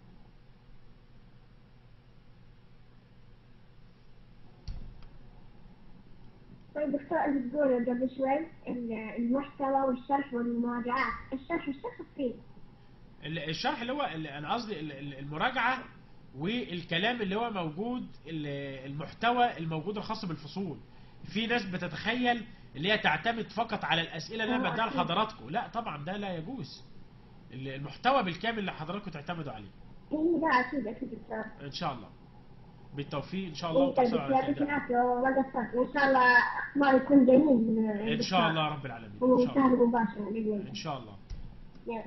B: طيب دكتور انت تقول قبل شوي ال- المحتوى والشرح والمراجعات الشرح والشرح فين؟
A: ال- الشرح اللي هو ال- انا قصدي ال- ال- المراجعة والكلام اللي هو موجود ال- المحتوى الموجود الخاص بالفصول في ناس بتتخيل اللي هي تعتمد فقط على الاسئله اللي انا بديها لحضراتكم لا طبعا ده لا يجوز ال- المحتوى بالكامل اللي حضراتكم تعتمدوا عليه
B: ايه لا اكيد اكيد دكتور
A: ان شاء الله بالتوفيق ان شاء الله
B: ايه طيب
A: وتحصلوا على
B: يعطيك
A: النجاح.
B: العافية وما قصرت وان شاء الله اختبار يكون جميل
A: ان شاء الله رب العالمين ان شاء
B: ومشاهد
A: الله
B: مباشر باذن الله
A: ان شاء الله
B: يلا.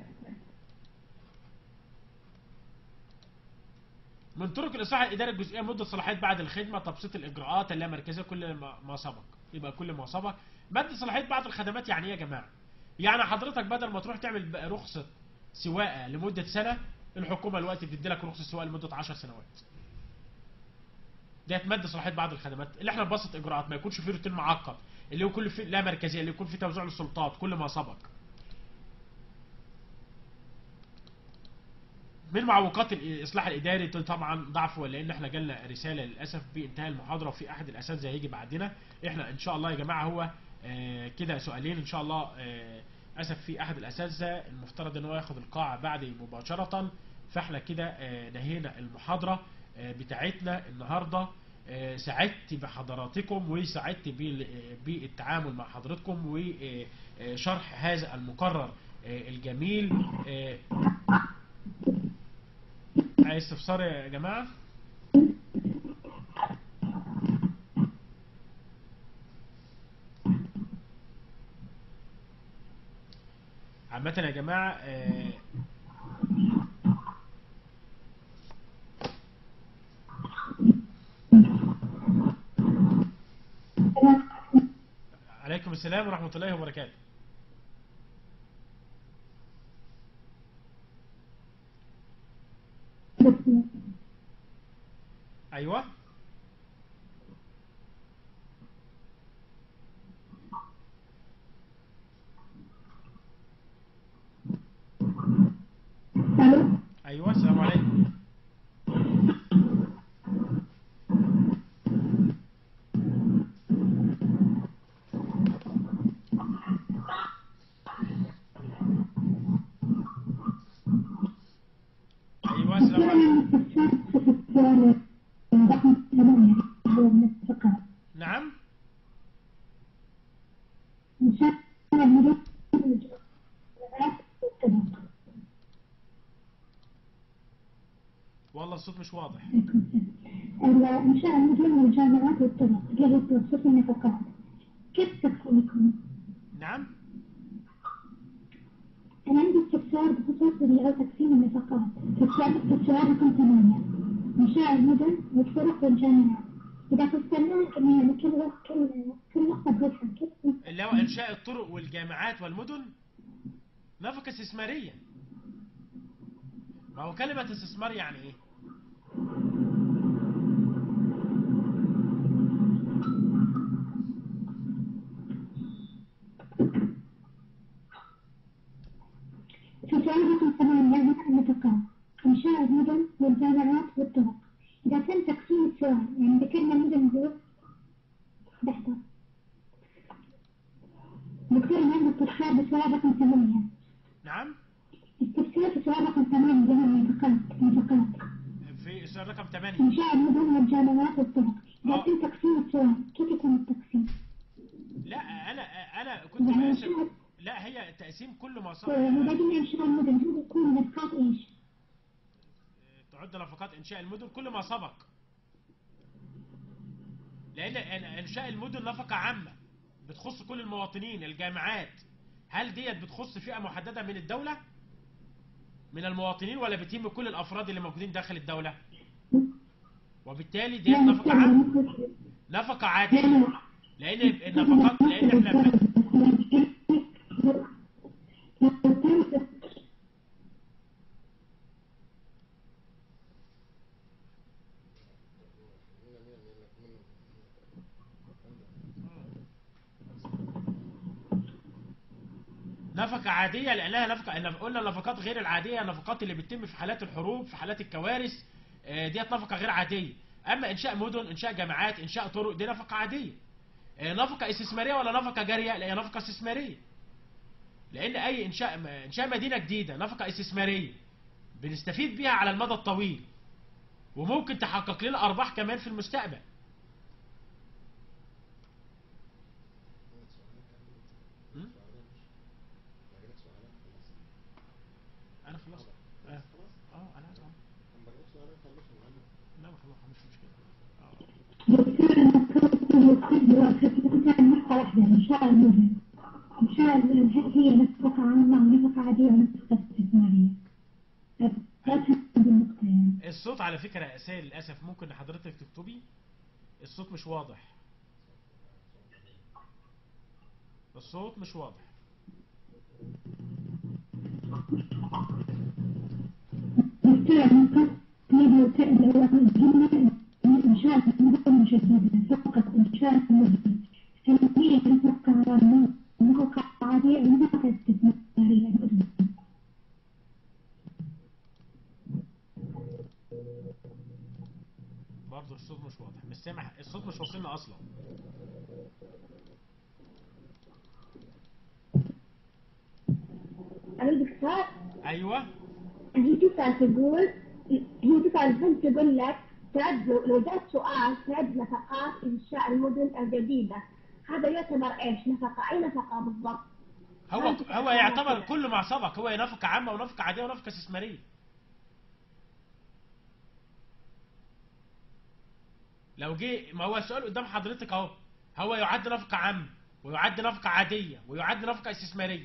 A: من طرق الاصلاح الاداري الجزئيه مده صلاحيه بعد الخدمه تبسيط الاجراءات اللي هي مركزيه كل ما ما سبق يبقى كل ما سبق مد صلاحيه بعض الخدمات يعني ايه يا جماعه يعني حضرتك بدل ما تروح تعمل بقى رخصه سواقه لمده سنه الحكومه دلوقتي بتدي لك رخصه سواقه لمده 10 سنوات ديت مد صلاحيه بعض الخدمات اللي احنا نبسط اجراءات ما يكونش فيه روتين معقد اللي هو كل فيه لا مركزيه اللي يكون فيه توزيع للسلطات كل ما سبق من معوقات الاصلاح الاداري طبعا ضعف لان احنا جالنا رساله للاسف بانتهاء المحاضره وفي احد الاساتذه هيجي بعدنا احنا ان شاء الله يا جماعه هو آه، كده سؤالين ان شاء الله آه، اسف في احد الاساتذه المفترض ان هو ياخد القاعه بعد مباشره فاحنا كده آه، نهينا المحاضره آه، بتاعتنا النهارده آه، سعدت بحضراتكم وسعدت بال- آه، بالتعامل مع حضرتكم وشرح هذا المقرر آه، الجميل آه، عايز استفسار يا جماعة عامة يا جماعة آه، عليكم السلام ورحمة الله وبركاته أيوة أيوة السلام عليكم أيوة السلام عليكم نعم الصوت مش واضح
E: إنشاء المدن والجامعات والطرق اللي هي توصف النفقات كيف تقسيمكم؟
A: نعم
E: أنا عندي استفسار بخصوص اللي هو تقسيم النفقات في السؤال في السؤال رقم ثمانية إنشاء المدن والطرق والجامعات إذا فسرناه إنه يعني كل كل كل نقطة بوجهها كيف
A: اللي هو انشاء الطرق والجامعات والمدن نفقة استثمارية ما هو كلمة استثمار يعني ايه
E: في سؤال رقم ثمانية مثل النفقات إنشاء المدن والجامعات والطرق إذا تم تقسيم السؤال يعني ذكرنا المدن دول لحظة دكتور أنا عندي استفسار بسؤال رقم ثمانية
A: نعم
E: استفسار في سؤال رقم ثمانية اللي هو النفقات النفقات
A: في السؤال رقم 8
E: إنشاء المدن والجامعات والطرق إذا
A: آه.
E: تم تقسيم السؤال كيف يكون التقسيم؟
A: لا انا انا كنت
E: يعني
A: بقسم
E: إنشاء
A: لا هي تقسيم كل ما صار
E: وبعدين إنشاء المدن هو يكون نفقات إيش؟
A: تعد نفقات انشاء المدن كل ما سبق لان إن- انشاء المدن نفقة عامة بتخص كل المواطنين الجامعات هل ديت بتخص فئة محددة من الدولة من المواطنين ولا بتهم كل الافراد اللي موجودين داخل الدولة وبالتالي ديت
E: لا
A: نفقة عامة
E: مستوعب
A: نفقة عادية لان النفقات لان احنا نفقة عادية لأنها نفقة إن قلنا النفقات غير العادية النفقات اللي بتتم في حالات الحروب في حالات الكوارث آه، ديت نفقة غير عادية أما إنشاء مدن إنشاء جامعات إنشاء طرق دي نفقة عادية آه، نفقة استثمارية ولا نفقة جارية؟ لا هي نفقة استثمارية لأن أي إنشاء إنشاء مدينة جديدة نفقة استثمارية بنستفيد بيها على المدى الطويل وممكن تحقق لنا أرباح كمان في المستقبل م? أنا خلصت آه. اه انا عايز أعرف. لا ما خلاص مش مشكله
E: نقطة واحدة إنشاء المدن إنشاء المدن هل هي نفقة عامة ونفقة عادية ونفقة استثمارية؟ لا تفهم بالنقطة يعني
A: الصوت على فكره يا اساء للاسف ممكن حضرتك تكتبي الصوت مش واضح الصوت مش واضح
E: دكتور ممكن نبي الجملة إنشاء المدن مجددة فقط إنشاء المدن هل هي نفقة عامة ونفقة عادية ونفقة استثمارية المدن؟
A: برضه الصوت مش واضح مش سامع الصوت مش واصلنا اصلا
B: أنا دكتور
A: ايوه
B: هي تسأل تقول هي تسأل البنت تقول لك تعد لو جاء سؤال تعد نفقات إنشاء المدن الجديدة هذا يعتبر إيش نفقة أي نفقة بالضبط
A: هو هو يعتبر كل ما سبق هو نفقه عامه ونفقه عاديه ونفقه استثماريه لو جه ما هو السؤال قدام حضرتك اهو هو يعد نفقه عامه ويعد نفقه عاديه ويعد نفقه استثماريه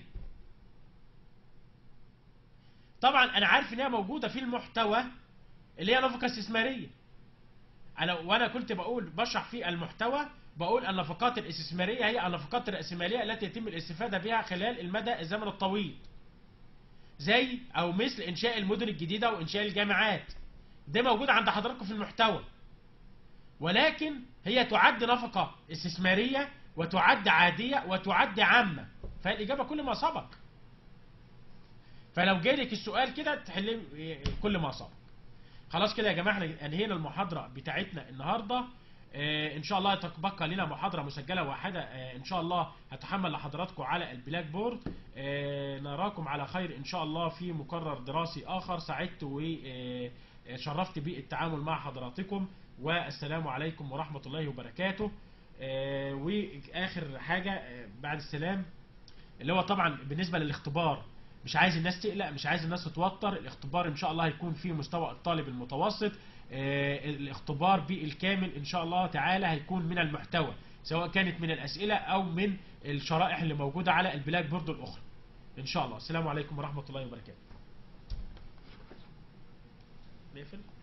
A: طبعا انا عارف ان هي موجوده في المحتوى اللي هي نفقه استثماريه انا وانا كنت بقول بشرح في المحتوى بقول النفقات الاستثماريه هي النفقات الراسماليه التي يتم الاستفاده بها خلال المدى الزمن الطويل زي او مثل انشاء المدن الجديده وانشاء الجامعات ده موجود عند حضراتكم في المحتوى ولكن هي تعد نفقه استثماريه وتعد عاديه وتعد عامه فالاجابه كل ما سبق فلو جالك السؤال كده تحل كل ما سبق خلاص كده يا جماعه احنا انهينا المحاضره بتاعتنا النهارده آه ان شاء الله يتبقى لنا محاضره مسجله واحده آه ان شاء الله هتحمل لحضراتكم على البلاك بورد آه نراكم على خير ان شاء الله في مقرر دراسي اخر سعدت وشرفت بالتعامل مع حضراتكم والسلام عليكم ورحمه الله وبركاته آه واخر حاجه آه بعد السلام اللي هو طبعا بالنسبه للاختبار مش عايز الناس تقلق مش عايز الناس تتوتر الاختبار ان شاء الله هيكون في مستوى الطالب المتوسط آه، الاختبار بالكامل ان شاء الله تعالى هيكون من المحتوى سواء كانت من الاسئله او من الشرائح اللي موجوده على البلاك بورد الاخرى ان شاء الله السلام عليكم ورحمه الله وبركاته نقفل